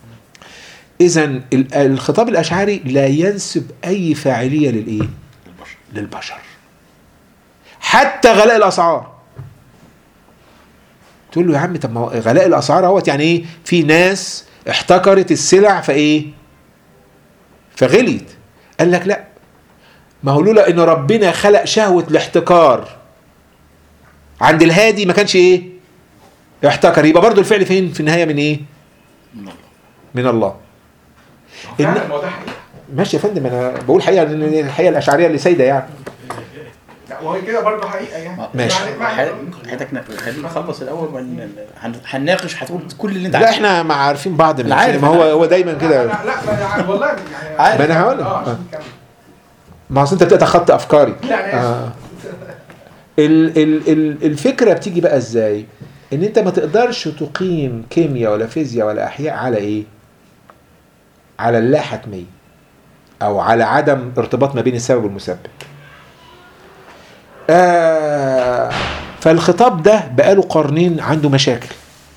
[SPEAKER 2] اذا الخطاب الاشعري لا ينسب اي فاعليه للايه
[SPEAKER 1] البشر
[SPEAKER 2] للبشر حتى غلاء الاسعار تقول له يا عم طب ما هو غلاء الاسعار اهوت يعني ايه في ناس احتكرت السلع فايه فغليت قال لك لا ما هو لولا ان ربنا خلق شهوه الاحتكار عند الهادي ما كانش ايه احتكر يبقى برضو الفعل فين في النهايه من ايه
[SPEAKER 1] من الله
[SPEAKER 2] من الله
[SPEAKER 3] فعلا ما هو ده حقيقة
[SPEAKER 2] ماشي يا فندم انا بقول حقيقه لان الحقيقه الاشعريه اللي سايده يعني
[SPEAKER 3] لا وهي كده برضه حقيقة يعني
[SPEAKER 2] ماشي.
[SPEAKER 3] يعني- يعني-
[SPEAKER 1] حضرتك خلينا نخلص الاول وهن- هن- هنناقش هتقول كل اللي انت
[SPEAKER 2] لا
[SPEAKER 1] عايزه
[SPEAKER 2] احنا ما عارفين بعض من
[SPEAKER 1] أنا عارف،
[SPEAKER 2] ما هو
[SPEAKER 1] أنا
[SPEAKER 2] هو دايما
[SPEAKER 3] لا
[SPEAKER 2] كده
[SPEAKER 3] لا لا ما يعني والله يعني
[SPEAKER 1] عارف.
[SPEAKER 2] ما أنا هقول لك.
[SPEAKER 3] اه
[SPEAKER 2] آه.
[SPEAKER 3] عشان نكمل.
[SPEAKER 2] ما اصل انت بتتخطى افكاري
[SPEAKER 3] لا انا اسف
[SPEAKER 2] آه. ال ال ال الفكره بتيجي بقى ازاي ان انت ما تقدرش تقيم كيمياء ولا فيزياء ولا احياء على ايه على اللا حتميه او على عدم ارتباط ما بين السبب والمسبب آه فالخطاب ده بقاله قرنين عنده مشاكل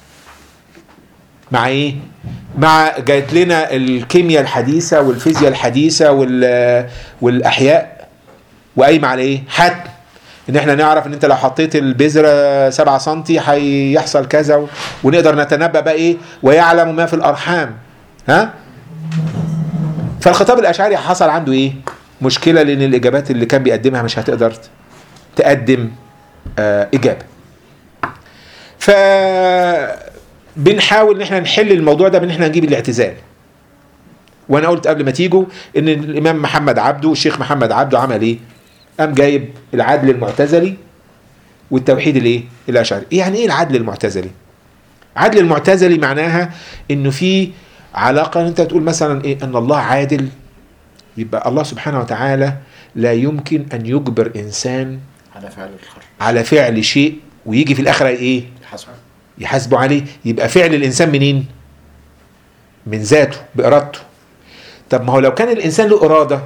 [SPEAKER 2] مع ايه مع جات لنا الكيمياء الحديثه والفيزياء الحديثه وال والاحياء وقايمه على ايه حتم ان احنا نعرف ان انت لو حطيت البذره 7 سم هيحصل كذا و- ونقدر نتنبأ بقى ايه ويعلم ما في الارحام ها فالخطاب الاشعري حصل عنده ايه مشكله لان الاجابات اللي كان بيقدمها مش هتقدر تقدم آه اجابه ف بنحاول ان احنا نحل الموضوع ده بان احنا نجيب الاعتزال وانا قلت قبل ما تيجوا ان الامام محمد عبده الشيخ محمد عبده عمل ايه قام جايب العدل المعتزلي والتوحيد الايه الاشعري يعني ايه العدل المعتزلي عدل المعتزلي معناها انه في علاقه انت تقول مثلا ايه ان الله عادل يبقى الله سبحانه وتعالى لا يمكن ان يجبر انسان
[SPEAKER 1] على فعل الخير
[SPEAKER 2] على فعل شيء ويجي في الاخره ايه
[SPEAKER 1] حسب
[SPEAKER 2] يحاسبوا عليه يبقى فعل الانسان منين من ذاته بارادته طب ما هو لو كان الانسان له اراده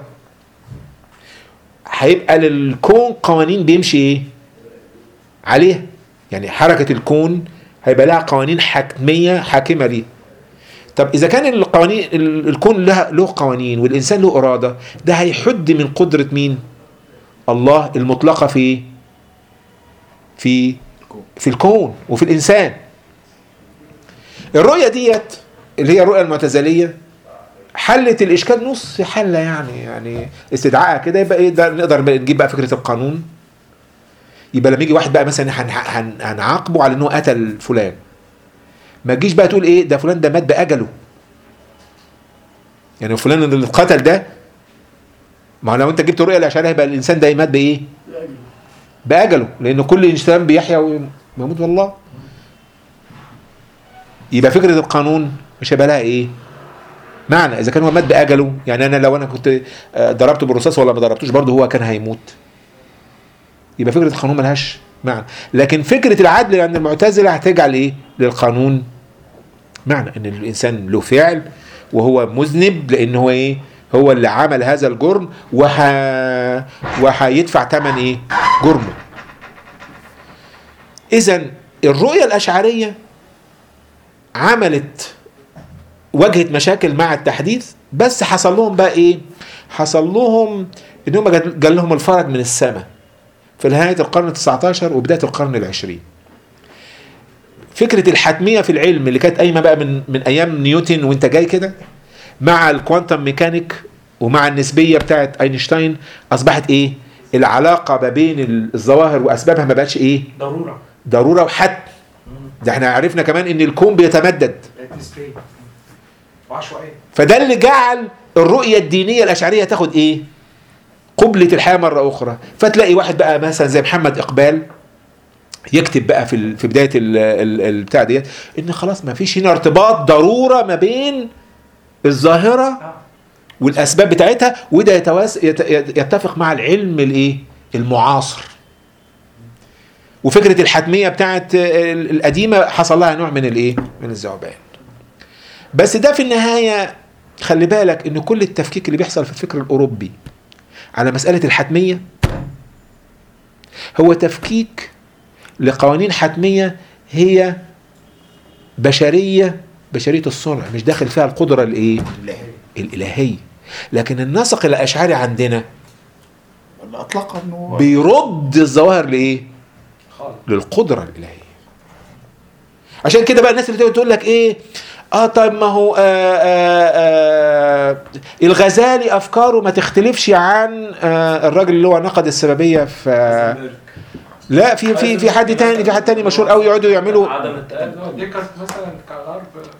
[SPEAKER 2] هيبقى للكون قوانين بيمشي ايه عليها يعني حركه الكون هيبقى لها قوانين حتميه حاكمه ليه طب اذا كان القوانين ال- الكون لها له قوانين والانسان له اراده ده هيحد من قدره مين الله المطلقه في إيه؟ في في الكون وفي الانسان الرؤيه ديت اللي هي الرؤيه المعتزليه حلت الاشكال نص حله يعني يعني استدعائها كده يبقى ايه ده نقدر بقى نجيب بقى فكره القانون يبقى لما يجي واحد بقى مثلا هن- هن- هنعاقبه على انه قتل فلان ما تجيش بقى تقول ايه ده فلان ده مات باجله يعني فلان اللي اتقتل ده ما هو لو انت جبت رؤيه الاشعريه يبقى الانسان ده مات بايه؟ باجله لان كل انسان بيحيا ويموت والله يبقى فكره القانون مش هيبقى لها ايه؟ معنى اذا كان هو مات باجله يعني انا لو انا كنت آه، ضربته بالرصاص ولا ما ضربتوش برضه هو كان هيموت يبقى فكره القانون ملهاش معنى لكن فكره العدل عند المعتزله هتجعل ايه؟ للقانون معنى ان الانسان له فعل وهو مذنب لان هو ايه هو اللي عمل هذا الجرم وح... وهيدفع ثمن ايه جرمه اذا الرؤيه الاشعريه عملت واجهت مشاكل مع التحديث بس حصل لهم بقى ايه حصل لهم ان هم جال جال لهم الفرج من السماء في نهايه القرن ال19 وبدايه القرن العشرين فكره الحتميه في العلم اللي كانت قايمه بقى من من ايام نيوتن وانت جاي كده مع الكوانتم ميكانيك ومع النسبيه بتاعت اينشتاين اصبحت ايه العلاقه ما بين الظواهر واسبابها ما بقتش ايه
[SPEAKER 3] ضروره
[SPEAKER 2] ضروره وحتم ده احنا عرفنا كمان ان الكون بيتمدد
[SPEAKER 3] بقت نسبيه وعشوائيه
[SPEAKER 2] فده اللي جعل الرؤية الدينية الأشعرية تاخد إيه؟ قبلة الحياة مرة أخرى فتلاقي واحد بقى مثلا زي محمد إقبال يكتب بقى في ال- في بداية ال- ال- البتاع ديت إن خلاص ما فيش هنا ارتباط ضرورة ما بين الظاهرة
[SPEAKER 3] اه
[SPEAKER 2] والأسباب بتاعتها وده يتواس يت- يتفق مع العلم الإيه؟ المعاصر وفكرة الحتمية بتاعت ال- القديمة حصل لها نوع من الإيه؟ من الذوبان بس ده في النهاية خلي بالك ان كل التفكيك اللي بيحصل في الفكر الاوروبي على مسألة الحتمية هو تفكيك لقوانين حتمية هي بشرية بشرية الصنع مش داخل فيها القدرة الايه الالهية لكن النسق الاشعري عندنا
[SPEAKER 1] ولا اطلق انه
[SPEAKER 2] بيرد الظواهر لايه
[SPEAKER 3] خالص
[SPEAKER 2] للقدرة الإلهية عشان كده بقى الناس اللي تقعد تقول لك ايه اه طيب ما هو آه آه آه الغزالي افكاره ما تختلفش عن آه الراجل اللي هو نقد السببيه في آه لا في في في حد تاني في حد تاني مشهور قوي يقعدوا يعملوا
[SPEAKER 4] عدم التألف
[SPEAKER 3] ديكارت مثلا كغرب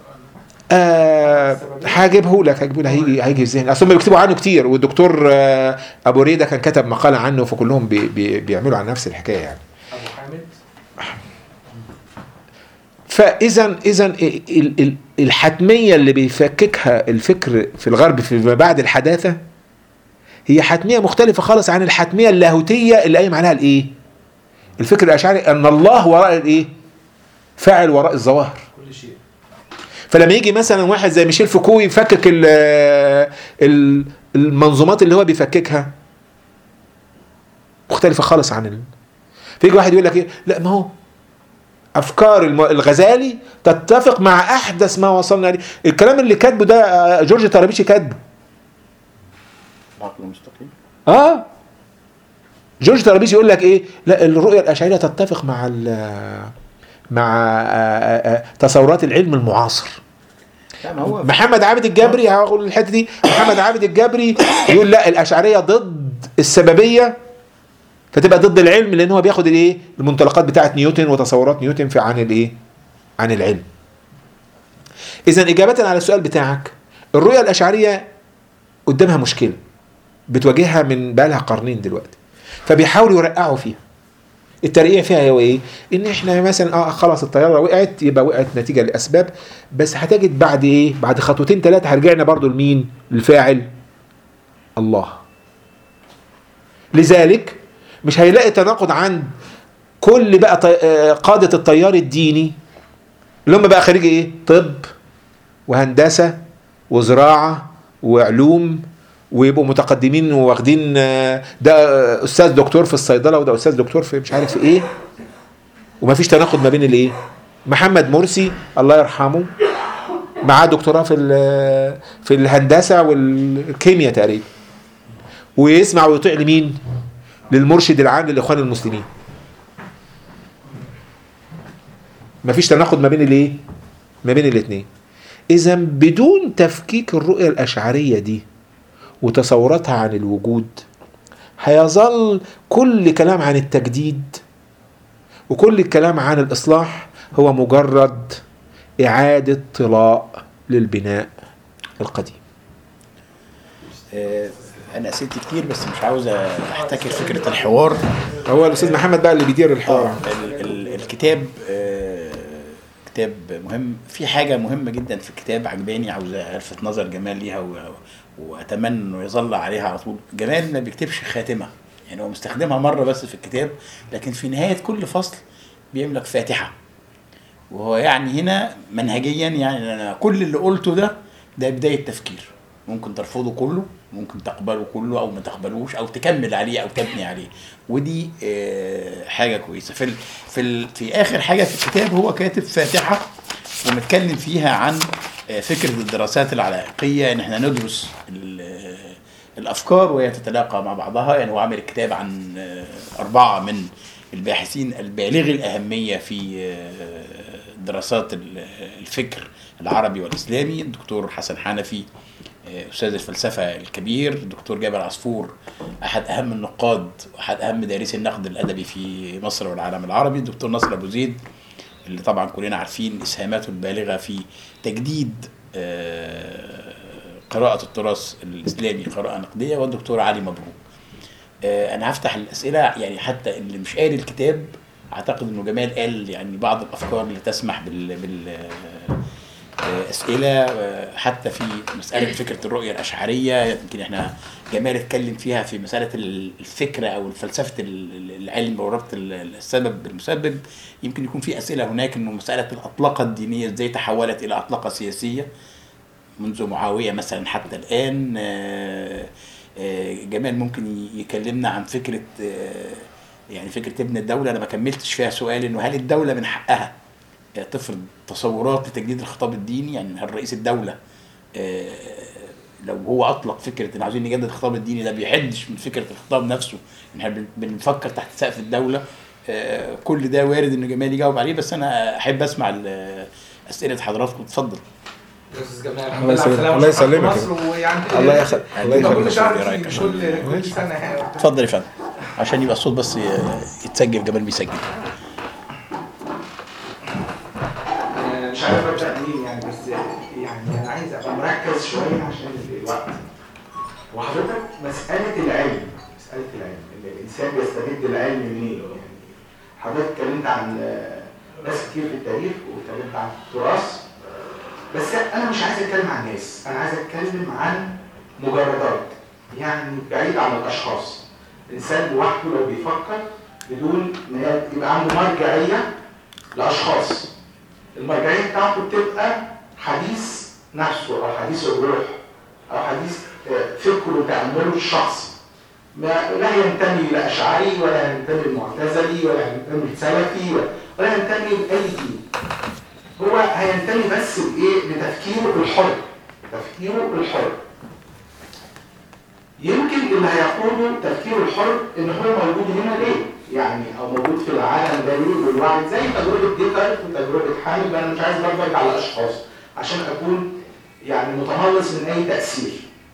[SPEAKER 2] آه هجيبه لك هجيبه لك هيجي هيجي في ذهني اصل هم بيكتبوا عنه كتير والدكتور آه ابو ريده كان كتب مقاله عنه فكلهم بي بي بيعملوا عن نفس الحكايه يعني
[SPEAKER 3] ابو حامد
[SPEAKER 2] فاذا اذا ال- ال- الحتميه اللي بيفككها الفكر في الغرب فيما بعد الحداثه هي حتميه مختلفه خالص عن الحتميه اللاهوتيه اللي قايم عليها الايه؟ الفكر الاشعري ان الله وراء الايه؟ فاعل وراء الظواهر
[SPEAKER 3] كل شيء
[SPEAKER 2] فلما يجي مثلا واحد زي ميشيل فوكو يفكك ال- ال- المنظومات اللي هو بيفككها مختلفه خالص عن ال... فيجي واحد يقول لك ايه لا ما هو افكار الم- الغزالي تتفق مع احدث ما وصلنا اليه الكلام اللي كاتبه ده آه، جورج طرابيشي كاتبه
[SPEAKER 1] العقل المستقيم
[SPEAKER 2] اه جورج طرابيشي يقول لك ايه لا الرؤيه الاشعريه تتفق مع ال- مع آه، آه، آه، تصورات العلم المعاصر
[SPEAKER 1] لا ما هو
[SPEAKER 2] محمد عابد الجبري هقول الحته دي محمد عابد الجبري يقول لا الاشعريه ضد السببيه فتبقى ضد العلم لان هو بياخد الايه المنطلقات بتاعه نيوتن وتصورات نيوتن في عن الايه عن العلم اذا اجابه على السؤال بتاعك الرؤيه الاشعريه قدامها مشكله بتواجهها من بقالها قرنين دلوقتي فبيحاولوا يرقعوا فيها الترقيع فيها هو ايه؟ ان احنا مثلا اه خلاص الطياره وقعت يبقى وقعت نتيجه لاسباب بس هتجد بعد ايه؟ بعد خطوتين ثلاثه هرجعنا برضو لمين؟ للفاعل الله. لذلك مش هيلاقي تناقض عند كل بقى طي... آه، قاده التيار الديني اللي هم بقى خريج ايه؟ طب وهندسه وزراعه وعلوم ويبقوا متقدمين واخدين آه، ده آه، استاذ دكتور في الصيدله وده استاذ دكتور في مش عارف في ايه ومفيش تناقض ما بين الايه محمد مرسي الله يرحمه معاه دكتوراه في ال- في الهندسه والكيمياء تقريبا ويسمع ويطيع لمين للمرشد العام للاخوان المسلمين مفيش تناقض ما بين الايه ما بين الاثنين اذا بدون تفكيك الرؤيه الاشعريه دي وتصوراتها عن الوجود هيظل كل كلام عن التجديد وكل الكلام عن الإصلاح هو مجرد إعادة طلاء للبناء القديم
[SPEAKER 1] آه، انا اسئلت كتير بس مش عاوز احتكر فكره الحوار
[SPEAKER 2] هو الأستاذ محمد بقى اللي بيدير الحوار
[SPEAKER 1] اه ال- ال- الكتاب آه، كتاب مهم في حاجه مهمه جدا في الكتاب عجباني عاوز الفت نظر جمال ليها و- واتمنى انه يظل عليها على طول جمال ما بيكتبش خاتمه يعني هو مستخدمها مره بس في الكتاب لكن في نهايه كل فصل بيعمل لك فاتحه وهو يعني هنا منهجيا يعني انا كل اللي قلته ده ده بدايه تفكير ممكن ترفضه كله ممكن تقبله كله او ما تقبلوش او تكمل عليه او تبني عليه ودي آه، حاجه كويسه في ال في ال في اخر حاجه في الكتاب هو كاتب فاتحه ومتكلم فيها عن آه، فكره الدراسات العلائقيه ان احنا ندرس ال- آه، الافكار وهي تتلاقى مع بعضها يعني هو عامل الكتاب عن آه، اربعه من الباحثين البالغي الاهميه في آه، دراسات ال- الفكر العربي والاسلامي الدكتور حسن حنفي آه، استاذ الفلسفه الكبير الدكتور جابر عصفور احد اهم النقاد واحد اهم دارسي النقد الادبي في مصر والعالم العربي الدكتور نصر ابو زيد اللي طبعا كلنا عارفين اسهاماته البالغه في تجديد آه، قراءه التراث الاسلامي قراءه نقديه والدكتور علي مبروك آه، انا هفتح الاسئله يعني حتى اللي مش قاري الكتاب اعتقد انه جمال قال يعني بعض الافكار اللي تسمح بال, بال آه، اسئله آه، حتى في مساله فكره الرؤيه الاشعريه يمكن احنا جمال اتكلم فيها في مساله ال- الفكره او فلسفه ال- العلم وربط ال- السبب بالمسبب يمكن يكون في اسئله هناك انه مساله الاطلقه الدينيه ازاي تحولت الى اطلقه سياسيه منذ معاويه مثلا حتى الان آه، آه، جمال ممكن ي- يكلمنا عن فكره آه، يعني فكره ابن الدوله انا ما كملتش فيها سؤال انه هل الدوله من حقها تفرض تصورات لتجديد الخطاب الديني يعني هل رئيس الدوله آه، لو هو اطلق فكره ان عاوزين نجدد الخطاب الديني ده بيحدش من فكره الخطاب نفسه ان احنا بن- بنفكر تحت سقف الدوله آه، كل ده وارد ان جمال يجاوب عليه بس انا احب اسمع ال- اسئله حضراتكم اتفضل
[SPEAKER 3] يا استاذ جمال
[SPEAKER 2] الله يسلمك. الله يسلمك.
[SPEAKER 3] مصر ويعني
[SPEAKER 2] الله يخ- الله
[SPEAKER 3] كل
[SPEAKER 2] يخليك.
[SPEAKER 3] شهر
[SPEAKER 1] إيه رأيك
[SPEAKER 3] في
[SPEAKER 1] عشان-
[SPEAKER 3] كل كل سنه يعني
[SPEAKER 1] اتفضل يا فندم عشان يبقى الصوت بس ي- يتسجل جمال بيسجل
[SPEAKER 3] أنا مش عارف ابدا منين يعني بس يعني انا عايز ابقى مركز شويه عشان الوقت وحضرتك مساله العلم مساله العلم ان الانسان بيستمد العلم منين يعني حضرتك اتكلمت عن آه، ناس كتير في التاريخ واتكلمت عن التراث بس انا مش عايز اتكلم عن ناس انا عايز اتكلم عن مجردات يعني بعيد عن الاشخاص الانسان لوحده لو بيفكر بدون ما يبقى عنده مرجعيه لاشخاص المرجعيه بتاعته بتبقى حديث نفسه او حديث الروح او حديث آه، فكره وتامله الشخصي ما لا ينتمي لاشعري ولا ينتمي لمعتزلي ولا ينتمي لسلفي ولا- ولا ينتمي لاي دين هو هينتمي بس بايه لتفكيره الحر تفكيره الحر يمكن اللي هيقوده تفكيره الحر ان هو موجود هنا ليه يعني او موجود في العالم ده ليه والوعي زي تجربه ديكارت وتجربه حامل انا مش عايز برضه ارجع على الاشخاص عشان اكون يعني متملص من اي تاثير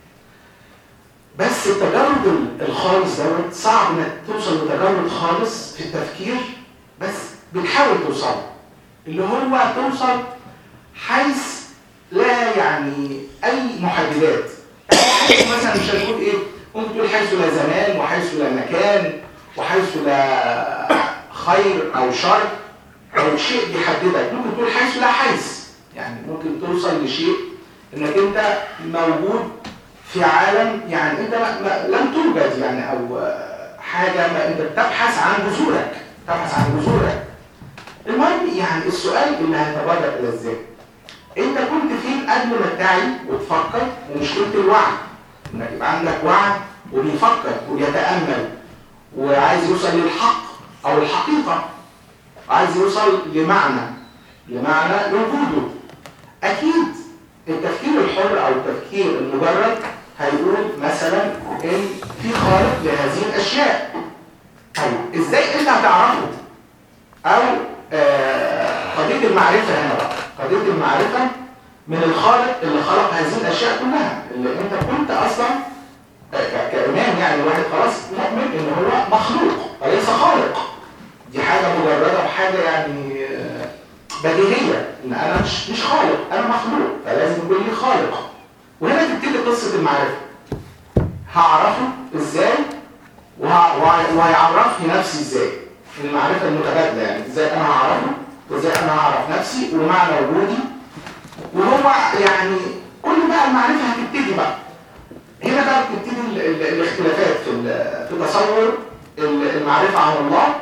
[SPEAKER 3] بس التجرد ال- الخالص دوت صعب انك توصل لتجرد خالص في التفكير بس بتحاول توصل اللي هو توصل حيث لا يعني اي محددات حيث مثلا مش هتقول ايه ممكن تقول حيث لا زمان وحيث لا مكان وحيث لا خير او شر او شيء بيحددك ممكن تقول حيث لا حيث يعني ممكن توصل لشيء انك انت موجود في عالم يعني انت ما ما لم توجد يعني او آه، حاجه ما انت بتبحث عن جذورك تبحث عن جذورك المهم يعني السؤال اللي هيتبادر الى الذهن انت كنت فين قبل ما تدعي وتفكر ومشكله الوعي انك يبقى عندك وعي وبيفكر وبيتامل وعايز يوصل للحق او الحقيقه عايز يوصل لمعنى لمعنى لوجوده اكيد التفكير الحر او التفكير المجرد هيقول مثلا ان في خالق لهذه الاشياء طيب ازاي انت هتعرفه او آه، قضيه المعرفه هنا بقى قضيه المعرفه من الخالق اللي خلق هذه الاشياء كلها اللي انت كنت اصلا آه، ك- كامام يعني الواحد خلاص مؤمن ان هو مخلوق وليس خالق دي حاجه مجرده وحاجه يعني آه، بديهيه ان انا مش مش خالق انا مخلوق فلازم يكون لي خالق وهنا تبتدي قصه المعرفه هعرفه ازاي وه- وه- وهيعرفني نفسي ازاي المعرفه المتبادله يعني ازاي انا هعرفه وازاي انا هعرف نفسي ومعنى وجودي وهو يعني كل بقى المعرفه هتبتدي بقى هنا بقى بتبتدي ال- ال- الاختلافات في ال- في تصور ال- المعرفه عن الله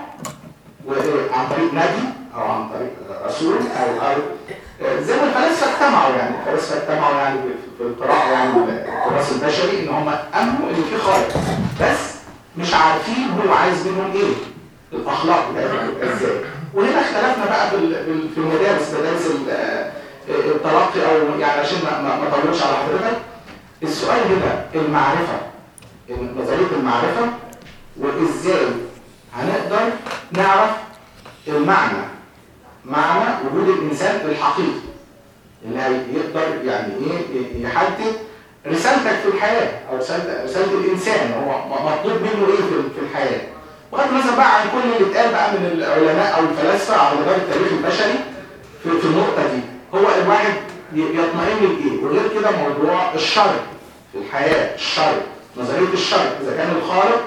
[SPEAKER 3] وعن طريق نبي او عن طريق رسول او او زي ما الفلاسفه اجتمعوا يعني الفلاسفه الفلاسفه اجتمعوا يعني في- في القراءه يعني التراث البشري ان هم امنوا ان في خالق بس مش عارفين هو عايز منهم ايه الاخلاق بتاعتهم تبقى ازاي وهنا اختلفنا بقى بال- بال- في المدارس مدارس ال- آه، التلقي او يعني عشان ما- ما ما اطولش على حضرتك السؤال هنا المعرفه نظريه المعرفه وازاي هنقدر نعرف المعنى معنى وجود الانسان الحقيقي اللي هيقدر يعني ايه يحدد رسالتك في الحياه او رساله رساله الانسان هو م- مطلوب منه ايه في في الحياه بغض النظر بقى عن كل اللي اتقال بقى من العلماء او الفلاسفه على مدار التاريخ البشري في, في النقطه دي هو الواحد ي- يطمئن لايه وغير كده موضوع الشر في الحياه الشر نظريه الشر اذا كان الخالق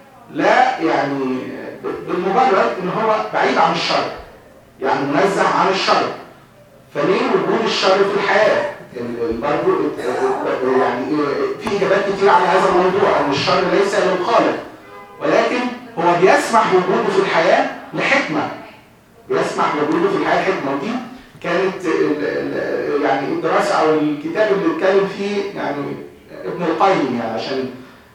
[SPEAKER 3] لا يعني ب- بالمجرد ان هو بعيد عن الشر يعني منزه عن الشر فليه وجود الشر في الحياه ال- ال- برضه ات- يعني إيه، في اجابات كتير على هذا الموضوع ان الشر ليس للخالق ولكن هو بيسمح بوجوده في الحياه لحكمه بيسمح بوجوده في الحياه حكمه ودي كانت ال- ال- يعني الدراسه او الكتاب اللي اتكلم فيه يعني ابن القيم يعني عشان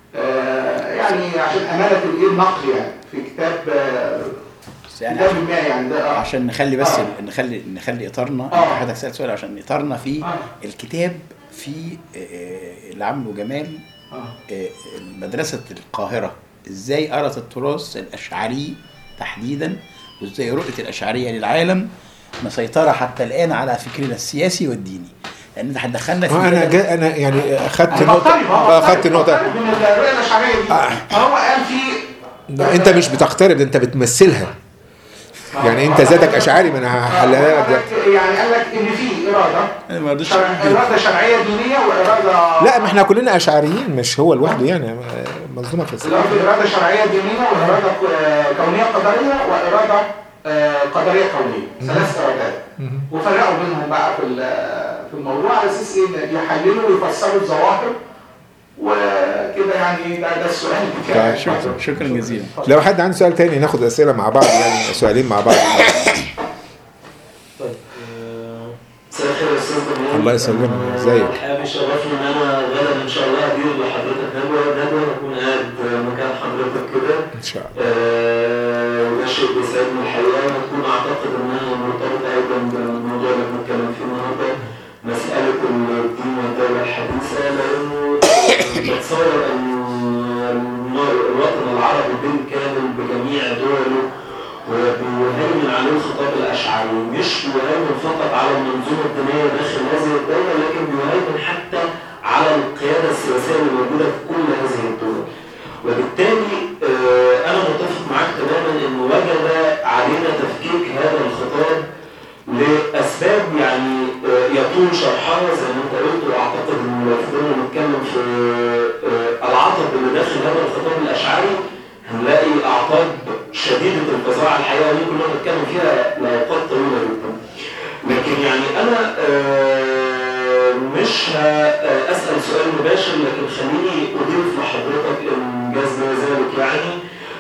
[SPEAKER 3] آه، يعني عشان امانه الايه النقل يعني في كتاب آه،
[SPEAKER 1] بس يعني
[SPEAKER 3] كتاب ما يعني ده آه.
[SPEAKER 1] عشان نخلي بس
[SPEAKER 3] آه.
[SPEAKER 1] ال- نخلي نخلي اطارنا
[SPEAKER 3] آه.
[SPEAKER 1] انت حضرتك سألت سؤال عشان اطارنا في
[SPEAKER 3] آه.
[SPEAKER 1] الكتاب في آه، اللي عامله جمال
[SPEAKER 3] آه.
[SPEAKER 1] آه، مدرسة القاهرة ازاي قرأت التراث الأشعري تحديدا وازاي رؤية الأشعرية للعالم مسيطرة حتى الآن على فكرنا السياسي والديني لأن ده هتدخلنا في
[SPEAKER 2] آه، انا
[SPEAKER 1] بلد-
[SPEAKER 2] جا انا يعني خدت
[SPEAKER 3] أنا
[SPEAKER 2] نقطه
[SPEAKER 3] بقترب،
[SPEAKER 2] اه
[SPEAKER 3] أهو
[SPEAKER 2] خدت
[SPEAKER 3] بقترب،
[SPEAKER 2] نقطه
[SPEAKER 3] بقترب من الرؤيه الاشعريه دي فهو قال في
[SPEAKER 2] ده انت مش بتقترب ده انت بتمثلها يعني انت ذاتك اشعري ما انا هحلها لك دلوقتي.
[SPEAKER 3] يعني قال لك ان في اراده
[SPEAKER 1] أنا ما رضيتش
[SPEAKER 3] شرع...
[SPEAKER 1] أقول كده.
[SPEAKER 3] اراده شرعيه دينيه واراده
[SPEAKER 2] لا ما احنا كلنا اشعريين مش هو لوحده يعني منظومه فلسفيه
[SPEAKER 3] الأرض إرادة شرعية دينية وإرادة آه، كونية قدرية وإرادة آه، قدرية كونية ثلاث إرادات وفرقوا بينهم بقى في ال- في الموضوع على أساس إيه يحللوا ويفسروا الظواهر وكده يعني ده ده السؤال بتاعي
[SPEAKER 1] طيب، شكرا شكرا جزيلا
[SPEAKER 2] لو حد عنده سؤال تاني ناخد اسئله مع بعض يعني سؤالين مع بعض
[SPEAKER 4] طيب آه،
[SPEAKER 5] مساء الخير يا استاذ جمال
[SPEAKER 2] الله يسلمك، ازيك؟
[SPEAKER 5] حابب يشرفني ان انا غدا ان شاء الله هدير لحضرتك ندوه ندوه اكون قاعد مكان حضرتك كده
[SPEAKER 2] ان شاء الله
[SPEAKER 5] آه، وده شيء بيسعدني الحقيقه وتكون اعتقد انها مرتبطه ايضا بالموضوع اللي بنتكلم فيه النهارده مساله الدين والدوله الحديثه لانه آه، بتصور ان الم- الوطن العربي بالكامل بجميع دوله وبيهيمن عليه الخطاب الاشعري مش بيهيمن فقط على المنظومه الدينيه داخل هذه الدوله لكن بيهيمن حتى على القياده السياسيه اللي موجوده في كل هذه الدول وبالتالي آه، انا متفق معاك تماما انه وجب علينا تفكيك هذا الخطاب لاسباب يعني آه، يطول شرحها زي ما انت قلت واعتقد انه لو فضلنا نتكلم في آه، العطب اللي داخل هذا الخطاب الاشعري هنلاقي اعطاب شديده الفظاعه الحقيقه ممكن نقعد نتكلم فيها لاوقات طويله جدا. لكن يعني انا آه، مش هاسال سؤال مباشر لكن خليني اضيف لحضرتك ان جاز ذلك يعني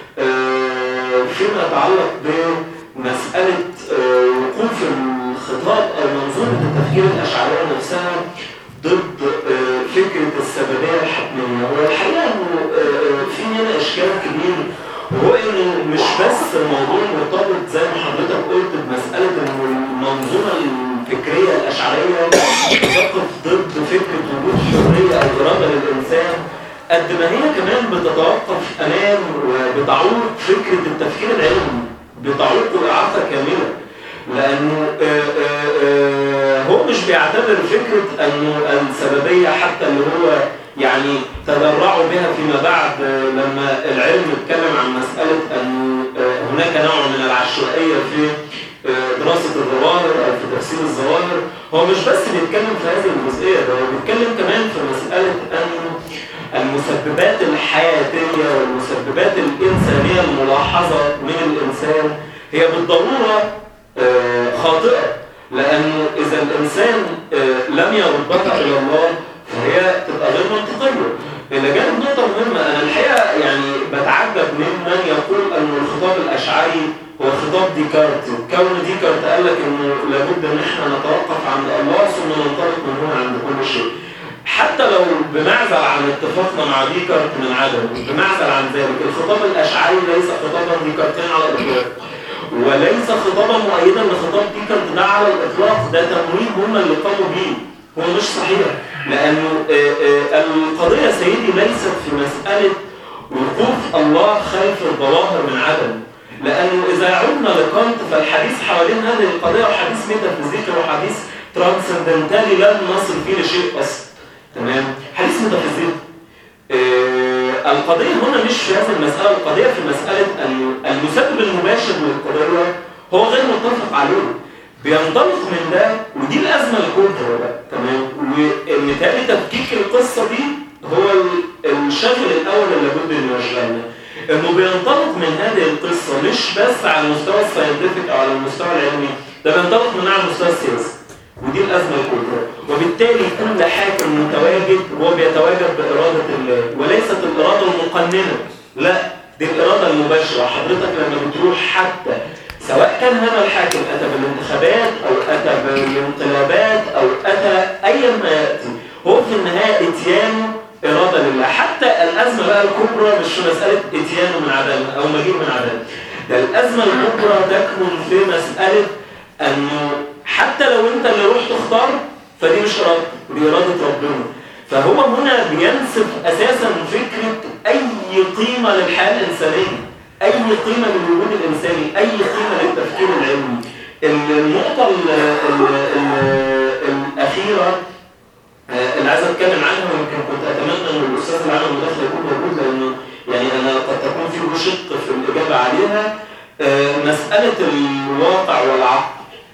[SPEAKER 5] آه، فيما يتعلق بمساله آه، وقوف الخطاب او منظومه التفكير الاشعريه نفسها ضد آه، فكره السببيه الحتميه هو الحقيقه انه آه، في هنا اشكال كبير وهو انه مش بس الموضوع مرتبط زي ما حضرتك قلت بمساله انه المنظومه الفكريه الاشعريه تقف ضد فكره وجود حريه او اراده للانسان قد ما هي كمان بتتوقف امام وبتعوق فكره التفكير العلمي بتعوقه اعاقه كامله لانه آه، آه، آه، هو مش بيعتبر فكره انه السببيه حتى اللي هو يعني تدرعوا بها فيما بعد آه، لما العلم اتكلم عن مساله ان آه، هناك نوع من العشوائيه في آه، دراسه الظواهر او في تفسير الظواهر هو مش بس بيتكلم في هذه الجزئيه ده هو بيتكلم كمان في مساله انه المسببات الحياتيه والمسببات الانسانيه الملاحظه من الانسان هي بالضروره آه، خاطئة لأنه إذا الإنسان آه، لم يردها إلى الله فهي تبقى غير منطقية إلى جانب نقطة مهمة أنا الحقيقة يعني بتعجب ممن يقول أن الخطاب الأشعري هو خطاب ديكارت كون ديكارت قال لك أنه لابد أن احنا نتوقف عند الله ثم ننطلق من هنا عند كل شيء حتى لو بمعزل عن اتفاقنا مع ديكارت من عدم بمعزل عن ذلك الخطاب الاشعري ليس خطابا ديكارتين على الاطلاق وليس خطابا مؤيدا لخطاب ديكارت ده على الاطلاق ده تمويل هم اللي قاموا بيه هو مش صحيح لانه آه، آه، القضيه سيدي ليست في مساله وقوف الله خلف الظواهر من عدم لانه اذا عدنا لكانت فالحديث حوالين هذه القضيه وحديث ميتافيزيقي وحديث ترانسندنتالي لن نصل فيه لشيء اصلا تمام حديث ميتافيزيقي آه، القضية هنا مش في هذه المسألة القضية في مسألة أن المسبب المباشر للقضية هو غير متفق عليه بينطلق من ده ودي الأزمة الكبرى بقى تمام وبالتالي تفكيك القصة دي هو ال- الشغل الأول اللي لابد إنه يشغلنا إنه بينطلق من هذه القصة مش بس على المستوى الساينتفك أو على المستوى العلمي ده بينطلق من على المستوى السياسي ودي الأزمة الكبرى وبالتالي كل حاكم متواجد هو بيتواجد بإرادة الله وليست الإرادة المقننة لا دي الإرادة المباشرة حضرتك لما بتروح حتى سواء كان هذا الحاكم أتى بالانتخابات أو أتى بالانقلابات أو أتى أيا ما يأتي هو في النهاية إتيانه إرادة لله حتى الأزمة بقى الكبرى مش في مسألة إتيانه من عدالة أو مجيء من عدالة ده الأزمة الكبرى تكمن في مسألة أنه حتى لو أنت اللي رحت تختار فدي مش إرادة دي إرادة ربنا فهو هنا بينسف أساسا فكرة أي قيمة للحياة الإنسانية أي قيمة للوجود الإنساني أي قيمة للتفكير العلمي النقطة ال ال ال الأخيرة آه، اللي عايز اتكلم عنها ويمكن كنت اتمنى ان الاستاذ اللي عمل المداخله يكون موجود لانه يعني انا قد تكون في شق في الاجابه عليها آه، مساله الواقع والعقل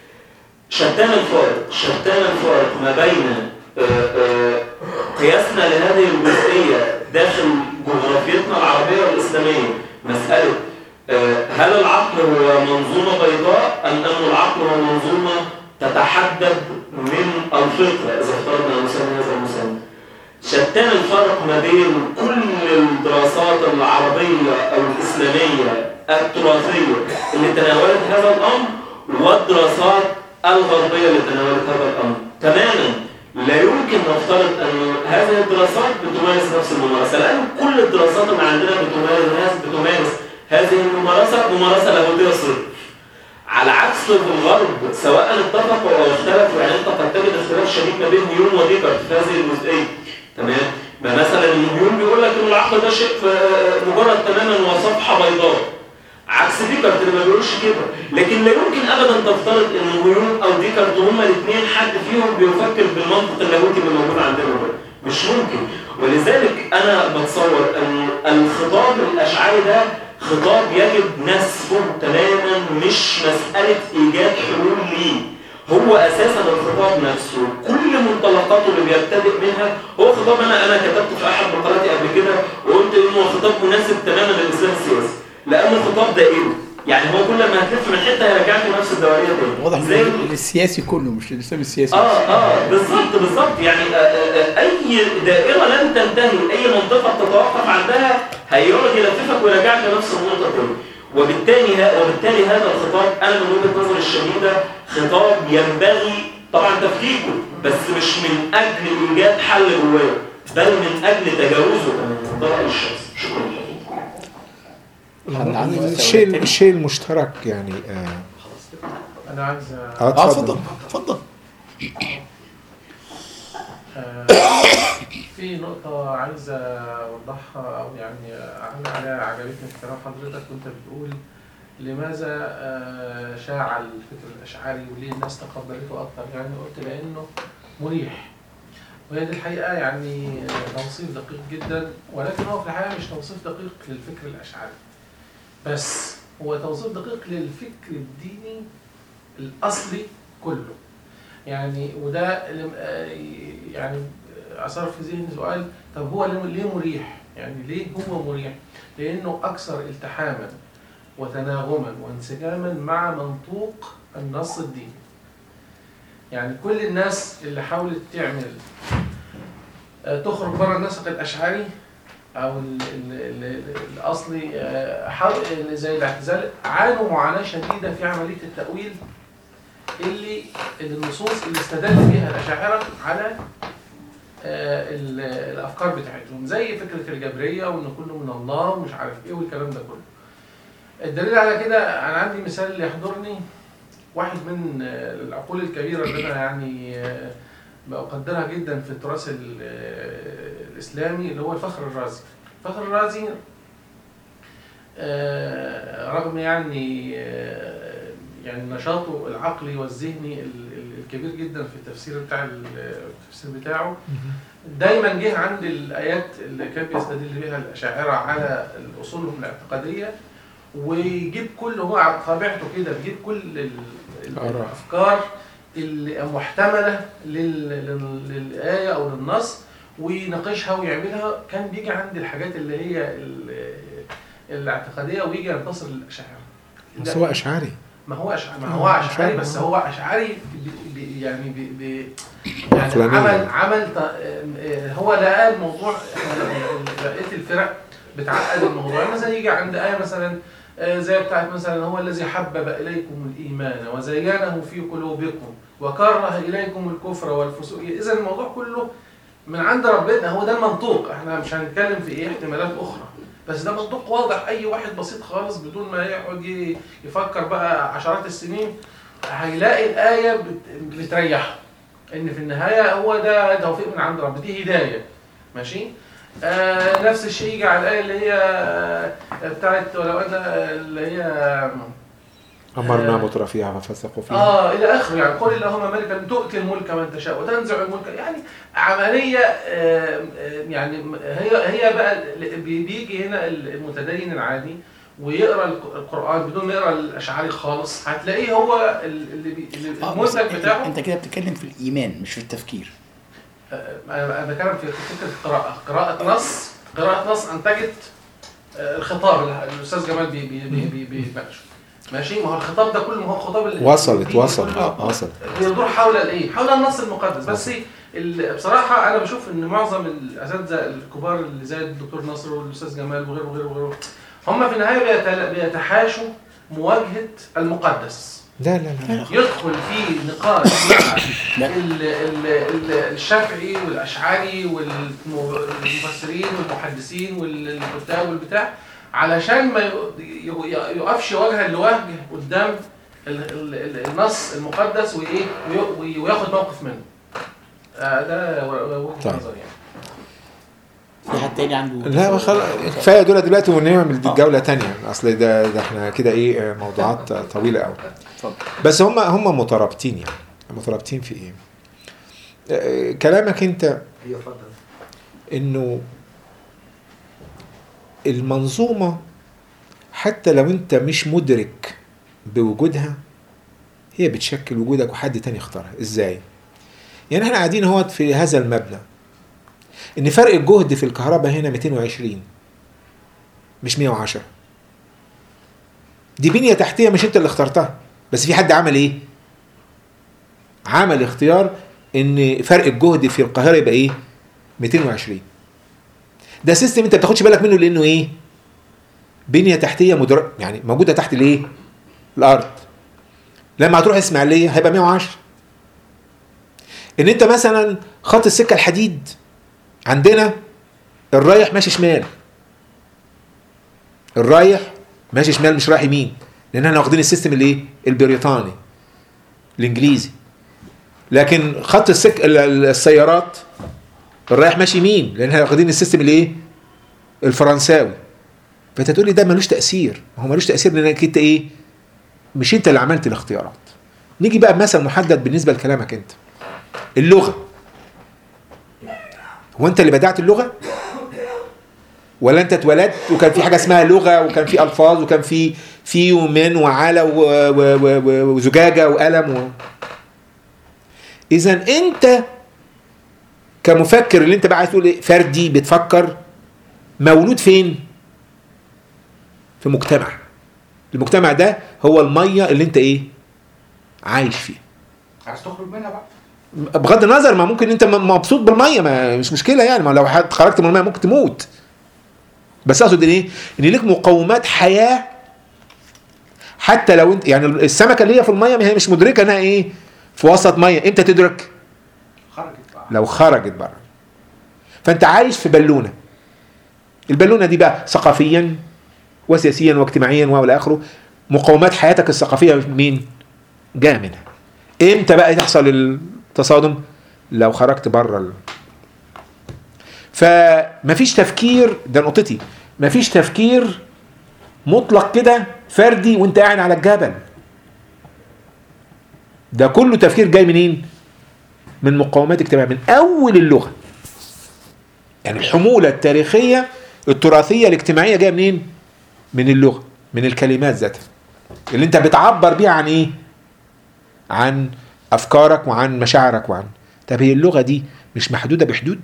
[SPEAKER 5] شتان الفارق شتان الفارق ما بين آه، آه، قياسنا لهذه الجزئيه داخل جغرافيتنا العربيه والاسلاميه مساله آه، هل العقل هو منظومه بيضاء ام ان العقل هو منظومه تتحدد من الفطره اذا افترضنا ان نسمي هذا المسمى شتان الفرق ما بين كل الدراسات العربيه او الاسلاميه التراثيه اللي تناولت هذا الامر والدراسات الغربيه اللي تناولت هذا الامر تماما لا يمكن نفترض ان هذه الدراسات بتمارس نفس الممارسه لان كل الدراسات اللي عندنا بتمارس بتمارس هذه الممارسه ممارسه لاهوتيه صرف على عكس في الغرب سواء اتفقوا او اختلفوا يعني انت قد تجد اختلاف شديد ما بين نيوم وديكارت في هذه الجزئيه تمام ما مثلا نيوم بيقول لك ان العقل ده شيء ف- مجرد تماما وصفحه بيضاء عكس ديكارت اللي ما بيقولش كده لكن لا يمكن ابدا تفترض ان نيوم او ديكارت هما الاثنين حد فيهم بيفكر بالمنطق اللاهوتي اللي موجود عندنا ده مش ممكن ولذلك انا بتصور ان الخطاب الاشعري ده خطاب يجب نسفه تماما مش مسألة إيجاد حلول ليه هو أساسا الخطاب نفسه كل منطلقاته اللي بيبتدئ منها هو خطاب أنا أنا كتبت في أحد مقالاتي قبل كده وقلت إنه هو خطاب مناسب تماما للإسلام السياسي لأنه خطاب دائري يعني هو كل ما هتلف من حتة هيرجعك لنفس الدورية تاني
[SPEAKER 1] واضح
[SPEAKER 5] زي
[SPEAKER 1] ان السياسي كله مش الاسلام السياسي
[SPEAKER 5] اه اه بالظبط بالظبط يعني آه آه آه اي دائره لن تنتهي اي منطقه تتوقف عندها هيقعد يلففك ويرجعك لنفس النقطه تاني وبالتالي ها وبالتالي هذا الخطاب انا من وجهه نظري الشديده خطاب ينبغي طبعا تفكيكه بس مش من اجل ايجاد حل جواه بل من اجل تجاوزه من الراي الشخصي شكرا
[SPEAKER 1] حد عنده
[SPEAKER 2] الشيء الشيء المشترك يعني آه
[SPEAKER 6] انا عايز
[SPEAKER 2] اه
[SPEAKER 1] اه
[SPEAKER 2] اتفضل
[SPEAKER 1] اتفضل اتفضل
[SPEAKER 6] آه، في نقطة عايز أوضحها أو يعني أعلق عليها عجبتني في كلام حضرتك كنت بتقول لماذا آه، شاع الفكر الأشعري وليه الناس تقبلته أكتر يعني قلت لأنه مريح وهي دي الحقيقة يعني توصيف دقيق جدا ولكن هو في الحقيقة مش توصيف دقيق للفكر الأشعري بس هو توصيف دقيق للفكر الديني الأصلي كله يعني وده اللي- آه، يعني اثار في ذهني سؤال طب هو ليه ليه مريح؟ يعني ليه هو مريح؟ لانه اكثر التحاما وتناغما وانسجاما مع منطوق النص الديني. يعني كل الناس اللي حاولت تعمل آه، تخرج بره النسق الاشعري او ال ال ال الاصلي آه، حاول زي الاعتزال عانوا معاناه شديده في عمليه التاويل اللي اللي النصوص اللي استدل بها الاشاعره على آه، ال- الافكار بتاعتهم زي فكره الجبريه وان كله من الله ومش عارف ايه والكلام ده كله الدليل على كده انا عندي مثال يحضرني واحد من آه، العقول الكبيره اللي انا يعني آه، بقدرها جدا في التراث ال- آه، الاسلامي اللي هو الفخر الرازي الفخر الرازي آه، رغم يعني آه، يعني نشاطه العقلي والذهني ال- ال- الكبير جدا في التفسير بتاع ال- التفسير بتاعه دايما جه عند الايات اللي كان بيستدل بها الاشاعره على اصولهم الاعتقاديه ويجيب كل هو على طبيعته كده بيجيب كل ال- ال-
[SPEAKER 2] الآراء.
[SPEAKER 6] الافكار المحتمله لل- لل- للايه او للنص ويناقشها ويعملها كان بيجي عند الحاجات اللي هي ال- الاعتقاديه ويجي ينتصر للاشاعره
[SPEAKER 2] بس هو اشعري
[SPEAKER 6] ما هو أشعري ما هو
[SPEAKER 2] آه،
[SPEAKER 6] أشعري
[SPEAKER 2] أشعري،
[SPEAKER 6] بس
[SPEAKER 2] آه.
[SPEAKER 6] هو أشعري ب- ب- يعني ب- ب- يعني
[SPEAKER 2] عقلانية.
[SPEAKER 6] عمل عمل ت- آه، هو لقى الموضوع آه، بقية الفرق بتعقد الموضوع يعني مثلا يجي عند آية مثلا آه، زي بتاعت مثلا هو الذي حبب إليكم الإيمان وزينه في قلوبكم وكره إليكم الكفر والفسوق إذا الموضوع كله من عند ربنا هو ده المنطوق احنا مش هنتكلم في ايه احتمالات اخرى بس ده منطوق واضح اي واحد بسيط خالص بدون ما يقعد ي- يفكر بقى عشرات السنين هيلاقي الآية بت- بتريحه إن في النهاية هو ده توفيق من عند رب دي هداية ماشي آه نفس الشيء يجي على الآية اللي هي آه، بتاعت ولو أن اللي هي
[SPEAKER 2] امرنا
[SPEAKER 6] آه.
[SPEAKER 2] مطر فيها ففسقوا فيها
[SPEAKER 6] اه الى اخره يعني قل اللهم ملكا تؤتي الملك من تشاء وتنزع الملك يعني عمليه آه، آه، يعني هي هي بقى بي- بيجي هنا المتدين العادي ويقرا الق- القران بدون ما يقرا الاشعري خالص هتلاقيه هو ال- اللي بي- اللي
[SPEAKER 1] آه، بس
[SPEAKER 6] المنتج
[SPEAKER 1] أنت-
[SPEAKER 6] بتاعه
[SPEAKER 1] انت كده بتتكلم في الايمان مش في التفكير
[SPEAKER 6] آه، انا أنا بتكلم في فكره القراءه قراءه نص قراءه نص انتجت آه، الخطاب اللي الاستاذ جمال بي بي بي بي بيناقشه ماشي ما هو الخطاب ده كله ما هو خطاب ال-
[SPEAKER 2] وصلت
[SPEAKER 6] الدين
[SPEAKER 2] وصل
[SPEAKER 6] كله.
[SPEAKER 2] آه، وصل
[SPEAKER 6] بيدور حول الايه؟ حول النص المقدس بس ال- بصراحه انا بشوف ان معظم الاساتذه الكبار اللي زي الدكتور نصر والاستاذ جمال وغيره وغيره وغيره هم في النهايه بيتل- بيتحاشوا مواجهه المقدس
[SPEAKER 2] لا لا لا
[SPEAKER 6] يدخل في نقاش مع
[SPEAKER 1] لا.
[SPEAKER 6] ال- ال- ال- الشافعي والاشعري والمفسرين والمحدثين والكتاب والبتاع علشان ما ي- ي- يقفش وجها لوجه قدام ال- ال- ال- النص المقدس وايه وي- وياخد موقف منه آه، ده وجهه
[SPEAKER 2] طيب.
[SPEAKER 6] نظري يعني
[SPEAKER 1] في حد تاني عنده
[SPEAKER 2] لا خلاص كفايه دول دلوقتي ونعمل دي
[SPEAKER 1] آه.
[SPEAKER 2] جوله تانية اصل ده ده احنا كده ايه موضوعات طويله قوي
[SPEAKER 1] اتفضل
[SPEAKER 2] بس هم هم مترابطين يعني مترابطين في ايه؟ آه، كلامك انت
[SPEAKER 4] ايوه اتفضل
[SPEAKER 2] انه المنظومه حتى لو انت مش مدرك بوجودها هي بتشكل وجودك وحد تاني اختارها ازاي؟ يعني احنا قاعدين اهوت في هذا المبنى ان فرق الجهد في الكهرباء هنا 220 مش 110 دي بنيه تحتيه مش انت اللي اخترتها بس في حد عمل ايه؟ عمل اختيار ان فرق الجهد في القاهره يبقى ايه؟ 220 ده سيستم انت ما بتاخدش بالك منه لانه ايه؟ بنيه تحتيه مدر... يعني موجوده تحت الايه؟ الارض لما هتروح اسماعيليه هيبقى 110 ان انت مثلا خط السكه الحديد عندنا الرايح ماشي شمال الرايح ماشي شمال مش رايح يمين لان احنا واخدين السيستم الايه البريطاني الانجليزي لكن خط السك ال- ال- السيارات الرايح ماشي يمين لان احنا واخدين السيستم الايه الفرنساوي فانت تقول لي ده ملوش تاثير ما هو ملوش تاثير لانك انت ايه مش انت اللي عملت الاختيارات نيجي بقى بمثل محدد بالنسبه لكلامك انت اللغه هو انت اللي بدعت اللغه ولا انت اتولدت وكان في حاجه اسمها لغه وكان في الفاظ وكان في في ومن وعلى و- و- و- و- وزجاجه وقلم و... اذا انت كمفكر اللي انت بقى عايز تقول ايه فردي بتفكر مولود فين في مجتمع المجتمع ده هو الميه اللي انت ايه عايش فيه
[SPEAKER 3] عايز تخرج منها بقى
[SPEAKER 2] بغض النظر ما ممكن انت م- مبسوط بالميه ما مش مشكله يعني ما لو حد خرجت من الميه ممكن تموت بس اقصد ان ايه ان ليك مقومات حياه حتى لو انت يعني السمكه اللي هي في الميه ما هي مش مدركه انها ايه في وسط ميه امتى تدرك
[SPEAKER 3] خرجت بقى
[SPEAKER 2] لو خرجت بره فانت عايش في بالونه البالونه دي بقى ثقافيا وسياسيا واجتماعيا والى اخره مقومات حياتك الثقافيه مين جاء منها امتى بقى تحصل التصادم لو خرجت بره ال... فمفيش تفكير ده نقطتي مفيش تفكير مطلق كده فردي وانت قاعد على الجبل ده كله تفكير جاي منين من مقومات اجتماعيه من اول اللغه يعني الحموله التاريخيه التراثيه الاجتماعيه جايه منين من اللغه من الكلمات ذاتها اللي انت بتعبر بيها عن ايه عن افكارك وعن مشاعرك وعن طب هي اللغه دي مش محدوده بحدود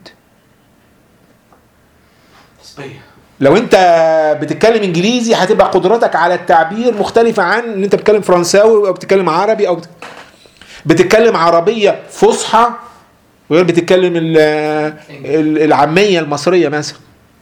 [SPEAKER 3] نسبية
[SPEAKER 2] لو انت بتتكلم انجليزي هتبقى قدرتك على التعبير مختلفه عن ان انت بتتكلم فرنساوي او بتتكلم عربي او بت- بتتكلم عربيه فصحى وغير بتتكلم ال- ال- العاميه المصريه مثلا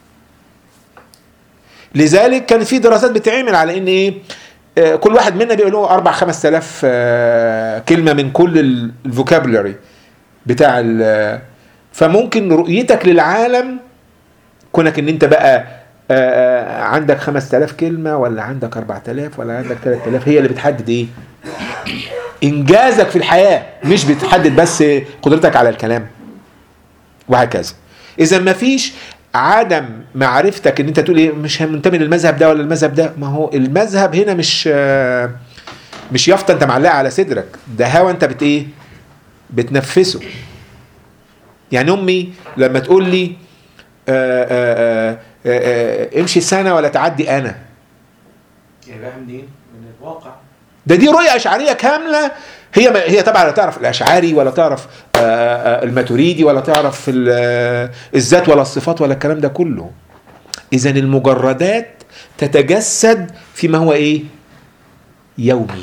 [SPEAKER 2] لذلك كان في دراسات بتعمل على ان ايه آه، كل واحد منا بيقول له 4 5000 آه، كلمه من كل الفوكابولري بتاع ال- فممكن رؤيتك للعالم كونك ان انت بقى آه، آه، عندك 5000 كلمه ولا عندك 4000 ولا عندك 3000 هي اللي بتحدد ايه انجازك في الحياه مش بتحدد بس قدرتك على الكلام وهكذا اذا ما فيش عدم معرفتك ان انت تقول ايه مش منتمي للمذهب ده ولا المذهب ده ما هو المذهب هنا مش آه، مش يافطه انت معلقه على صدرك ده هوا انت بت ايه بتنفسه يعني امي لما تقول لي آه، آه، آه، آه، آه، امشي سنه ولا تعدي انا
[SPEAKER 4] جايبها منين؟ من الواقع
[SPEAKER 2] ده دي رؤيه اشعريه كامله هي ما هي طبعا لا تعرف الاشعري ولا تعرف آه، آه، الماتريدي ولا تعرف ال- آه، الذات ولا الصفات ولا الكلام ده كله اذا المجردات تتجسد فيما هو ايه يومي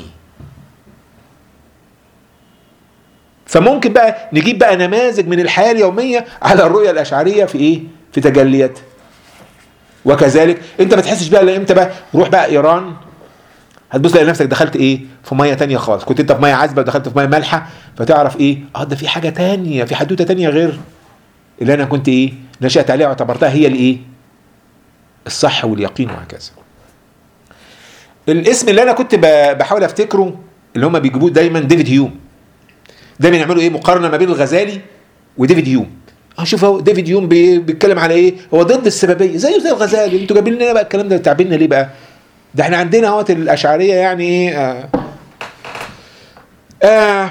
[SPEAKER 2] فممكن بقى نجيب بقى نماذج من الحياه اليوميه على الرؤيه الاشعريه في ايه في تجلياتها وكذلك انت ما تحسش بقى الا امتى بقى روح بقى ايران هتبص تلاقي نفسك دخلت ايه في ميه تانية خالص كنت انت في ميه عذبه ودخلت في ميه مالحه فتعرف ايه اه ده في حاجه تانية في حدوته تانية غير اللي انا كنت ايه نشأت عليها واعتبرتها هي الايه الصح واليقين وهكذا الاسم اللي انا كنت ب- بحاول افتكره اللي هم بيجيبوه دايما ديفيد هيوم دايما يعملوا ايه مقارنه ما بين الغزالي وديفيد هيوم اه شوف هو ديفيد هيوم بي- بيتكلم على ايه هو ضد السببيه زيه زي الغزالي انتوا جايبين لنا بقى الكلام ده تعبنا ليه بقى ده احنا عندنا اهوت الاشعريه يعني ايه آه آه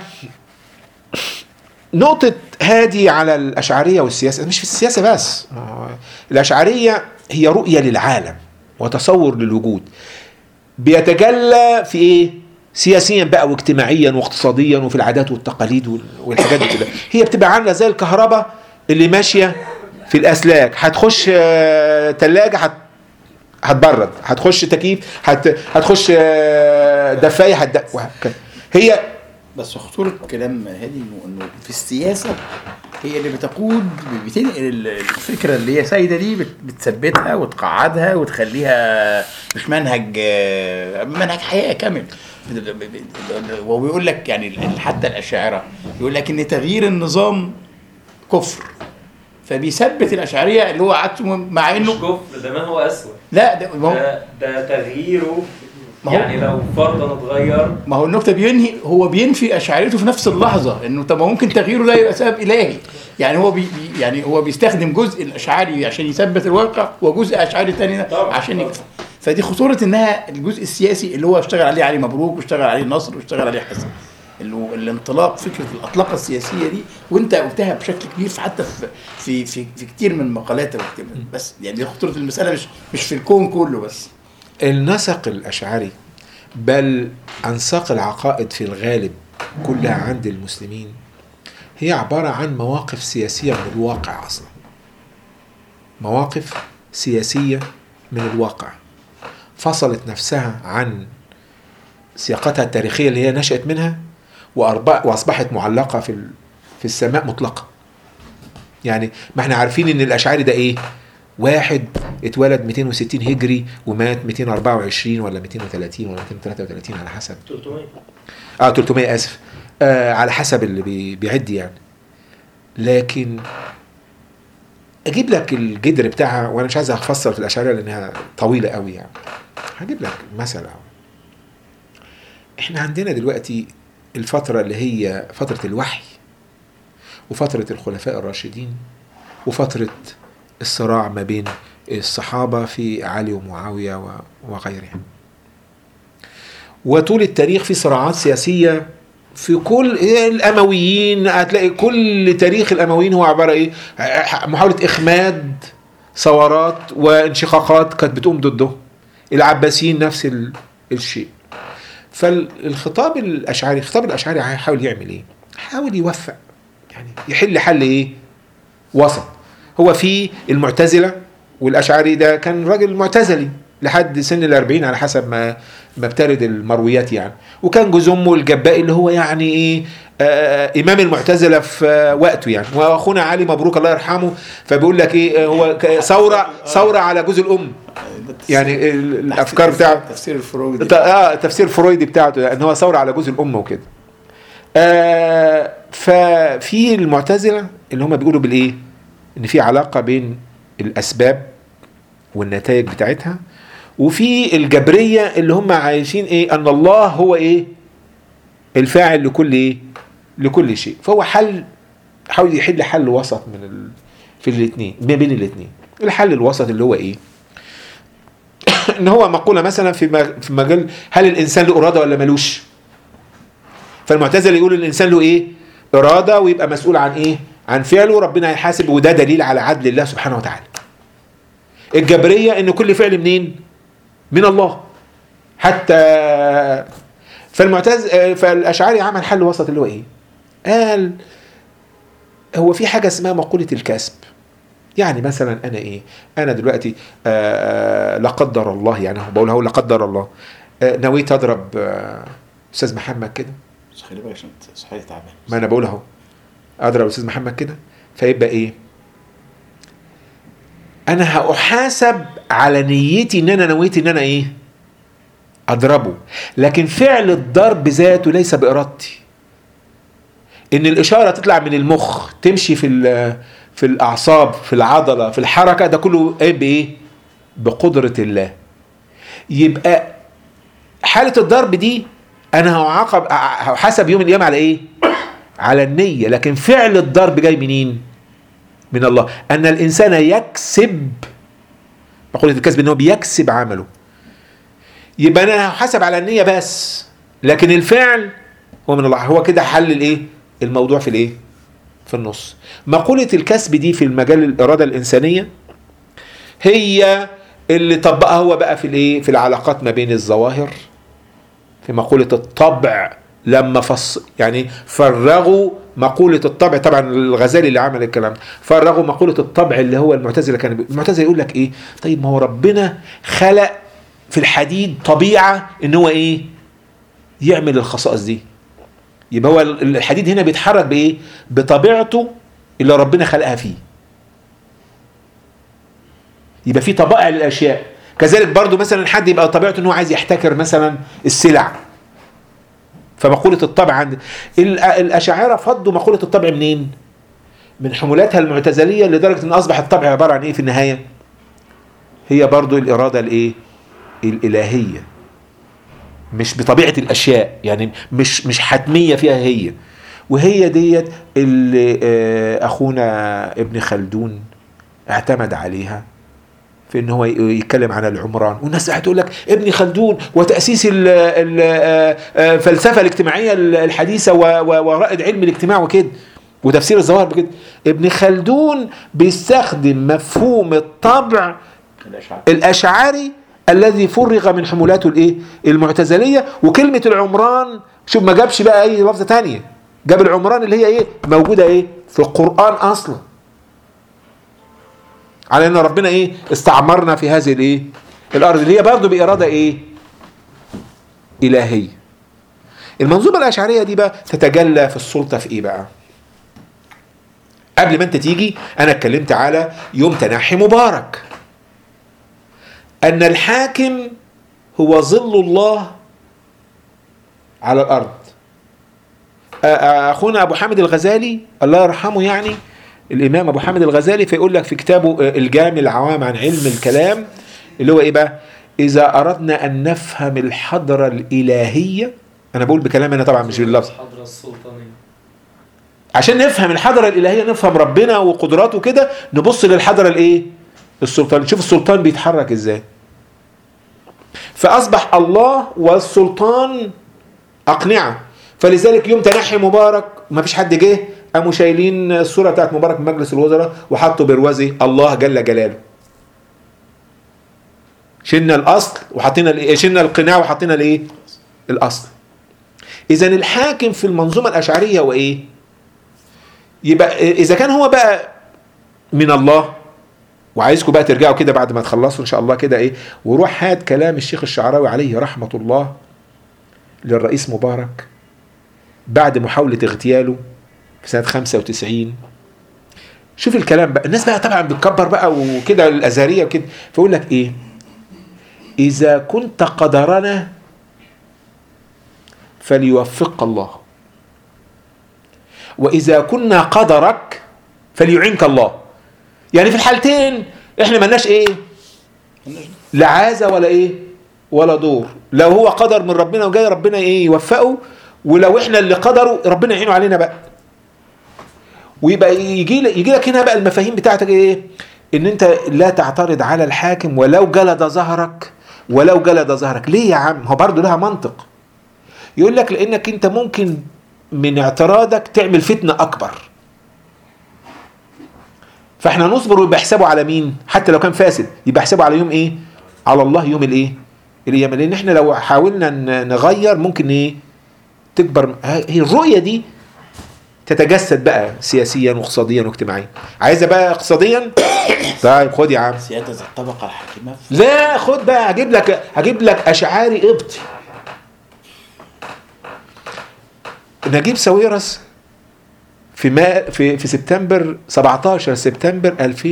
[SPEAKER 2] نقطة هادي على الأشعرية والسياسة مش في السياسة بس آه الأشعرية هي رؤية للعالم وتصور للوجود بيتجلى في إيه؟ سياسيا بقى واجتماعيا واقتصاديا وفي العادات والتقاليد وال- والحاجات دي كده هي بتبقى عاملة زي الكهرباء اللي ماشية في الأسلاك هتخش آه، تلاجة هت هتبرد هتخش تكييف هت... هتخش آه، دفايه هت... وهكذا. هي
[SPEAKER 1] بس خطورة كلام هادي انه انه في السياسة هي اللي بتقود بتنقل ال- الفكرة اللي هي سايدة دي بت- بتثبتها وتقعدها وتخليها مش منهج آه، منهج حياة كامل وبيقول لك يعني ال- حتى الأشاعرة يقول لك إن تغيير النظام كفر فبيثبت الأشعرية اللي هو عكسه مع
[SPEAKER 4] مش
[SPEAKER 1] إنه
[SPEAKER 4] كفر ده ما هو أسوأ
[SPEAKER 1] لا ده ما هو
[SPEAKER 4] ده, ده تغييره
[SPEAKER 1] ما هو-
[SPEAKER 4] يعني لو فرضا اتغير
[SPEAKER 1] ما هو النكته بينهي هو بينفي اشعريته في نفس اللحظه انه طب ما ممكن تغييره ده يبقى سبب الهي يعني هو بي بي- يعني هو بيستخدم جزء الاشعري عشان يثبت الواقع وجزء اشعري تاني
[SPEAKER 4] طبعاً،
[SPEAKER 1] عشان
[SPEAKER 4] طبعاً.
[SPEAKER 1] يكفر فدي خطوره انها الجزء السياسي اللي هو اشتغل عليه علي مبروك واشتغل عليه نصر واشتغل عليه حسن اللي هو الانطلاق فكره الاطلاقه السياسيه دي وانت قلتها بشكل كبير في حتى في في في, في كتير من مقالاتك بس يعني دي خطوره المساله مش مش في الكون كله بس
[SPEAKER 2] النسق الأشعري بل أنساق العقائد في الغالب كلها عند المسلمين هي عبارة عن مواقف سياسية من الواقع أصلا مواقف سياسية من الواقع فصلت نفسها عن سياقتها التاريخية اللي هي نشأت منها وأربع- وأصبحت معلقة في ال- في السماء مطلقة يعني ما احنا عارفين ان الاشعري ده ايه واحد اتولد 260 هجري ومات 224 ولا 230 ولا 233 على حسب
[SPEAKER 4] 300
[SPEAKER 2] اه 300 اسف آه على حسب اللي بي بيعد يعني لكن اجيب لك الجدر بتاعها وانا مش عايز افسر في الاشعريه لانها طويله قوي يعني هجيب لك مثل أهو. احنا عندنا دلوقتي الفتره اللي هي فتره الوحي وفتره الخلفاء الراشدين وفتره الصراع ما بين الصحابه في علي ومعاويه و- وغيرهم وطول التاريخ في صراعات سياسيه في كل الامويين هتلاقي كل تاريخ الامويين هو عباره ايه محاوله اخماد ثورات وانشقاقات كانت بتقوم ضده العباسيين نفس ال- الشيء فالخطاب الاشعري الخطاب الاشعري هيحاول يعمل ايه حاول يوفق يعني يحل حل ايه وسط هو في المعتزله والاشعري ده كان راجل معتزلي لحد سن الأربعين على حسب ما ما بترد المرويات يعني وكان جوز امه الجبائي اللي هو يعني ايه آه امام المعتزله في آه وقته يعني واخونا علي مبروك الله يرحمه فبيقول لك ايه آه، هو ك- ثوره ثوره على جوز الام يعني ال- الافكار بتاعه
[SPEAKER 1] تفسير الفرويدي
[SPEAKER 2] ت- اه تفسير فرويدي بتاعته ان هو ثوره على جزء الامه وكده آه ففي المعتزله اللي هم بيقولوا بالايه ان في علاقه بين الاسباب والنتائج بتاعتها وفي الجبريه اللي هم عايشين ايه ان الله هو ايه الفاعل لكل ايه لكل شيء فهو حل حاول يحل حل وسط من ال... في الاثنين ما بين الاثنين الحل الوسط اللي هو ايه ان هو مقوله مثلا في مج- في مجال هل الانسان له اراده ولا ملوش فالمعتزله يقول الانسان له ايه اراده ويبقى مسؤول عن ايه عن فعله ربنا هيحاسب وده دليل على عدل الله سبحانه وتعالى الجبريه ان كل فعل منين من الله حتى فالمعتز فالاشعري عمل حل وسط اللي هو ايه قال هو في حاجه اسمها مقوله الكسب يعني مثلا انا ايه انا دلوقتي آه آه، لا قدر الله يعني بقول هو لا قدر الله آه نويت اضرب آه استاذ محمد كده
[SPEAKER 1] بس خلي بالك عشان صحتي تعبان
[SPEAKER 2] ما انا بقول اهو اضرب استاذ محمد كده فيبقى ايه انا هاحاسب على نيتي ان انا نويت ان انا ايه اضربه لكن فعل الضرب ذاته ليس بارادتي ان الاشاره تطلع من المخ تمشي في ال- في الاعصاب في العضله في الحركه ده كله ايه بايه بقدره الله يبقى حاله الضرب دي انا هعاقب هحاسب يوم القيامه على ايه على النيه لكن فعل الضرب جاي منين من الله ان الانسان يكسب مقوله الكسب ان هو بيكسب عمله يبقى انا هحاسب على النيه بس لكن الفعل هو من الله هو كده حل الايه الموضوع في الايه في النص مقوله الكسب دي في المجال الاراده الانسانيه هي اللي طبقها هو بقى في الايه في العلاقات ما بين الظواهر في مقولة الطبع لما فص يعني فرغوا مقولة الطبع طبعا الغزالي اللي عمل الكلام ده فرغوا مقولة الطبع اللي هو المعتزلة كان بي- المعتزلة يقول لك ايه طيب ما هو ربنا خلق في الحديد طبيعة ان هو ايه يعمل الخصائص دي يبقى هو ال- الحديد هنا بيتحرك بايه بطبيعته اللي ربنا خلقها فيه يبقى في طبائع للاشياء كذلك برضو مثلا حد يبقى طبيعته ان هو عايز يحتكر مثلا السلع فمقولة الطبع عند ال- الأشاعرة فضوا مقولة الطبع منين؟ من حمولاتها المعتزلية لدرجة أن أصبح الطبع عبارة عن إيه في النهاية؟ هي برضو الإرادة الإيه؟ الإلهية مش بطبيعة الأشياء يعني مش مش حتمية فيها هي وهي ديت اللي آه، أخونا ابن خلدون اعتمد عليها في ان هو ي- يتكلم عن العمران والناس هتقول لك ابن خلدون وتاسيس ال- ال- آه، آه، الفلسفه الاجتماعيه ال- الحديثه و- و- ورائد علم الاجتماع وكده وتفسير الظواهر بكده ابن خلدون بيستخدم مفهوم الطبع
[SPEAKER 1] الاشعار
[SPEAKER 2] الاشعري الذي فرغ من حمولاته الايه المعتزليه وكلمه العمران شوف ما جابش بقى اي لفظه تانية جاب العمران اللي هي ايه موجوده ايه في القران اصلا على ان ربنا ايه استعمرنا في هذه الايه الارض اللي هي برضه باراده ايه الهيه المنظومه الاشعريه دي بقى تتجلى في السلطه في ايه بقى قبل ما انت تيجي انا اتكلمت على يوم تنحي مبارك ان الحاكم هو ظل الله على الارض آ- آ- اخونا ابو حامد الغزالي الله يرحمه يعني الامام ابو حامد الغزالي فيقول لك في كتابه آه، الجامع العوام عن علم الكلام اللي هو ايه بقى اذا اردنا ان نفهم الحضره الالهيه انا بقول بكلام انا طبعا مش باللفظ
[SPEAKER 4] الحضرة السلطانية
[SPEAKER 2] عشان نفهم الحضره الالهيه نفهم ربنا وقدراته كده نبص للحضره الايه السلطان شوف السلطان بيتحرك ازاي فاصبح الله والسلطان اقنعه فلذلك يوم تنحي مبارك ما فيش حد جه قاموا شايلين الصوره بتاعت مبارك من مجلس الوزراء وحطوا بروزي الله جل جلاله شلنا الاصل وحطينا الإيه؟ شلنا القناع وحطينا الايه الاصل اذا الحاكم في المنظومه الاشعريه هو ايه يبقى اذا كان هو بقى من الله وعايزكم بقى ترجعوا كده بعد ما تخلصوا ان شاء الله كده ايه وروح هات كلام الشيخ الشعراوي عليه رحمه الله للرئيس مبارك بعد محاوله اغتياله في سنه 95 شوف الكلام بقى الناس بقى طبعا بتكبر بقى وكده الازهريه وكده فيقول لك ايه اذا كنت قدرنا فليوفق الله واذا كنا قدرك فليعينك الله يعني في الحالتين احنا ملناش ايه لا عازه ولا ايه ولا دور لو هو قدر من ربنا وجاي ربنا ايه يوفقه ولو احنا اللي قدروا ربنا يعينه علينا بقى ويبقى يجي لك يجي لك هنا بقى المفاهيم بتاعتك ايه ان انت لا تعترض على الحاكم ولو جلد ظهرك ولو جلد ظهرك ليه يا عم هو برضه لها منطق يقول لك لانك انت ممكن من اعتراضك تعمل فتنه اكبر فاحنا نصبر ويبقى حسابه على مين حتى لو كان فاسد يبقى حسابه على يوم ايه على الله يوم الايه القيامه لان احنا لو حاولنا ن- نغير ممكن ايه تكبر هي الرؤيه دي تتجسد بقى سياسيا واقتصاديا واجتماعيا عايزه بقى اقتصاديا طيب خد يا عم
[SPEAKER 1] سيادة الطبقة الحاكمة في
[SPEAKER 2] لا خد بقى هجيب لك هجيب لك اشعاري قبطي نجيب ساويرس في ما في في سبتمبر 17 سبتمبر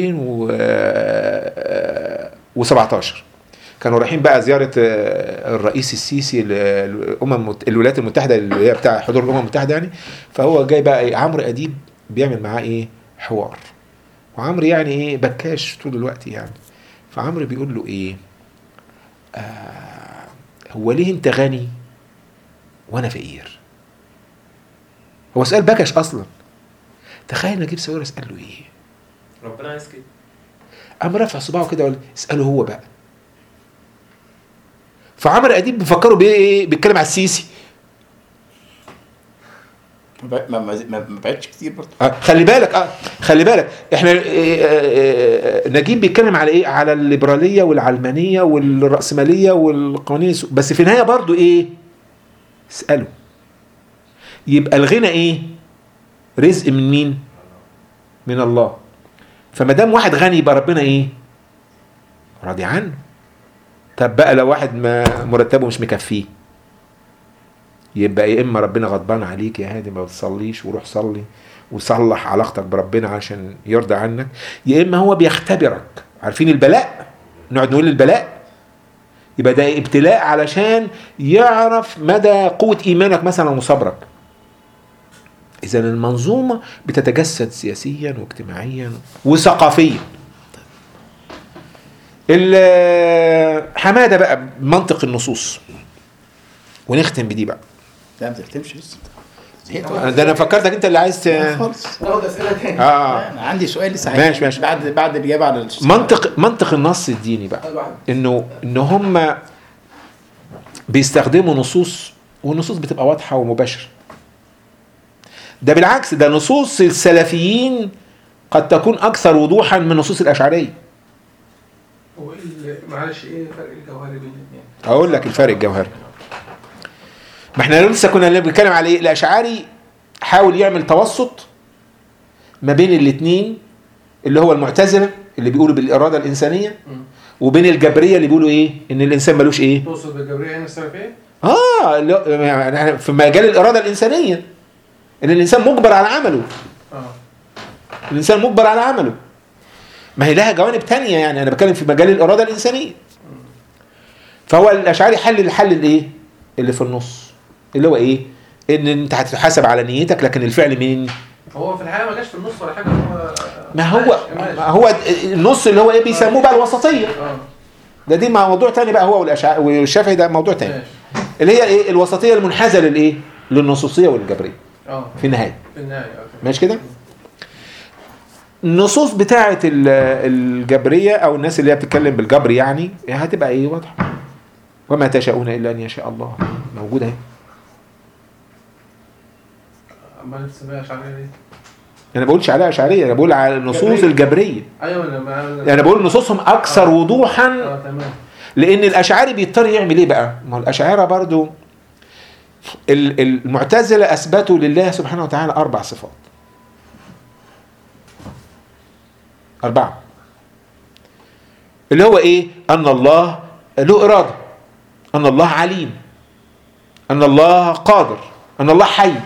[SPEAKER 2] 2017 كانوا رايحين بقى زياره آه، الرئيس السيسي للامم المت- الولايات المتحده اللي هي بتاع حضور الامم المتحده يعني فهو جاي بقى إيه، عمرو اديب بيعمل معاه ايه حوار وعمرو يعني ايه بكاش طول الوقت يعني فعمرو بيقول له ايه آه هو ليه انت غني وانا فقير هو سؤال بكش اصلا تخيل نجيب ساويرس قال له ايه
[SPEAKER 4] ربنا عايز كده
[SPEAKER 2] قام رافع صباعه كده وقال اساله هو بقى فعمرو اديب بيفكروا بايه ايه بيتكلم على السيسي
[SPEAKER 1] ما ما ما- ما بعدش كتير برضه
[SPEAKER 2] آه خلي بالك اه خلي بالك احنا آه آه آه نجيب بيتكلم على ايه على الليبراليه والعلمانيه والراسماليه والقوانين السوق. بس في النهايه برضو ايه اساله يبقى الغنى ايه رزق من مين من الله فما دام واحد غني يبقى ربنا ايه راضي عنه طب بقى لو واحد ما مرتبه مش مكفيه يبقى يا اما ربنا غضبان عليك يا هادي ما بتصليش وروح صلي وصلح علاقتك بربنا عشان يرضى عنك يا اما هو بيختبرك عارفين البلاء نقعد نقول البلاء يبقى ده ابتلاء علشان يعرف مدى قوة ايمانك مثلا وصبرك اذا المنظومة بتتجسد سياسيا واجتماعيا وثقافيا ال- حمادة بقى منطق النصوص ونختم بدي بقى
[SPEAKER 1] لا ما تختمش لسه زهقت
[SPEAKER 2] ده انا فكرتك انت اللي عايز ت-
[SPEAKER 1] خالص
[SPEAKER 3] ناخد اسئله تاني
[SPEAKER 2] اه
[SPEAKER 1] انا عندي سؤال لسه
[SPEAKER 2] ماشي،
[SPEAKER 1] هيجي
[SPEAKER 2] ماشي.
[SPEAKER 1] بعد بعد الاجابه على السؤال.
[SPEAKER 2] منطق منطق النص الديني بقى انه ان هم بيستخدموا نصوص والنصوص بتبقى واضحه ومباشره ده بالعكس ده نصوص السلفيين قد تكون اكثر وضوحا من نصوص الاشعريه
[SPEAKER 6] هو ايه ال- معلش ايه الفرق الجوهري بين الاثنين؟
[SPEAKER 2] هقول لك الفرق الجوهري ما احنا لسه كنا بنتكلم على ايه الاشعري حاول يعمل توسط ما بين الاثنين اللي هو المعتزله اللي بيقولوا بالاراده الانسانيه وبين الجبريه اللي بيقولوا ايه ان الانسان ملوش ايه
[SPEAKER 6] تقصد بالجبريه يعني السلفيه؟
[SPEAKER 2] اه لا، يعني إحنا في مجال الاراده الانسانيه ان الانسان مجبر على عمله
[SPEAKER 6] اه
[SPEAKER 2] الانسان مجبر على عمله ما هي لها جوانب تانية يعني انا بتكلم في مجال الاراده الانسانيه فهو الاشعري حل الحل الايه اللي في النص اللي هو ايه ان انت هتتحاسب على نيتك لكن الفعل مين
[SPEAKER 6] هو في الحقيقه ما جاش في النص ولا حاجه هو
[SPEAKER 2] ما هو
[SPEAKER 6] ماشي، ماشي.
[SPEAKER 2] ما هو النص اللي هو ايه بيسموه بقى الوسطيه
[SPEAKER 6] اه
[SPEAKER 2] ده دي مع موضوع تاني بقى هو والاشعري والشافعي ده موضوع تاني
[SPEAKER 6] ماشي
[SPEAKER 2] اللي هي ايه الوسطيه المنحازه للايه للنصوصيه والجبريه
[SPEAKER 6] اه
[SPEAKER 2] في النهايه
[SPEAKER 6] في النهايه اه
[SPEAKER 2] ماشي كده النصوص بتاعه ال- الجبريه او الناس اللي هي بتتكلم بالجبر يعني هتبقى ايه واضحه وما تشاءون الا ان يشاء الله موجوده اهي
[SPEAKER 6] ما نسميهاش عليها ليه؟
[SPEAKER 2] انا بقولش عليها اشعريه انا بقول على النصوص
[SPEAKER 6] جبرية.
[SPEAKER 2] الجبريه
[SPEAKER 6] ايوه انا ما
[SPEAKER 2] يعني بقول نصوصهم اكثر وضوحا
[SPEAKER 6] اه تمام
[SPEAKER 2] لان الاشعري بيضطر يعمل ايه بقى ما هو الاشاعره برضو ال- المعتزله اثبتوا لله سبحانه وتعالى اربع صفات اربعه اللي هو ايه ان الله له اراده ان الله عليم ان الله قادر ان الله حي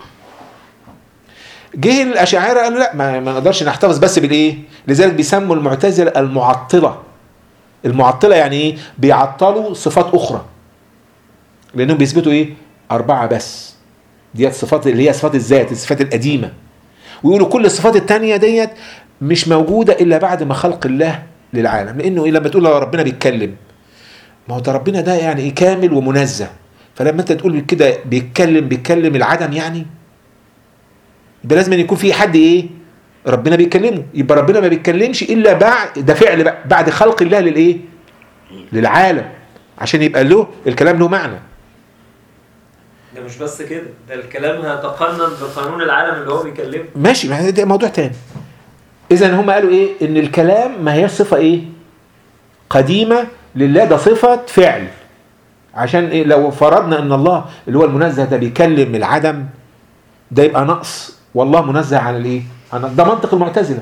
[SPEAKER 2] جه الاشاعره قالوا لا ما, ما نقدرش نحتفظ بس بالايه لذلك بيسموا المعتزله المعطله المعطله يعني ايه بيعطلوا صفات اخرى لانهم بيثبتوا ايه اربعه بس ديت صفات اللي هي صفات الذات الصفات القديمه ويقولوا كل الصفات التانية ديت مش موجوده الا بعد ما خلق الله للعالم لانه ايه لما تقول لو ربنا بيتكلم ما هو ده ربنا ده يعني ايه كامل ومنزه فلما انت تقول كده بيتكلم بيتكلم العدم يعني يبقى لازم أن يكون في حد ايه ربنا بيكلمه يبقى ربنا ما بيتكلمش الا بعد ده فعل بقى بعد خلق الله للايه للعالم عشان يبقى له الكلام له معنى
[SPEAKER 4] ده مش بس كده ده الكلام هيتقنن بقانون العالم اللي هو بيكلمه
[SPEAKER 2] ماشي ما ده موضوع تاني اذا هم قالوا ايه ان الكلام ما هي صفه ايه قديمه لله ده صفه فعل عشان ايه لو فرضنا ان الله اللي هو المنزه ده بيكلم العدم ده يبقى نقص والله منزه عن الايه عن ده منطق المعتزله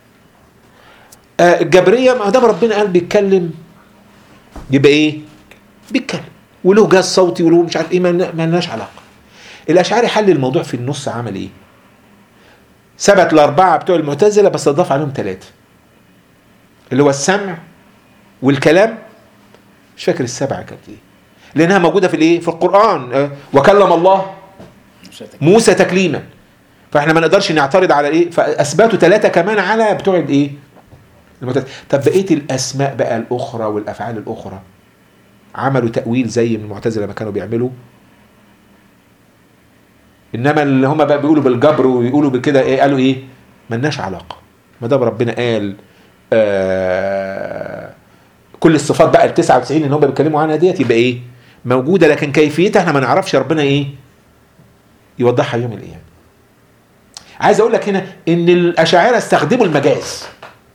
[SPEAKER 2] آه الجبريه ما دام ربنا قال بيتكلم يبقى ايه بيتكلم وله جهاز صوتي وله مش عارف ايه ما ما لناش علاقه الاشعري حل الموضوع في النص عمل ايه ثبت الاربعه بتوع المعتزله بس اضاف عليهم ثلاثه اللي هو السمع والكلام مش فاكر السبعه كانت ايه لانها موجوده في الايه في القران آه، وكلم الله موسى تكليما فاحنا ما نقدرش نعترض على ايه فاثبتوا ثلاثه كمان على بتوع الايه المعتزلة. طب بقيه الاسماء بقى الاخرى والافعال الاخرى عملوا تاويل زي ما المعتزله ما كانوا بيعملوا انما اللي هم بقى بيقولوا بالجبر ويقولوا بكده ايه قالوا ايه ملناش علاقه ما دام ربنا قال آه كل الصفات بقى ال 99 اللي هم بيتكلموا عنها ديت يبقى ايه موجوده لكن كيفيتها احنا ما نعرفش ربنا ايه يوضحها يوم القيامه عايز اقول لك هنا ان الاشاعره استخدموا المجاز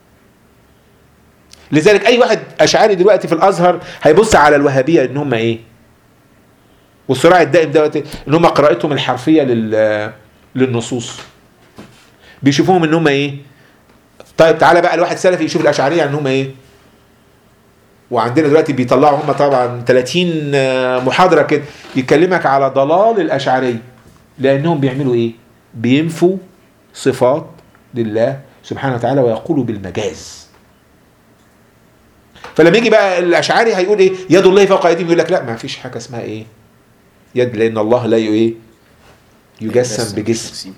[SPEAKER 2] لذلك اي واحد اشعري دلوقتي في الازهر هيبص على الوهابيه ان هم ايه والصراع الدائم دلوقتي ان هم قراءتهم الحرفيه لل للنصوص بيشوفوهم ان هم ايه طيب تعالى بقى الواحد سلفي يشوف الاشعريه ان هم ايه وعندنا دلوقتي بيطلعوا هم طبعا 30 محاضره كده يكلمك على ضلال الاشعريه لانهم بيعملوا ايه بينفوا صفات لله سبحانه وتعالى ويقولوا بالمجاز فلما يجي بقى الاشعري هيقول ايه يد الله فوق ايديهم يقول لك لا ما فيش حاجه اسمها ايه يد لان الله لا ي- ايه يجسم بجسم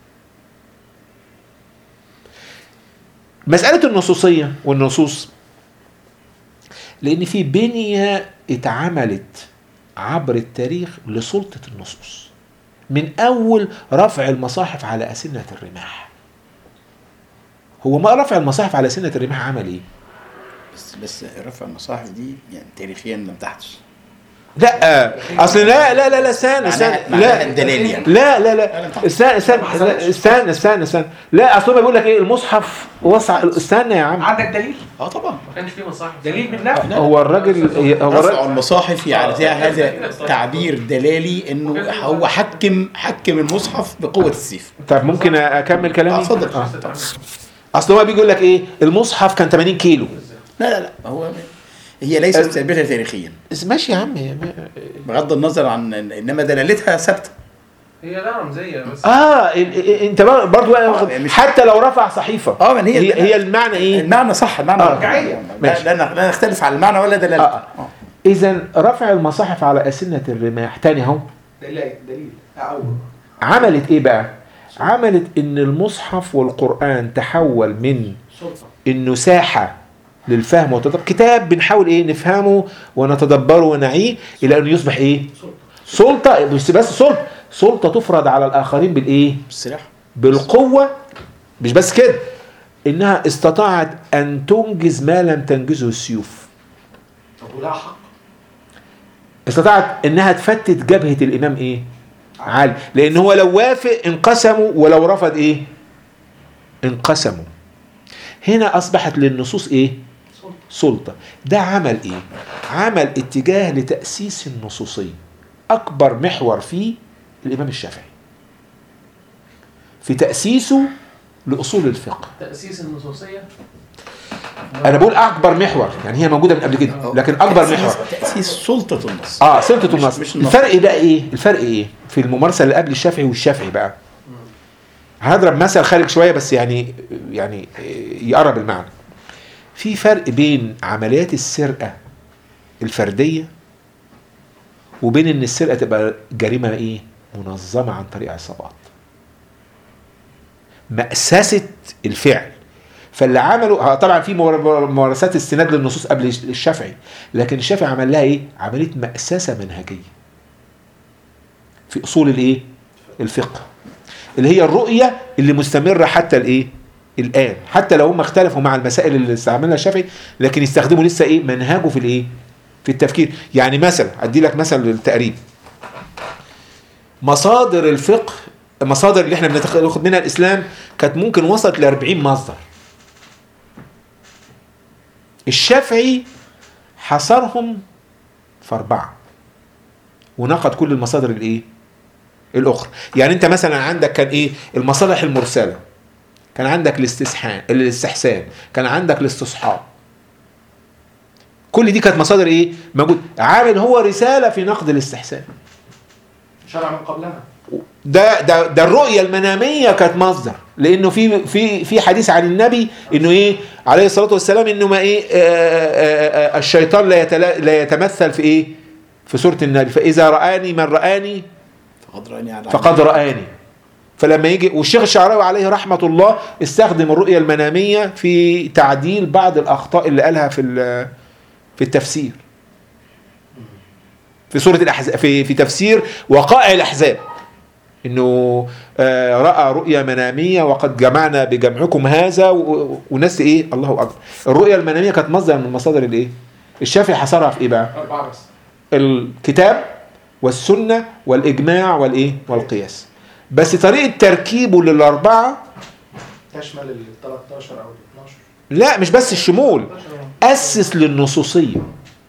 [SPEAKER 2] مساله النصوصيه والنصوص لان في بنيه اتعملت عبر التاريخ لسلطه النصوص من اول رفع المصاحف على اسنه الرماح هو ما رفع المصاحف على اسنه الرماح عمل ايه
[SPEAKER 1] بس بس رفع المصاحف دي يعني تاريخيا لم تحدث
[SPEAKER 2] لا اصل لا لا لا لا استنى استنى
[SPEAKER 1] معناها معناها
[SPEAKER 2] لا
[SPEAKER 1] الدليل يعني
[SPEAKER 2] لا لا لا استنى استنى استنى استنى استنى لا اصل هو بيقول لك ايه المصحف وسع استنى يا عم
[SPEAKER 7] عندك دليل؟
[SPEAKER 1] اه طبعا
[SPEAKER 6] ما كانش فيه مصاحف
[SPEAKER 7] دليل من نفسه
[SPEAKER 2] هو الراجل هو
[SPEAKER 1] رفع
[SPEAKER 2] الراجل
[SPEAKER 1] المصاحف يعني ده هذا تعبير دلالي انه هو حكم حكم المصحف بقوه السيف
[SPEAKER 2] طب ممكن اكمل كلامي
[SPEAKER 1] آه، اتفضل.
[SPEAKER 2] آه. اصل هو بيقول لك ايه المصحف كان 80 كيلو
[SPEAKER 1] لا لا لا هو هي ليست ثابته تاريخيا
[SPEAKER 2] ماشي يا عم يا-
[SPEAKER 1] بغض النظر عن انما دلالتها ثابته
[SPEAKER 6] هي لا رمزيه بس
[SPEAKER 2] اه ال- ال- انت برضو
[SPEAKER 1] آه، مش-
[SPEAKER 2] حتى لو رفع صحيفه
[SPEAKER 1] اه من هي
[SPEAKER 2] هي, هي المعنى ايه
[SPEAKER 1] المعنى صح المعنى
[SPEAKER 2] آه.
[SPEAKER 1] واقعية
[SPEAKER 2] ماشي.
[SPEAKER 1] لا, لا, لا نختلف على المعنى ولا دلالته
[SPEAKER 2] آه.
[SPEAKER 1] آه.
[SPEAKER 2] اذا رفع المصاحف على اسنه الرماح تاني اهو
[SPEAKER 7] دليل دليل اول
[SPEAKER 2] عملت ايه بقى عملت ان المصحف والقرآن تحول من
[SPEAKER 6] سلطه
[SPEAKER 2] انه ساحة للفهم والتدبر كتاب بنحاول ايه نفهمه ونتدبره ونعيه الى انه يصبح ايه
[SPEAKER 6] سلطه
[SPEAKER 2] سلطة مش بس سلطة سلطة تفرض على الاخرين بالايه
[SPEAKER 1] بالسلاح
[SPEAKER 2] بالقوة مش بس كده انها استطاعت ان تنجز ما لم تنجزه السيوف
[SPEAKER 6] طب ولها حق
[SPEAKER 2] استطاعت انها تفتت جبهة الامام ايه علي لان هو لو وافق انقسموا ولو رفض ايه انقسموا هنا اصبحت للنصوص ايه
[SPEAKER 6] سلطه
[SPEAKER 2] سلطة ده عمل ايه عمل اتجاه لتأسيس النصوصية اكبر محور فيه الامام الشافعي في تأسيسه لأصول الفقه
[SPEAKER 6] تاسيس النصوصيه
[SPEAKER 2] انا بقول اكبر محور يعني هي موجودة من قبل كده لكن اكبر
[SPEAKER 1] تأسيس-
[SPEAKER 2] محور
[SPEAKER 1] تأسيس سلطة النص
[SPEAKER 2] اه سلطة
[SPEAKER 1] مش-
[SPEAKER 2] النص
[SPEAKER 1] مش النص.
[SPEAKER 2] الفرق بقى ايه الفرق ايه في الممارسة اللي قبل الشافعي والشافعي بقى هضرب مثل خارج شوية بس يعني يعني يقرب المعنى في فرق بين عمليات السرقة الفردية وبين ان السرقة تبقى جريمة ايه منظمة عن طريق عصابات مأسسة الفعل فاللي عملوا ها طبعا في مور- ممارسات استناد للنصوص قبل الشافعي لكن الشافعي عمل لها ايه عمليه مأسسه منهجيه في اصول الايه الفقه اللي هي الرؤيه اللي مستمره حتى الايه الان حتى لو هم اختلفوا مع المسائل اللي استعملها الشافعي لكن يستخدموا لسه ايه منهجه في الايه في التفكير يعني مثلا ادي لك مثل للتقريب مصادر الفقه المصادر اللي احنا بناخد منها الاسلام كانت ممكن وصلت ل 40 مصدر الشافعي حصرهم في أربعة ونقد كل المصادر الإيه؟ الأخرى يعني أنت مثلا عندك كان إيه؟ المصالح المرسلة كان عندك الاستسحان الاستحسان كان عندك الاستصحاب كل دي كانت مصادر إيه؟ موجود عامل هو رسالة في نقد الاستحسان
[SPEAKER 6] شرع من قبلها
[SPEAKER 2] ده ده ده الرؤيه المناميه كانت مصدر لانه في في في حديث عن النبي انه ايه عليه الصلاه والسلام انه ما ايه آه آه آه الشيطان لا يتلا لا يتمثل في ايه في سوره النبي فاذا راني من راني
[SPEAKER 1] فقد رأني على
[SPEAKER 2] فقد راني فلما يجي والشيخ الشعراوي عليه رحمه الله استخدم الرؤيه المناميه في تعديل بعض الاخطاء اللي قالها في ال- في التفسير في سوره الاحزاب في في تفسير وقائع الاحزاب انه آه، راى رؤيا مناميه وقد جمعنا بجمعكم هذا و- و- وناس ايه الله اكبر الرؤيا المناميه كانت مصدر من مصادر الايه الشافعي حصرها في ايه بقى
[SPEAKER 6] اربعه بس
[SPEAKER 2] الكتاب والسنه والاجماع والايه والقياس بس طريقه تركيبه للاربعه
[SPEAKER 6] تشمل ال 13 او ال 12
[SPEAKER 2] لا مش بس الشمول
[SPEAKER 6] 12
[SPEAKER 2] أسس للنصوصية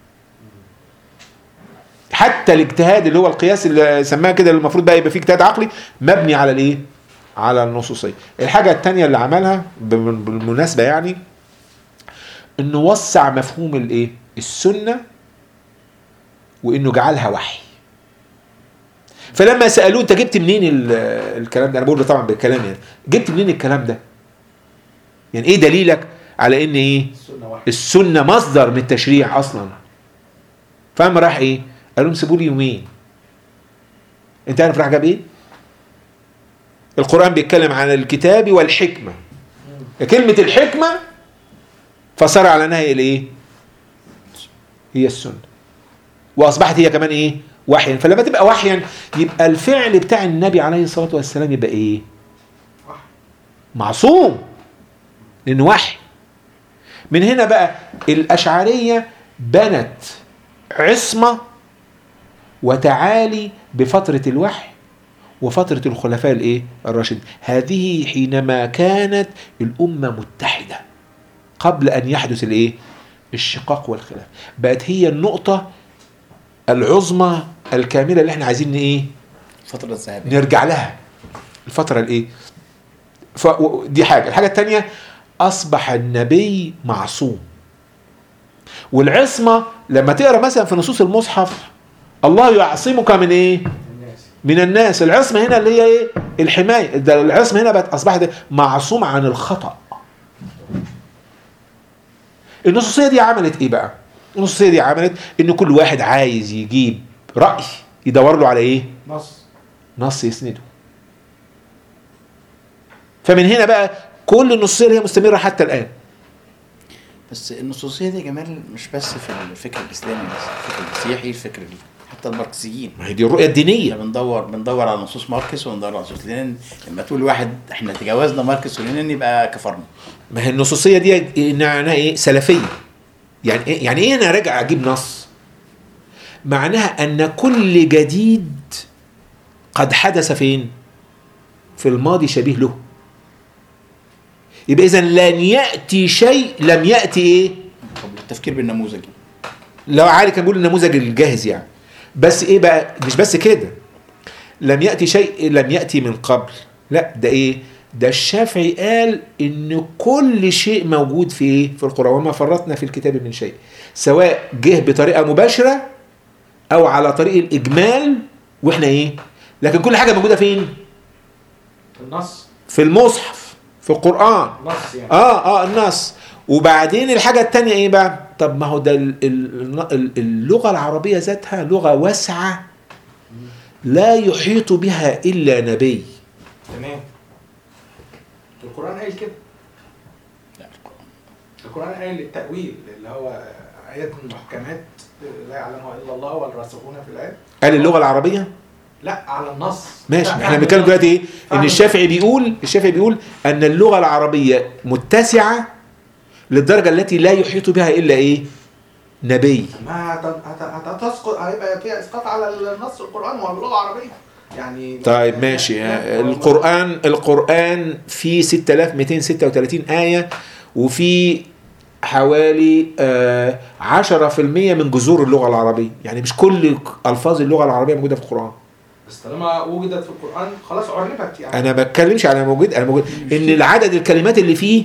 [SPEAKER 2] حتى الاجتهاد اللي هو القياس اللي سماها كده اللي المفروض بقى يبقى فيه اجتهاد عقلي مبني على الايه؟ على النصوصية. الحاجة التانية اللي عملها بم- بالمناسبة يعني انه وسع مفهوم الايه؟ السنة وانه جعلها وحي. فلما سالوه انت جبت منين ال- الكلام ده؟ انا بقول له طبعا بالكلام يعني جبت منين الكلام ده؟ يعني ايه دليلك على ان ايه؟
[SPEAKER 6] السنه واحده
[SPEAKER 2] السنة مصدر من التشريع أصلا فقام راح إيه؟ قال لهم سيبوا لي يومين أنت عارف راح جاب إيه؟ القرآن بيتكلم عن الكتاب والحكمة كلمة الحكمة فصار على أنها هي الإيه؟ هي السنة وأصبحت هي كمان إيه؟ وحيا فلما تبقى وحيا يبقى الفعل بتاع النبي عليه الصلاة والسلام يبقى إيه؟
[SPEAKER 6] وحي.
[SPEAKER 2] معصوم لأنه وحي من هنا بقى الأشعرية بنت عصمة وتعالي بفترة الوحي وفترة الخلفاء الايه الراشدين هذه حينما كانت الأمة متحدة قبل أن يحدث الايه الشقاق والخلاف بقت هي النقطة العظمى الكاملة اللي احنا عايزين ايه
[SPEAKER 1] الفترة الذهبية
[SPEAKER 2] نرجع لها الفترة الايه ف... و- دي حاجة الحاجة التانية أصبح النبي معصوم والعصمة لما تقرأ مثلا في نصوص المصحف الله يعصمك من ايه
[SPEAKER 6] الناس
[SPEAKER 2] من الناس العصمة هنا اللي هي ايه الحماية ده العصمة هنا بقت أصبحت معصوم عن الخطأ النصوصية دي عملت ايه بقى النصوصية دي عملت ان كل واحد عايز يجيب رأي يدور له على ايه
[SPEAKER 6] نص
[SPEAKER 2] نص يسنده فمن هنا بقى كل النصوصيه اللي هي مستمره حتى الان
[SPEAKER 1] بس النصوصيه دي يا جمال مش بس في الفكر الاسلامي بس الفكر المسيحي الفكر ال- حتى الماركسيين
[SPEAKER 2] ما هي دي الرؤيه الدينيه
[SPEAKER 1] احنا بندور بندور على نصوص ماركس وبندور على نصوص لينين لما تقول واحد احنا تجاوزنا ماركس ولينين يبقى كفرنا
[SPEAKER 2] ما هي النصوصيه دي معناها ايه سلفيه يعني ايه يعني ايه انا راجع اجيب نص معناها ان كل جديد قد حدث فين في الماضي شبيه له يبقى اذا لن ياتي شيء لم ياتي ايه
[SPEAKER 1] طب التفكير بالنموذج
[SPEAKER 2] لو عالي كان بيقول النموذج الجاهز يعني بس ايه بقى مش بس كده لم ياتي شيء لم ياتي من قبل لا ده ايه ده الشافعي قال ان كل شيء موجود في ايه في القران وما فرطنا في الكتاب من شيء سواء جه بطريقه مباشره او على طريق الاجمال واحنا ايه لكن كل حاجه موجوده فين
[SPEAKER 6] النص
[SPEAKER 2] في المصحف في القران
[SPEAKER 6] نص يعني
[SPEAKER 2] اه اه النص وبعدين الحاجة التانية ايه بقى؟ طب ما هو ده ال- ال- ال- اللغة العربية ذاتها لغة واسعة لا يحيط بها إلا نبي
[SPEAKER 6] تمام القرآن قايل كده القرآن قايل التأويل اللي هو آيات المحكمات لا يعلمها إلا الله والراسخون في العلم
[SPEAKER 2] قال اللغة العربية
[SPEAKER 6] لا على النص
[SPEAKER 2] ماشي
[SPEAKER 6] لا،
[SPEAKER 2] احنا
[SPEAKER 6] فهم
[SPEAKER 2] بنتكلم
[SPEAKER 6] النص.
[SPEAKER 2] دلوقتي ايه؟ ان
[SPEAKER 6] فهم
[SPEAKER 2] الشافعي بيقول الشافعي بيقول ان اللغة العربية متسعة للدرجة التي لا يحيط بها إلا ايه؟ نبي
[SPEAKER 6] ما هت- هت- هتسقط هيبقى فيها اسقاط على النص القرآن وهو باللغة العربية يعني
[SPEAKER 2] طيب ماشي
[SPEAKER 6] لا،
[SPEAKER 2] القرآن القرآن فيه 6236 آية وفي حوالي آه 10% من جذور اللغة العربية يعني مش كل ألفاظ اللغة العربية موجودة في القرآن
[SPEAKER 6] بس طالما وجدت في القرآن خلاص عرفت يعني
[SPEAKER 2] أنا ما بتكلمش على موجود أنا موجود إن العدد الكلمات اللي فيه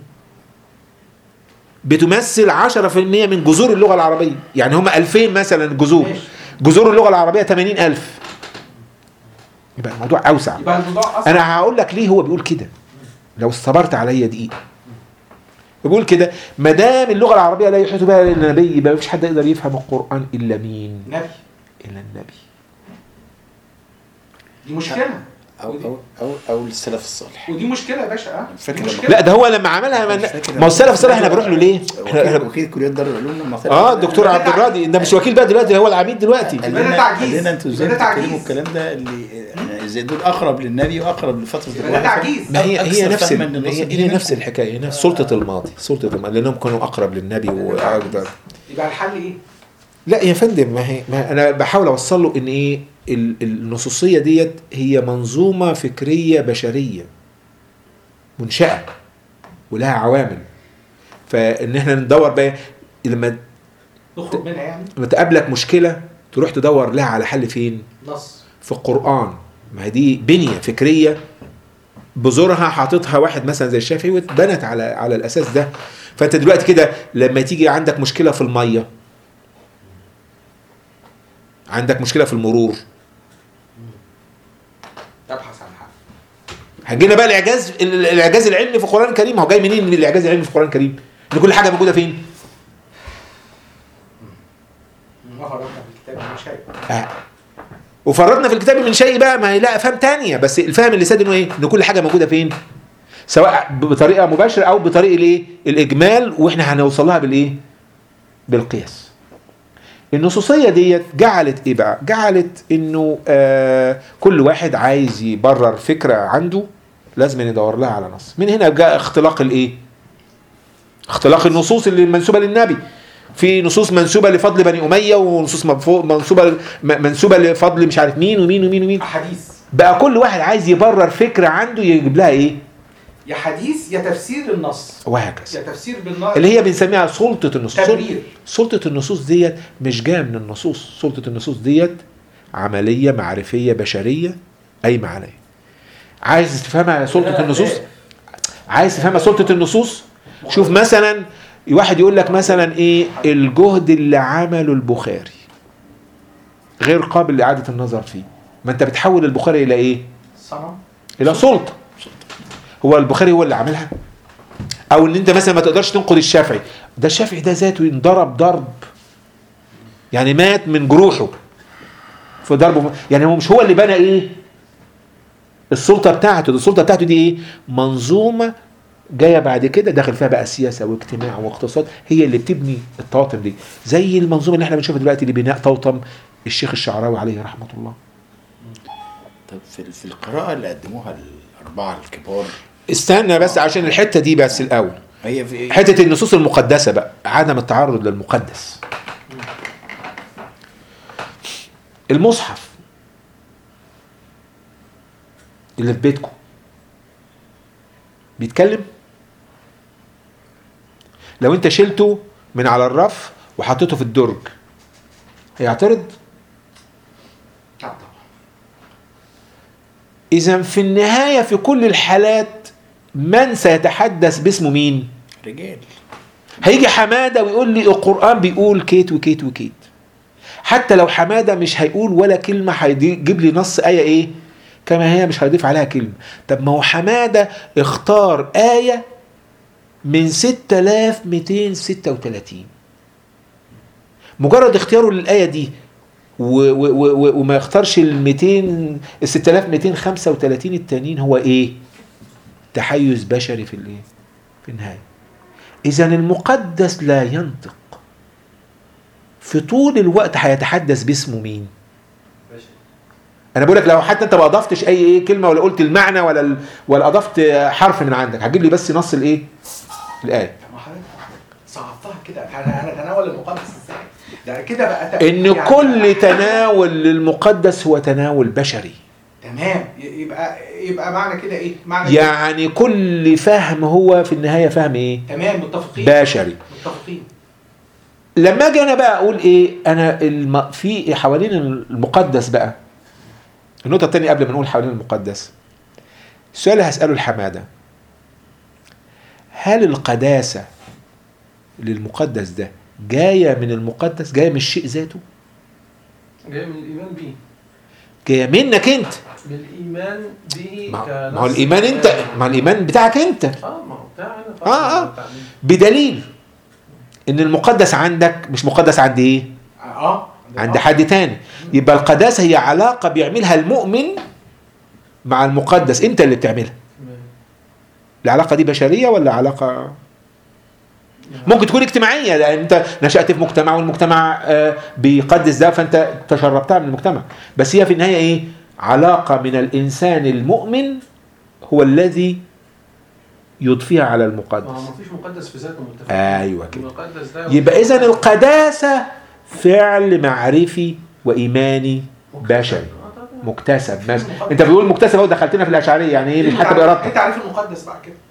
[SPEAKER 2] بتمثل 10% من جذور اللغة العربية يعني هم 2000 مثلا جذور
[SPEAKER 6] ماشي.
[SPEAKER 2] جذور اللغة العربية 80000 يبقى الموضوع أوسع
[SPEAKER 6] يبقى الموضوع أصلا
[SPEAKER 2] انا هقول لك ليه هو بيقول كده لو استبرت عليا دقيقه بيقول كده ما دام اللغه العربيه لا يحيط بها الا النبي يبقى مفيش حد يقدر يفهم القران الا مين
[SPEAKER 6] نبي
[SPEAKER 2] الا النبي
[SPEAKER 6] دي مشكلة
[SPEAKER 1] او او او, أو السلف الصالح
[SPEAKER 6] ودي مشكلة يا باشا اه
[SPEAKER 1] فاكر
[SPEAKER 6] دي
[SPEAKER 1] لما-
[SPEAKER 6] مشكلة
[SPEAKER 2] لا ده هو لما عملها
[SPEAKER 1] مش
[SPEAKER 2] من...
[SPEAKER 1] فاكر
[SPEAKER 2] ما هو السلف الصالح احنا بنروح له ليه احنا
[SPEAKER 1] وكيل,
[SPEAKER 2] احنا
[SPEAKER 1] وكيل كليه دار العلوم لما طلع
[SPEAKER 2] اه الدكتور عبد الراضي ده مش وكيل بقى دلوقتي هو العميد دلوقتي
[SPEAKER 1] قال
[SPEAKER 6] يبقى ده
[SPEAKER 1] لنا
[SPEAKER 6] تعجيز.
[SPEAKER 1] قال لنا انتوا ازاي
[SPEAKER 6] يبقى ده
[SPEAKER 1] بتتكلموا
[SPEAKER 6] تعجيز.
[SPEAKER 1] الكلام ده اللي يعني ازاي دول اقرب للنبي واقرب لفتره
[SPEAKER 6] يبقى ده تعجيز
[SPEAKER 2] ما هي هي
[SPEAKER 1] أكثر
[SPEAKER 2] نفس
[SPEAKER 1] فهماً
[SPEAKER 2] ال...
[SPEAKER 1] للنص
[SPEAKER 2] هي,
[SPEAKER 1] الديني
[SPEAKER 2] هي نفس
[SPEAKER 1] منكم.
[SPEAKER 2] الحكايه هي نفس سلطه الماضي سلطه الماضي لانهم كانوا اقرب للنبي واقدر
[SPEAKER 6] يبقى الحل ايه؟
[SPEAKER 2] لا يا فندم ما هي ما انا بحاول اوصل له ان ايه ال- النصوصيه ديت هي منظومه فكريه بشريه منشاه ولها عوامل فان احنا ندور بقى لما
[SPEAKER 6] نخرج منها يعني
[SPEAKER 2] لما تقابلك مشكله تروح تدور لها على حل فين؟
[SPEAKER 6] نص
[SPEAKER 2] في القران ما هي دي بنيه فكريه بذورها حاططها واحد مثلا زي الشافعي واتبنت على على الاساس ده فانت دلوقتي كده لما تيجي عندك مشكله في الميه عندك مشكله في المرور
[SPEAKER 6] تبحث عن حل
[SPEAKER 2] هجينا بقى الاعجاز ال- الاعجاز العلمي في القران الكريم هو جاي منين من الاعجاز العلمي في القران الكريم ان كل حاجه موجوده فين
[SPEAKER 6] ما فرطنا في الكتاب من شيء
[SPEAKER 2] آه. وفرطنا في الكتاب من شيء بقى ما هي لا افهام تانية بس الفهم اللي ساد انه ايه ان كل حاجه موجوده فين سواء بطريقه مباشره او بطريقه الايه الاجمال واحنا هنوصل لها بالايه بالقياس النصوصيه ديت جعلت ايه بقى جعلت انه آه كل واحد عايز يبرر فكره عنده لازم يدور لها على نص من هنا جاء اختلاق الايه اختلاق النصوص اللي منسوبه للنبي في نصوص منسوبه لفضل بني اميه ونصوص مفو- منسوبه م- منسوبه لفضل مش عارف مين ومين ومين ومين
[SPEAKER 6] احاديث
[SPEAKER 2] بقى كل واحد عايز يبرر فكره عنده يجيب لها ايه
[SPEAKER 6] يا حديث يا تفسير النص
[SPEAKER 2] وهكذا
[SPEAKER 6] يا تفسير بالنص
[SPEAKER 2] اللي هي بنسميها سلطه النصوص
[SPEAKER 6] تبرير
[SPEAKER 2] سلطه النصوص ديت مش جايه من النصوص سلطه النصوص ديت عمليه معرفيه بشريه قايمه عليها عايز تفهمها سلطه النصوص عايز تفهمها سلطه النصوص شوف مثلا واحد يقول لك مثلا ايه الجهد اللي عمله البخاري غير قابل لاعاده النظر فيه ما انت بتحول البخاري الى ايه
[SPEAKER 6] صنم
[SPEAKER 2] الى سلطه هو البخاري هو اللي عاملها او ان انت مثلا ما تقدرش تنقد الشافعي ده الشافعي ده ذاته انضرب ضرب يعني مات من جروحه في ضربه يعني هو مش هو اللي بنى ايه السلطه بتاعته السلطه بتاعته دي ايه منظومه جايه بعد كده داخل فيها بقى سياسه واجتماع واقتصاد هي اللي بتبني الطواطم دي زي المنظومه اللي احنا بنشوفها دلوقتي لبناء طوطم الشيخ الشعراوي عليه رحمه الله
[SPEAKER 1] طب في في القراءة اللي قدموها الأربعة الكبار
[SPEAKER 2] استنى بس عشان الحته دي بس الاول
[SPEAKER 1] هي في
[SPEAKER 2] حته النصوص المقدسه بقى عدم التعرض للمقدس المصحف اللي في بيتكم بيتكلم لو انت شلته من على الرف وحطيته في الدرج هيعترض
[SPEAKER 3] لا طبعا
[SPEAKER 2] اذا في النهايه في كل الحالات من سيتحدث باسمه مين
[SPEAKER 1] رجال
[SPEAKER 2] هيجي حماده ويقول لي القران بيقول كيت وكيت وكيت حتى لو حماده مش هيقول ولا كلمه هيجيب لي نص ايه ايه كما هي مش هيضيف عليها كلمه طب ما هو حماده اختار ايه من 6236 مجرد اختياره للايه دي و و و وما يختارش ال 200 ال 6235 التانيين هو ايه؟ تحيز بشري في الايه؟ في النهايه. اذا المقدس لا ينطق. في طول الوقت هيتحدث باسمه مين؟ انا بقول لك لو حتى انت ما اضفتش اي ايه كلمه ولا قلت المعنى ولا ال... ولا اضفت حرف من عندك هتجيب لي بس نص الايه؟ الايه.
[SPEAKER 3] ما حضرتك صعبتها كده انا اتناول المقدس ازاي؟ ده كده بقى تق-
[SPEAKER 2] ان
[SPEAKER 3] يعني
[SPEAKER 2] كل تناول للمقدس هو تناول بشري.
[SPEAKER 3] تمام ي- يبقى يبقى معنى كده ايه؟ معنى
[SPEAKER 2] يعني كل فهم هو في النهايه فهم ايه؟
[SPEAKER 3] كده تمام متفقين
[SPEAKER 2] بشري.
[SPEAKER 3] متفقين
[SPEAKER 2] لما اجي انا بقى اقول ايه انا الم... في حوالين المقدس بقى النقطه الثانيه قبل ما نقول حوالين المقدس السؤال اللي هساله لحماده هل القداسه للمقدس ده جايه من المقدس جايه من الشيء ذاته
[SPEAKER 6] جاي من الايمان بيه
[SPEAKER 2] جايه منك انت
[SPEAKER 6] من الايمان به
[SPEAKER 2] ما
[SPEAKER 6] كنص
[SPEAKER 2] ما هو الايمان انت ما هو الايمان بتاعك انت
[SPEAKER 6] اه ما هو بتاعنا
[SPEAKER 2] آه، آه. بدليل ان المقدس عندك مش مقدس عند ايه
[SPEAKER 3] اه
[SPEAKER 2] عند حد تاني يبقى القداسة هي علاقة بيعملها المؤمن مع المقدس انت اللي بتعملها العلاقة دي بشرية ولا علاقة ممكن تكون اجتماعية لأن انت نشأت في مجتمع والمجتمع آه، بيقدس ده فانت تشربتها من المجتمع بس هي في النهاية ايه علاقة من الإنسان المؤمن هو الذي يضفيها على
[SPEAKER 6] ما هو
[SPEAKER 2] المقدس
[SPEAKER 6] ما فيش مقدس في ذاته متفق
[SPEAKER 2] ايوه كده
[SPEAKER 6] المقدس ده
[SPEAKER 2] يبقى اذا القداسه فعل معرفي وايماني بشري
[SPEAKER 6] آه، طبعاً.
[SPEAKER 2] مكتسب مثلا انت بتقول مكتسب اهو دخلتنا في الاشعريه يعني ايه مش حتى
[SPEAKER 3] انت
[SPEAKER 2] بارادتك
[SPEAKER 3] عارف المقدس بقى كده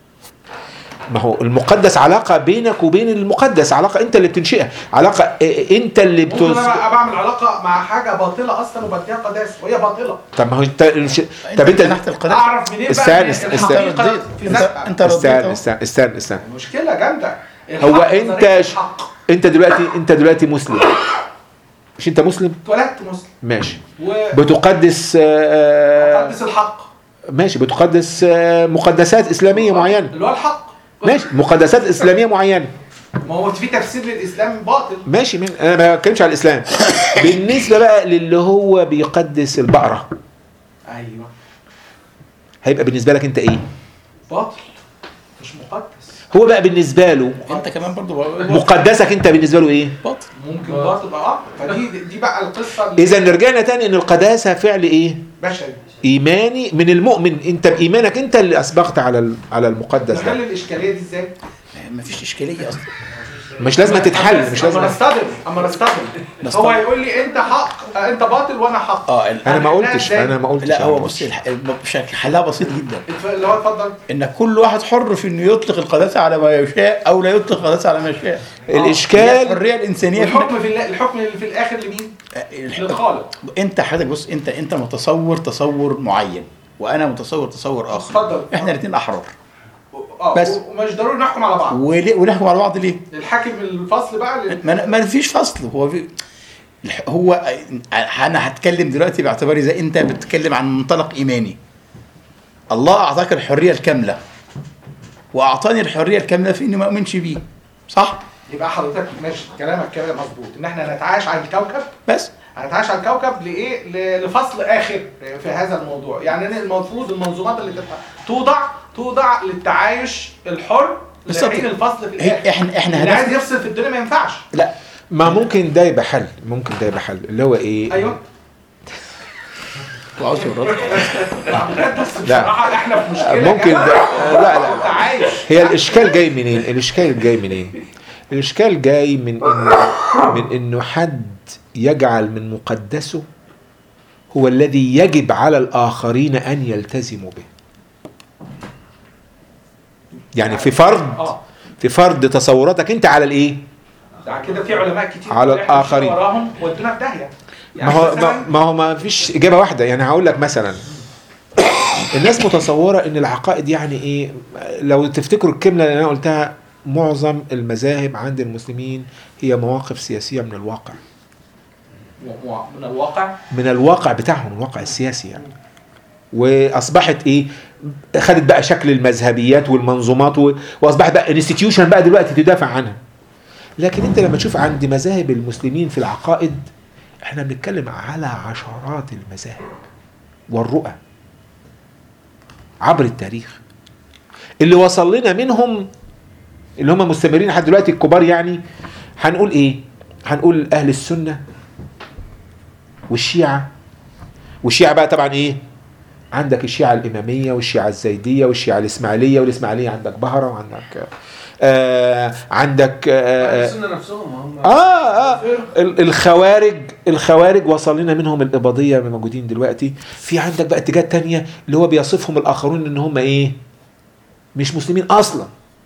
[SPEAKER 2] ما هو المقدس علاقه بينك وبين المقدس علاقه انت اللي بتنشئها علاقه إيه، انت اللي
[SPEAKER 3] ممكن
[SPEAKER 2] بتز...
[SPEAKER 3] انا بقى بعمل علاقه مع حاجه باطله اصلا وبديها قداسه وهي باطله
[SPEAKER 2] طب ما هو انت طب انت
[SPEAKER 1] تحت القداسة
[SPEAKER 3] اعرف منين بقى
[SPEAKER 2] استنى،
[SPEAKER 3] إن
[SPEAKER 2] استنى،
[SPEAKER 3] الحقيقه
[SPEAKER 1] انت
[SPEAKER 3] في
[SPEAKER 1] انت
[SPEAKER 3] ذاتها
[SPEAKER 1] انت رديت
[SPEAKER 2] استنى
[SPEAKER 1] اهو.
[SPEAKER 2] استنى استنى استنى
[SPEAKER 3] مشكله جامده
[SPEAKER 2] هو
[SPEAKER 3] الحق،
[SPEAKER 2] انت
[SPEAKER 3] نظرية
[SPEAKER 2] ش...
[SPEAKER 3] الحق
[SPEAKER 2] انت دلوقتي انت دلوقتي مسلم مش انت مسلم
[SPEAKER 3] اتولدت مسلم
[SPEAKER 2] ماشي
[SPEAKER 3] وقدس
[SPEAKER 2] بتقدس آه،
[SPEAKER 3] الحق
[SPEAKER 2] ماشي بتقدس آه، مقدسات اسلاميه معينه
[SPEAKER 3] اللي هو الحق
[SPEAKER 2] ماشي مقدسات اسلاميه معينه
[SPEAKER 3] ما هو في تفسير للاسلام باطل
[SPEAKER 2] ماشي من انا ما بتكلمش على الاسلام بالنسبه بقى للي هو بيقدس البقره
[SPEAKER 3] ايوه
[SPEAKER 2] هيبقى بالنسبه لك انت ايه
[SPEAKER 3] باطل مش مقدس
[SPEAKER 2] هو بقى بالنسبه له
[SPEAKER 1] انت كمان برضو
[SPEAKER 2] مقدسك انت بالنسبه له ايه
[SPEAKER 1] باطل
[SPEAKER 3] ممكن باطل بقى اه فدي دي بقى القصه اللي
[SPEAKER 2] اذا رجعنا تاني ان القداسه فعل ايه
[SPEAKER 3] بشري
[SPEAKER 2] ايماني من المؤمن انت بايمانك انت اللي اسبغت على ال- على المقدس
[SPEAKER 3] نحل
[SPEAKER 2] ده
[SPEAKER 3] الاشكاليه دي ازاي؟
[SPEAKER 1] مفيش اشكاليه اصلا
[SPEAKER 2] مش لازم تتحل مش
[SPEAKER 3] اما
[SPEAKER 2] لازم
[SPEAKER 3] نصطدم اما نصطدم
[SPEAKER 1] نصطدم.
[SPEAKER 3] هو يقول لي انت حق آه، انت باطل وانا حق
[SPEAKER 1] اه ال-
[SPEAKER 2] انا ما
[SPEAKER 3] أنا
[SPEAKER 2] قلتش
[SPEAKER 3] إزاي؟
[SPEAKER 2] انا ما قلتش
[SPEAKER 1] لا هو
[SPEAKER 2] أنا
[SPEAKER 1] بص الح- بشكل حلها بسيط جدا
[SPEAKER 3] اتف- اللي هو اتفضل
[SPEAKER 1] ان كل واحد حر في انه يطلق القداسه على ما يشاء او لا يطلق القداسه على ما يشاء هي
[SPEAKER 2] الاشكال
[SPEAKER 1] الحريه الانسانيه في
[SPEAKER 3] والحكم في ال- الحكم اللي في الاخر لمين؟
[SPEAKER 1] الح-
[SPEAKER 3] للخالق
[SPEAKER 1] انت حضرتك بص انت انت متصور تصور معين وانا متصور تصور اخر
[SPEAKER 3] اتفضل
[SPEAKER 1] احنا الاثنين احرار
[SPEAKER 3] اه
[SPEAKER 1] بس.
[SPEAKER 3] و- ومش ضروري نحكم على بعض
[SPEAKER 1] وليه ونحكم على بعض ليه؟
[SPEAKER 3] الحاكم الفصل بقى لل-
[SPEAKER 1] ما ما فيش فصل هو في الح- هو انا هتكلم دلوقتي باعتباري زي انت بتتكلم عن منطلق ايماني الله اعطاك الحريه الكامله واعطاني الحريه الكامله في اني ما اؤمنش بيه صح
[SPEAKER 3] يبقى حضرتك ماشي كلامك كلام مظبوط ان احنا نتعايش على الكوكب
[SPEAKER 1] بس
[SPEAKER 3] هنتعايش على الكوكب لايه ل- لفصل اخر في هذا الموضوع يعني أنا المفروض المنظومات اللي تبقى توضع توضع للتعايش الحر
[SPEAKER 1] بالظبط.
[SPEAKER 3] لحين الفصل في
[SPEAKER 1] هي-
[SPEAKER 3] الاخر
[SPEAKER 1] احنا احنا
[SPEAKER 3] اللي عايز
[SPEAKER 1] هدفنا
[SPEAKER 3] يفصل في الدنيا ما ينفعش
[SPEAKER 1] لا
[SPEAKER 2] ما ممكن ده يبقى حل ممكن ده يبقى حل اللي هو ايه
[SPEAKER 3] ايوه
[SPEAKER 1] وعاوز الرد
[SPEAKER 3] لا بس
[SPEAKER 2] لا.
[SPEAKER 3] بصراحه احنا في مشكله
[SPEAKER 2] ممكن
[SPEAKER 3] يا
[SPEAKER 2] ده
[SPEAKER 3] جماعة.
[SPEAKER 2] لا لا لا
[SPEAKER 3] تعايش
[SPEAKER 2] هي الاشكال جاي منين الاشكال جاي منين الاشكال جاي من انه من انه حد يجعل من مقدسه هو الذي يجب على الاخرين ان يلتزموا به يعني في فرض
[SPEAKER 3] اه
[SPEAKER 2] في فرض تصوراتك انت على الايه
[SPEAKER 3] ده كده في علماء كتير
[SPEAKER 2] على
[SPEAKER 3] إحنا مشينا
[SPEAKER 2] الآخرين.
[SPEAKER 3] وراهم ودونا في داهيه
[SPEAKER 2] ما هو
[SPEAKER 3] مثلاً-
[SPEAKER 2] ما, ما هو ما فيش اجابه واحده يعني هقول لك مثلا الناس متصوره ان العقائد يعني ايه لو تفتكروا الكلمه اللي انا قلتها معظم المذاهب عند المسلمين هي مواقف سياسيه من الواقع
[SPEAKER 3] و- و- من الواقع
[SPEAKER 2] من الواقع بتاعهم الواقع السياسي يعني واصبحت ايه خدت بقى شكل المذهبيات والمنظومات و... واصبحت بقى انستتيوشن بقى دلوقتي تدافع عنها لكن انت لما تشوف عند مذاهب المسلمين في العقائد احنا بنتكلم على عشرات المذاهب والرؤى عبر التاريخ اللي وصل لنا منهم اللي هم مستمرين لحد دلوقتي الكبار يعني هنقول ايه هنقول اهل السنه والشيعة والشيعة بقى طبعا ايه عندك الشيعة الإمامية والشيعة الزيدية والشيعة الإسماعيلية والإسماعيلية عندك بهرة وعندك آه عندك آه آه,
[SPEAKER 6] السنه نفسهم هم
[SPEAKER 2] آه, آه ال- الخوارج الخوارج وصل لنا منهم الإباضية اللي موجودين دلوقتي في عندك بقى اتجاهات تانية اللي هو بيصفهم الآخرون إن هم إيه مش مسلمين أصلا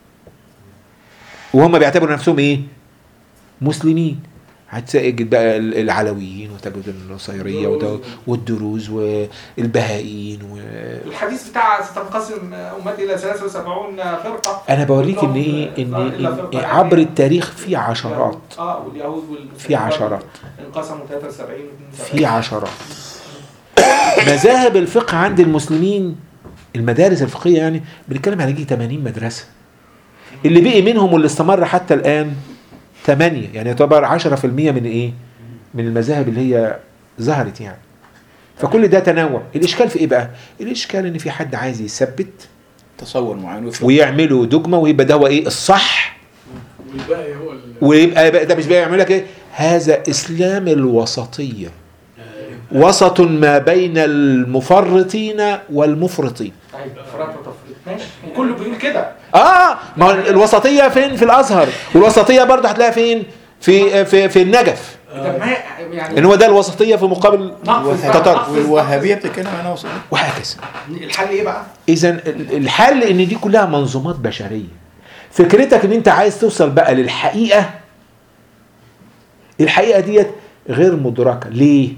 [SPEAKER 2] وهم بيعتبروا نفسهم إيه مسلمين هتلاقي بقى ال- العلويين وتجد النصيرية وده- والدروز والبهائيين و...
[SPEAKER 3] الحديث بتاع ستنقسم امتي الى 73 فرقه
[SPEAKER 2] انا بوريك ان ايه ان إن عبر التاريخ في عشرات
[SPEAKER 3] اه واليهود والمسلمين
[SPEAKER 2] في عشرات
[SPEAKER 3] انقسموا 73
[SPEAKER 2] في عشرات مذاهب الفقه عند المسلمين المدارس الفقهيه يعني بنتكلم على يجي 80 مدرسه اللي بقي منهم واللي استمر حتى الان 8 يعني يعتبر 10% من ايه؟ من المذاهب اللي هي ظهرت يعني فكل ده تنوع الاشكال في ايه بقى؟ الاشكال ان في حد عايز يثبت
[SPEAKER 1] تصور معين ويفرض.
[SPEAKER 2] ويعملوا دogma ويبقى ده هو ايه الصح
[SPEAKER 6] والباقي هو ال-
[SPEAKER 2] ويبقى بقى ده مش بقى يعمل لك ايه هذا اسلام الوسطيه وسط ما بين المفرطين والمفرطين
[SPEAKER 3] طيب افراط وتفريط ماشي وكله بيقول كده
[SPEAKER 2] اه ما هو الوسطيه فين في الازهر والوسطيه برضه هتلاقيها فين في في في النجف
[SPEAKER 3] طب ما يعني
[SPEAKER 2] ان هو ده الوسطيه في مقابل
[SPEAKER 3] نقص
[SPEAKER 2] تطرف
[SPEAKER 1] والوهابيه بتتكلم عنها وصول
[SPEAKER 2] وهكذا
[SPEAKER 3] الحل ايه بقى؟
[SPEAKER 2] اذا الحل ان دي كلها منظومات بشريه فكرتك ان انت عايز توصل بقى للحقيقه الحقيقه ديت غير مدركه ليه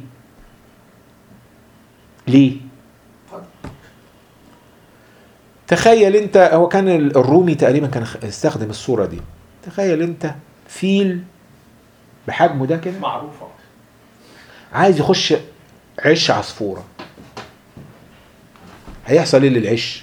[SPEAKER 2] ليه تخيل انت هو كان الرومي تقريبا كان استخدم الصوره دي تخيل انت فيل بحجمه ده كده
[SPEAKER 3] معروفه
[SPEAKER 2] عايز يخش عش عصفوره هيحصل ايه للعش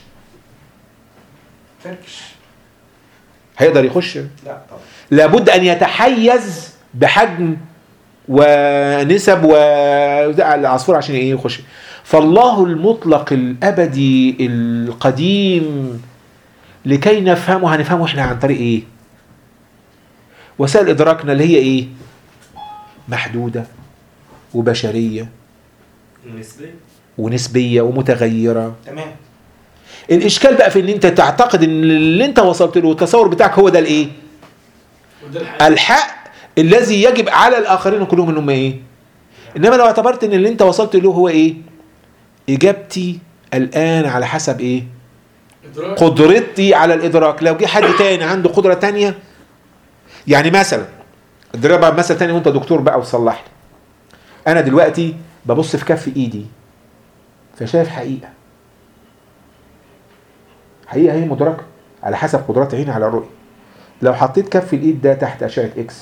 [SPEAKER 3] فركش
[SPEAKER 2] هيقدر يخش
[SPEAKER 3] لا طبعا
[SPEAKER 2] لابد ان يتحيز بحجم ونسب والعصفور عشان ايه يخش فالله المطلق الابدي القديم لكي نفهمه هنفهمه احنا عن طريق ايه وسائل ادراكنا اللي هي ايه محدوده وبشريه
[SPEAKER 4] نسبيا
[SPEAKER 2] ونسبيه ومتغيره
[SPEAKER 3] تمام
[SPEAKER 2] الاشكال بقى في ان انت تعتقد ان اللي انت وصلت له التصور بتاعك هو ده الايه
[SPEAKER 6] وده الحقيقة.
[SPEAKER 2] الحق الذي يجب على الاخرين كلهم انهم ايه انما لو اعتبرت ان اللي انت وصلت له هو ايه اجابتي الان على حسب ايه
[SPEAKER 6] إدراك.
[SPEAKER 2] قدرتي على الادراك لو جه حد تاني عنده قدره تانية يعني مثلا اضربها مثل تاني وانت دكتور بقى وصلح لي انا دلوقتي ببص في كف ايدي فشايف حقيقه حقيقه هي مدركه على حسب قدرات عيني على الرؤيه لو حطيت كف الايد ده تحت اشعه اكس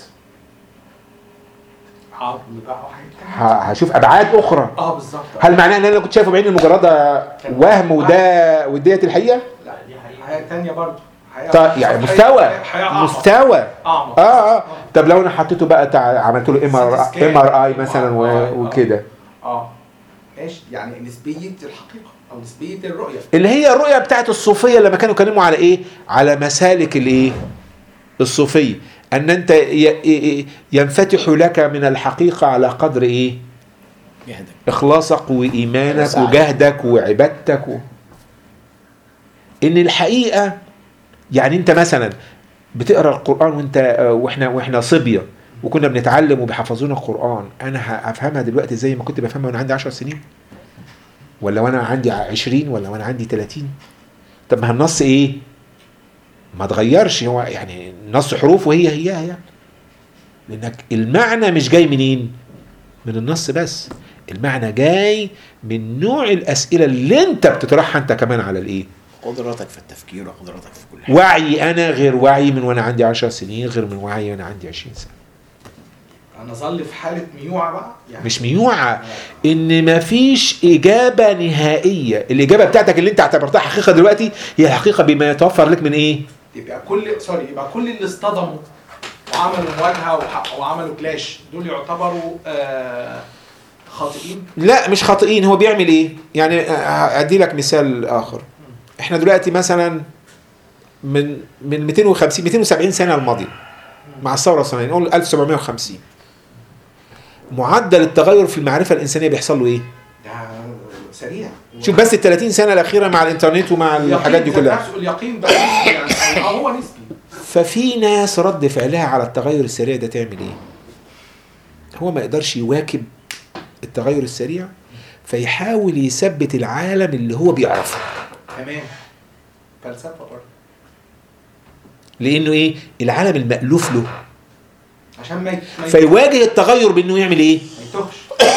[SPEAKER 3] عظم بقى وحاجات تانية.
[SPEAKER 2] ه- هشوف ابعاد اخرى
[SPEAKER 3] اه بالظبط
[SPEAKER 2] هل معناه ان انا كنت شايفه بعيني المجرده وهم وده وديت الحقيقه
[SPEAKER 3] لا دي حقيقه حاجه تانية برضه
[SPEAKER 6] حياة-
[SPEAKER 2] طيب يعني
[SPEAKER 6] حياة-
[SPEAKER 2] مستوى
[SPEAKER 6] حياة أعمق.
[SPEAKER 2] مستوى
[SPEAKER 6] اعمق
[SPEAKER 2] اه اه طب لو انا حطيته بقى تع... عملت له ام ار
[SPEAKER 6] CT scan.
[SPEAKER 2] ام ار اي مثلا و...
[SPEAKER 6] آه، آه.
[SPEAKER 2] وكده
[SPEAKER 6] اه ماشي يعني نسبيه الحقيقه او نسبيه الرؤيه
[SPEAKER 2] اللي هي الرؤيه بتاعت الصوفيه لما كانوا يتكلموا على ايه على مسالك الايه الصوفيه ان انت ي... ي- ينفتح لك من الحقيقه على قدر ايه
[SPEAKER 1] جهدك
[SPEAKER 2] اخلاصك وايمانك
[SPEAKER 1] سعي.
[SPEAKER 2] وجهدك وعبادتك و... ان الحقيقه يعني انت مثلا بتقرا القران وانت آه، واحنا واحنا صبيه وكنا بنتعلم وبيحفظونا القران انا هفهمها دلوقتي زي ما كنت بفهمها وانا عندي 10 سنين ولا وانا عندي 20 ولا وانا عندي 30 طب ما النص ايه ما اتغيرش هو يعني النص حروف وهي هيها يعني لانك المعنى مش جاي منين من النص بس المعنى جاي من نوع الاسئله اللي انت بتطرحها انت كمان على الايه
[SPEAKER 1] قدرتك في التفكير وقدرتك في كل حاجه
[SPEAKER 2] وعي انا غير وعي من وانا عندي 10 سنين غير من وعي وانا عندي 20 سنه
[SPEAKER 6] انا ظل في حاله ميوعه بقى يعني
[SPEAKER 2] مش ميوعه ان مفيش اجابه نهائيه الاجابه بتاعتك اللي انت اعتبرتها حقيقه دلوقتي هي الحقيقه بما يتوفر لك من ايه
[SPEAKER 6] يبقى كل سوري يبقى كل اللي اصطدموا وعملوا مواجهه وح- وعملوا كلاش دول يعتبروا آه خاطئين
[SPEAKER 2] لا مش خاطئين هو بيعمل ايه يعني ادي لك مثال اخر احنا دلوقتي مثلا من من 250 270 سنه الماضيه مع الثوره الصناعيه نقول 1750 معدل التغير في المعرفه الانسانيه بيحصل له ايه
[SPEAKER 6] ده سريع
[SPEAKER 2] شوف بس ال 30 سنه الاخيره مع الانترنت ومع الحاجات دي
[SPEAKER 6] اليقين ذات
[SPEAKER 2] كلها
[SPEAKER 6] نفسه اليقين بقى نسبي يعني اه هو نسبي
[SPEAKER 2] ففي ناس رد فعلها على التغير السريع ده تعمل ايه هو ما يقدرش يواكب التغير السريع فيحاول يثبت العالم اللي هو بيعرفه
[SPEAKER 6] تمام فلسفه برضه
[SPEAKER 2] لانه ايه العالم المألوف له
[SPEAKER 6] عشان ما ي- ما ي-
[SPEAKER 2] فيواجه التغير بانه يعمل ايه
[SPEAKER 6] ما يتوهش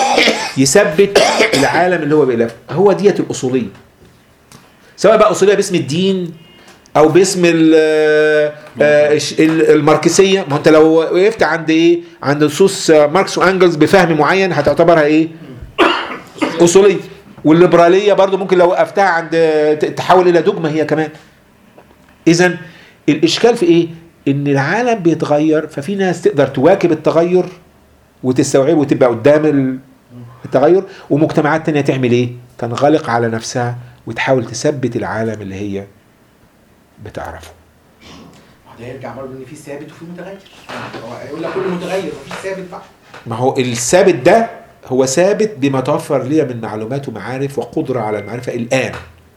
[SPEAKER 2] يثبت العالم اللي هو بيألفه هو ديت الأصولية سواء بقى أصولية باسم الدين أو باسم ال- آه، الش- ال- الماركسية ما هو أنت لو وقفت عند إيه عند نصوص آه، ماركس وأنجلز بفهم معين هتعتبرها إيه أصولية والليبرالية برضو ممكن لو وقفتها عند ت- تحول إلى دogma هي كمان إذا الإشكال في إيه إن العالم بيتغير ففي ناس تقدر تواكب التغير وتستوعبه وتبقى قدام ال- التغير ومجتمعات تانية تعمل ايه تنغلق على نفسها وتحاول تثبت العالم اللي هي بتعرفه
[SPEAKER 6] ده يرجع برضه ان في ثابت وفي متغير هو يقول لك كل متغير مفيش ثابت بقى
[SPEAKER 2] ما هو الثابت ده هو ثابت بما توفر لي من معلومات ومعارف وقدرة على المعرفة الآن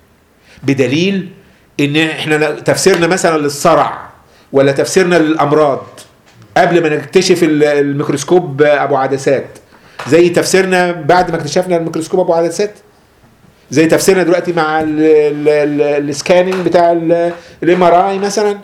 [SPEAKER 2] بدليل ان احنا لا- تفسيرنا مثلا للصرع ولا تفسيرنا للأمراض قبل ما نكتشف ال- الميكروسكوب ابو عدسات زي تفسيرنا بعد ما اكتشفنا الميكروسكوب ابو عدسات زي تفسيرنا دلوقتي مع ال- ال- ال- السكاننج بتاع الام ار اي مثلا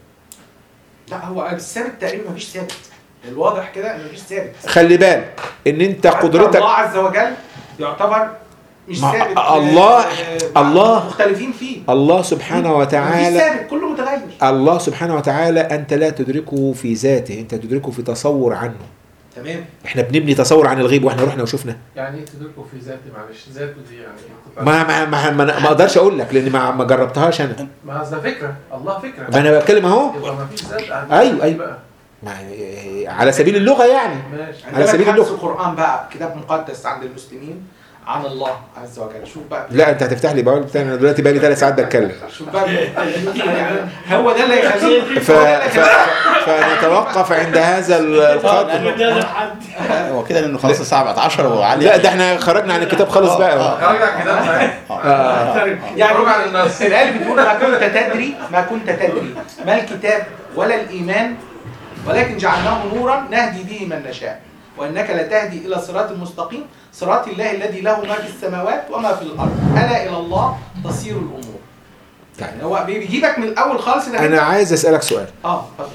[SPEAKER 6] لا هو الثابت تقريبا مفيش ثابت الواضح كده ان مفيش ثابت
[SPEAKER 2] خلي بالك ان انت
[SPEAKER 6] حتى
[SPEAKER 2] قدرتك
[SPEAKER 6] الله عز وجل يعتبر مش
[SPEAKER 2] ما-
[SPEAKER 6] ثابت
[SPEAKER 2] الله-
[SPEAKER 6] آه،
[SPEAKER 2] الله-
[SPEAKER 6] مختلفين فيه
[SPEAKER 2] الله سبحانه
[SPEAKER 6] مفيش
[SPEAKER 2] وتعالى
[SPEAKER 6] ثابت كله متغير
[SPEAKER 2] الله سبحانه وتعالى انت لا تدركه في ذاته انت تدركه في تصور عنه
[SPEAKER 6] تمام
[SPEAKER 2] احنا بنبني تصور عن الغيب واحنا رحنا وشفنا
[SPEAKER 6] يعني ايه تدركه في ذاتي معلش ذاته دي يعني
[SPEAKER 2] ما ما ما, ما, ما اقدرش اقول لك لان ما, ما جربتهاش انا
[SPEAKER 6] ما ده فكره الله فكره
[SPEAKER 2] ما انا بتكلم اهو
[SPEAKER 6] يبقى مفيش ذات
[SPEAKER 2] أيوة، أيوة.
[SPEAKER 6] بقى
[SPEAKER 2] ما- على سبيل اللغه يعني
[SPEAKER 6] ماشي
[SPEAKER 2] على سبيل
[SPEAKER 6] اللغه
[SPEAKER 2] اللغة.
[SPEAKER 6] القران بقى كتاب مقدس عند المسلمين عن الله عز وجل شوف بقى
[SPEAKER 2] لا انت هتفتح لي بقول بتاعي انا دلوقتي بقى لي ثلاث ساعات بتكلم
[SPEAKER 6] شوف بقى يعني هو ده اللي يخليه
[SPEAKER 2] ف... ف... فنتوقف عند هذا القدر
[SPEAKER 1] هو كده لانه خلاص الساعه بقت 10 وعلي
[SPEAKER 2] لا ده احنا خرجنا عن الكتاب خالص بقى
[SPEAKER 6] خرجنا كده يعني ربع الناس الآية بتقول ما كنت تدري ما كنت تدري ما الكتاب ولا الإيمان ولكن جعلناه نورا نهدي به من نشاء وإنك لتهدي إلى صراط مستقيم صراط الله الذي له ما في السماوات وما في الأرض ألا إلى الله تصير الأمور يعني هو بيجيبك من الأول خالص إنك
[SPEAKER 2] انا عايز اسالك سؤال
[SPEAKER 6] اه اتفضل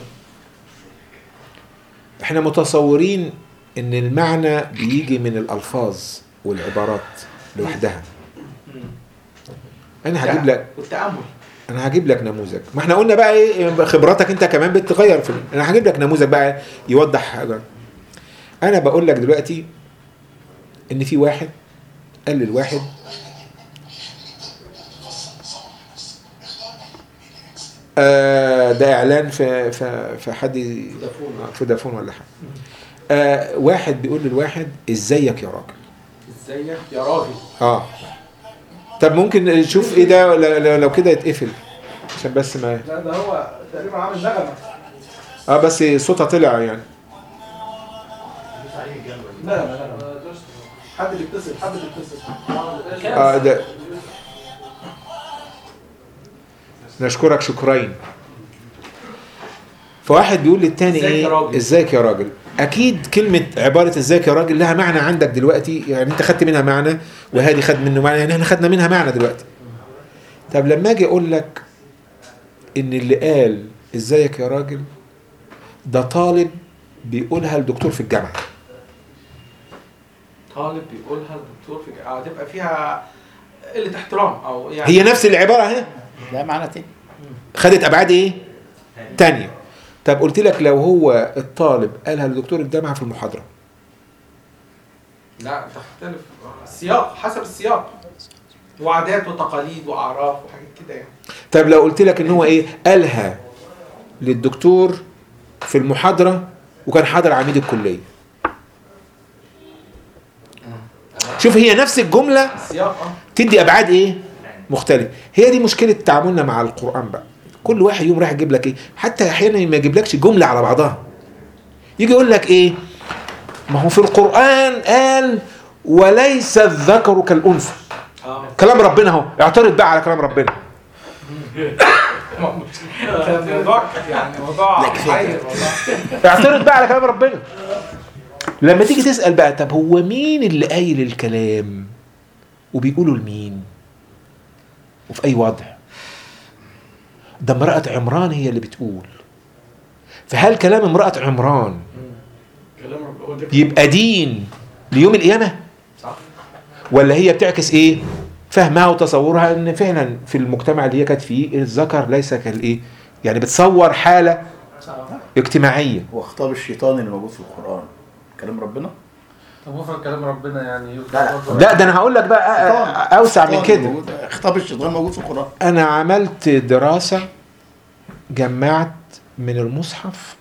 [SPEAKER 2] احنا متصورين ان المعنى بيجي من الالفاظ والعبارات لوحدها انا هجيب لك
[SPEAKER 6] والتأمل
[SPEAKER 2] انا هجيب لك نموذج ما احنا قلنا بقى ايه خبراتك انت كمان بتغير في انا هجيب لك نموذج بقى يوضح حاجه انا بقول لك دلوقتي ان في واحد قال للواحد آه ده اعلان في في في حد آه، في دافون ولا حاجه آه واحد بيقول للواحد ازيك يا راجل
[SPEAKER 6] ازيك يا راجل
[SPEAKER 2] اه طب ممكن نشوف ايه ده لو- لو- لو كده يتقفل عشان بس ما
[SPEAKER 6] لا ده هو تقريبا عامل نغمه
[SPEAKER 2] اه بس صوتها طلع يعني
[SPEAKER 6] لا لا لا لا حد بيتصل حد بيتصل
[SPEAKER 2] اه ده نشكرك شكرين فواحد بيقول للتاني
[SPEAKER 6] ازيك
[SPEAKER 2] ايه
[SPEAKER 6] يا راجل؟
[SPEAKER 2] ازيك يا راجل اكيد كلمه عباره ازيك يا راجل لها معنى عندك دلوقتي يعني انت خدت منها معنى وهادي خد منه معنى يعني احنا خدنا منها معنى دلوقتي طب لما اجي اقول لك ان اللي قال ازيك يا راجل ده طالب بيقولها لدكتور في الجامعه
[SPEAKER 6] طالب بيقولها الدكتور في اه تبقى فيها قله احترام او يعني
[SPEAKER 2] هي نفس العباره اهي
[SPEAKER 1] ده معنى تاني
[SPEAKER 2] خدت ابعاد ايه تانية طب قلت لك لو هو الطالب قالها لدكتور الجامعه في المحاضره
[SPEAKER 6] لا تختلف السياق حسب السياق وعادات وتقاليد واعراف وحاجات كده يعني
[SPEAKER 2] طب لو قلت لك ان هو ايه قالها للدكتور في المحاضره وكان حاضر عميد الكليه شوف هي نفس الجمله
[SPEAKER 6] السياق اه
[SPEAKER 2] تدي ابعاد ايه مختلف هي دي مشكله تعاملنا مع القران بقى كل واحد يوم رايح يجيب لك ايه حتى احيانا ما يجيبلكش جمله على بعضها يجي يقول لك ايه ما هو في القران قال وليس الذكر كالانثى
[SPEAKER 6] اه
[SPEAKER 2] كلام ربنا اهو اعترض بقى على كلام ربنا
[SPEAKER 6] موضوع يعني موضوع محير والله
[SPEAKER 2] اعترض بقى على كلام ربنا لما تيجي تسأل بقى طب هو مين اللي قايل الكلام وبيقولوا لمين وفي أي وضع ده امرأة عمران هي اللي بتقول فهل كلام امرأة عمران
[SPEAKER 6] كلام رب- هو ده
[SPEAKER 2] يبقى دين ليوم القيامة
[SPEAKER 6] صح
[SPEAKER 2] ولا هي بتعكس ايه فهمها وتصورها ان فعلا في المجتمع اللي هي كانت فيه الذكر ليس كالايه يعني بتصور حالة
[SPEAKER 6] صح
[SPEAKER 2] اجتماعية
[SPEAKER 1] هو خطاب الشيطان اللي موجود في القرآن كلام ربنا
[SPEAKER 6] طب افرض كلام ربنا يعني يوسف
[SPEAKER 1] لا، لا.
[SPEAKER 6] برضه-
[SPEAKER 2] لا ده انا هقول لك بقى أ- أ- اوسع من
[SPEAKER 1] الشيطان
[SPEAKER 2] كده
[SPEAKER 1] موجود- خطاب الشيطان موجود في القرآن
[SPEAKER 2] انا عملت دراسة جمعت من المصحف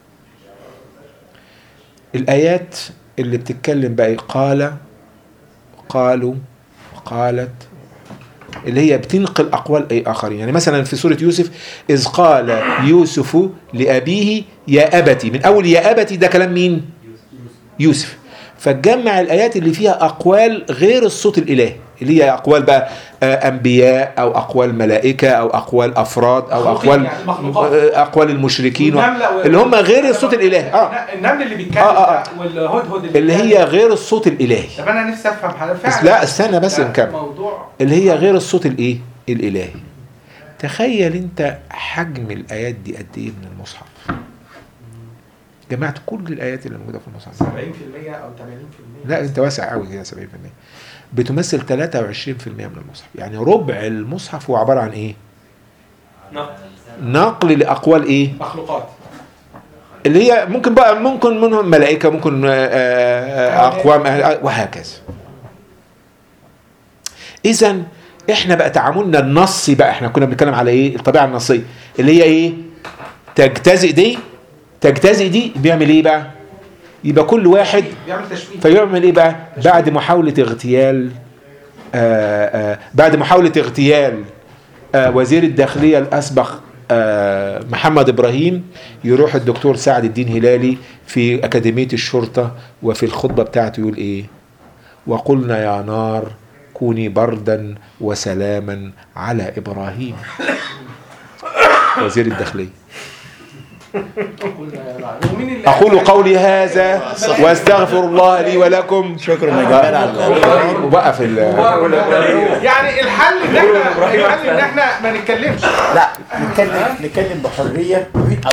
[SPEAKER 2] الايات اللي بتتكلم بقى إيه؟ قال قالوا قالت اللي هي بتنقل اقوال اي اخرين يعني مثلا في سوره يوسف اذ قال يوسف لابيه يا ابتي من اول يا ابتي ده كلام مين يوسف فتجمع الايات اللي فيها اقوال غير الصوت الالهي اللي هي اقوال بقى آه، انبياء او اقوال ملائكه او اقوال افراد او
[SPEAKER 6] مخلوقين
[SPEAKER 2] اقوال
[SPEAKER 6] يعني مخلوقات.
[SPEAKER 2] آه، اقوال المشركين
[SPEAKER 6] والنملة وال-
[SPEAKER 2] اللي هم غير الصوت الالهي اه
[SPEAKER 6] النمل اللي بيتكلم
[SPEAKER 2] آه، آه،
[SPEAKER 6] ده والهدهد
[SPEAKER 2] اللي هي
[SPEAKER 6] بيتكلم.
[SPEAKER 2] غير الصوت الالهي
[SPEAKER 6] طب انا نفسي افهم حاجه
[SPEAKER 2] بس
[SPEAKER 6] فعلا
[SPEAKER 2] لا استنى بس
[SPEAKER 6] ده
[SPEAKER 2] نكمل
[SPEAKER 6] موضوع
[SPEAKER 2] اللي هي غير الصوت الايه الالهي تخيل انت حجم الايات دي قد ايه من المصحف جمعت كل الايات اللي موجوده في المصحف
[SPEAKER 6] 70% او 80%
[SPEAKER 2] لا انت واسع قوي كده 70% بتمثل 23% من المصحف يعني ربع المصحف هو عباره عن ايه
[SPEAKER 4] نقد
[SPEAKER 2] نقل لاقوال ايه
[SPEAKER 6] مخلوقات
[SPEAKER 2] اللي هي ممكن بقى ممكن منهم ملائكه ممكن آه، آه، اقوام أهل- وهكذا اذا احنا بقى تعاملنا النصي بقى احنا كنا بنتكلم على ايه الطبيعه النصيه اللي هي ايه تجتزئ دي تجتزئ دي بيعمل ايه بقى يبقى كل واحد
[SPEAKER 6] بيعمل تشويه
[SPEAKER 2] فيعمل ايه بقى بعد محاولة اغتيال آآ آآ بعد محاولة اغتيال آه، وزير الداخلية الأسبق آه، محمد إبراهيم يروح الدكتور سعد الدين هلالي في أكاديمية الشرطة وفي الخطبة بتاعته يقول إيه وقلنا يا نار كوني بردا وسلاما على إبراهيم وزير الداخلية
[SPEAKER 6] ومين اللي
[SPEAKER 2] أقول قولي هذا واستغفر الله لي ولكم
[SPEAKER 1] شكرا يا جمال على
[SPEAKER 2] وبقف ال
[SPEAKER 6] يعني الحل ان احنا الحل ان احنا ما نتكلمش
[SPEAKER 1] لا نتكلم نتكلم بحريه